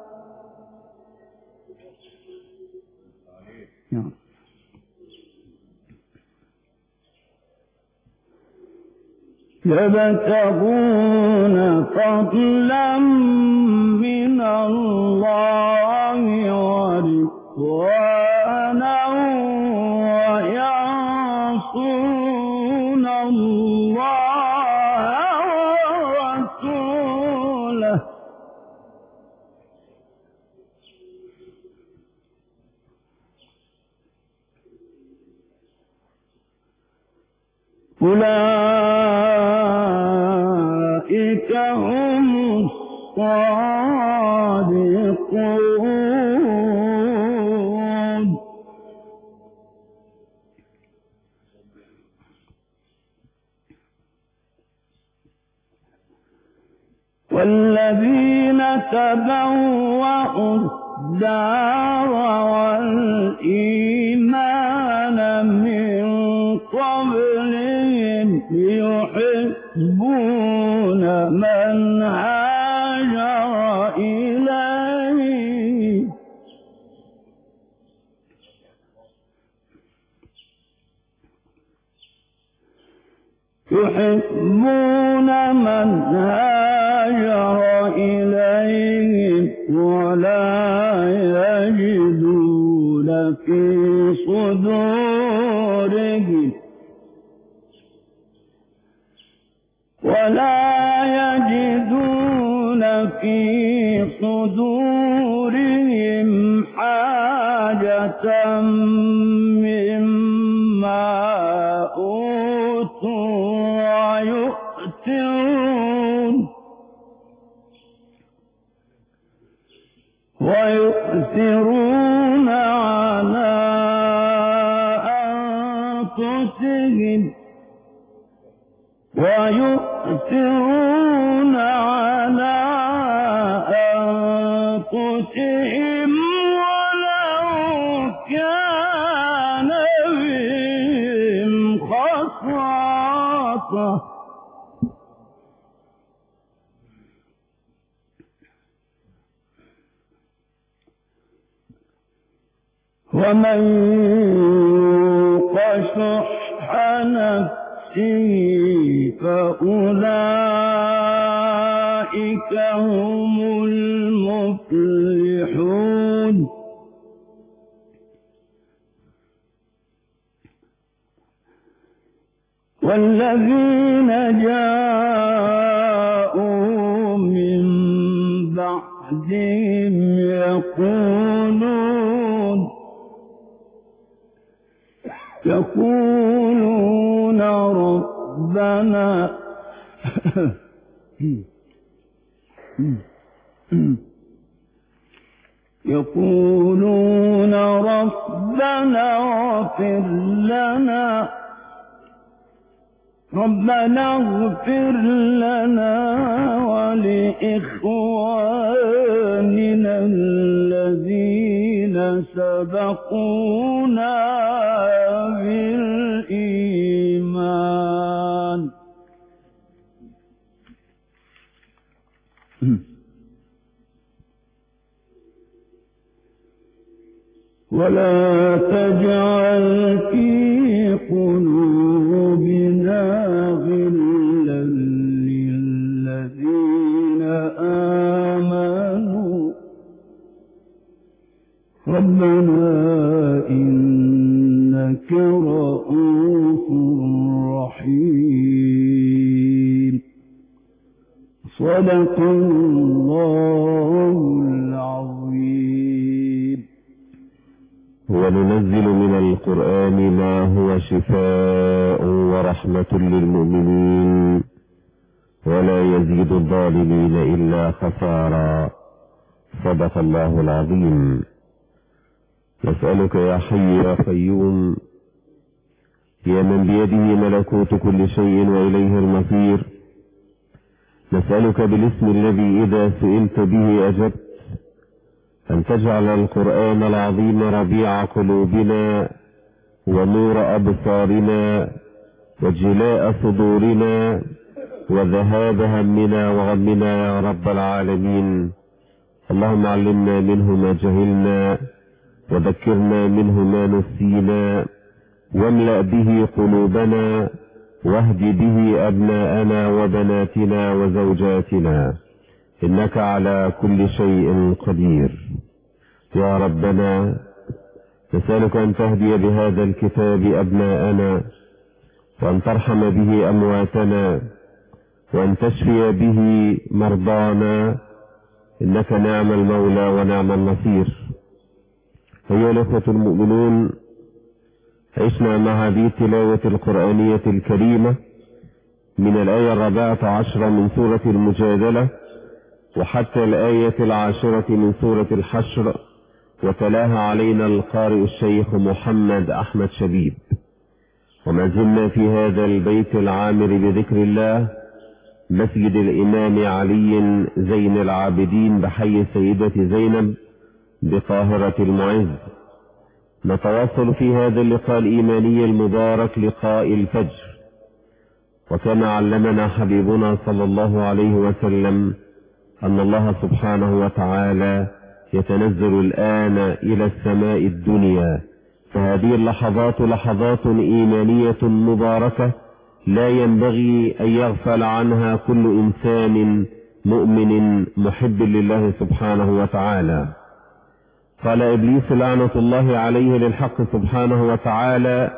[SPEAKER 21] يبتغون فضلا من الله ورضوانا وينصرون الله ورسوله أولئك هم الصادقون والذين تبوأوا الدار والإيمان من قبلهم يحبون من هاجر إليه يحبون من هاجر إليهم ولا يجدون في صدورهم ولا يجدون في صدورهم حاجة مما أوتوا ويؤثرون ويؤثرون على أنفسهم ويؤثرون على أنفسهم ولو كان بهم خصاصة ومن يوق شح نفسه فأولئك هم المفلحون والذين جاءوا من بعدهم يقولون يقولون ربنا يقولون ربنا اغفر لنا ربنا اغفر لنا ولإخواننا الذين سبقونا بالإيمان ولا تجعل في قلوبنا غلا للذين آمنوا ربنا إنك رؤوف رحيم صدق الله العظيم
[SPEAKER 7] وننزل من القرآن ما هو شفاء ورحمة للمؤمنين ولا يزيد الظالمين إلا خسارا صدق الله العظيم نسألك يا حي يا قيوم يا من بيده ملكوت كل شيء وإليه المصير نسألك بالاسم الذي إذا سئلت به أجبت أن تجعل القرآن العظيم ربيع قلوبنا ونور أبصارنا وجلاء صدورنا وذهاب همنا وغمنا يا رب العالمين اللهم علمنا منه ما جهلنا وذكرنا منه ما نسينا واملأ به قلوبنا واهد به أبناءنا وبناتنا وزوجاتنا إنك على كل شيء قدير يا ربنا نسألك أن تهدي بهذا الكتاب أبناءنا وأن ترحم به أمواتنا وأن تشفي به مرضانا إنك نعم المولى ونعم النصير أيها الأخوة المؤمنون عشنا مع هذه التلاوة القرآنية الكريمة من الآية الرابعة عشرة من سورة المجادلة وحتى الآية العاشرة من سورة الحشر وتلاها علينا القارئ الشيخ محمد أحمد شبيب وما زلنا في هذا البيت العامر بذكر الله مسجد الإمام علي زين العابدين بحي سيدة زينب بقاهرة المعز نتواصل في هذا اللقاء الإيماني المبارك لقاء الفجر وكما علمنا حبيبنا صلى الله عليه وسلم أن الله سبحانه وتعالى يتنزل الآن إلى السماء الدنيا فهذه اللحظات لحظات إيمانية مباركة لا ينبغي أن يغفل عنها كل إنسان مؤمن محب لله سبحانه وتعالى قال إبليس لعنة الله عليه للحق سبحانه وتعالى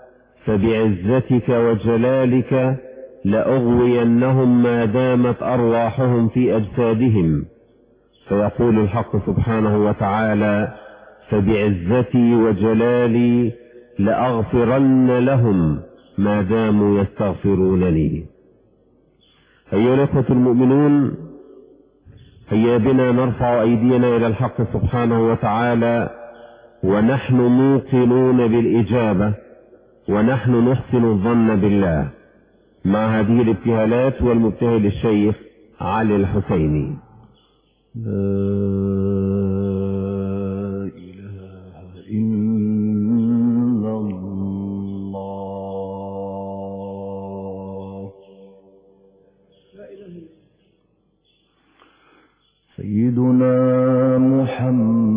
[SPEAKER 7] فبعزتك وجلالك لأغوينهم ما دامت أرواحهم في أجسادهم فيقول الحق سبحانه وتعالى فبعزتي وجلالي لأغفرن لهم ما داموا يستغفرونني أيها الأخوة المؤمنون هيا بنا نرفع أيدينا إلى الحق سبحانه وتعالى ونحن موقنون بالإجابة ونحن نحسن الظن بالله مع هذه الابتهالات والمبتهل الشيخ علي الحسيني
[SPEAKER 21] لا إله إلا الله سيدنا محمد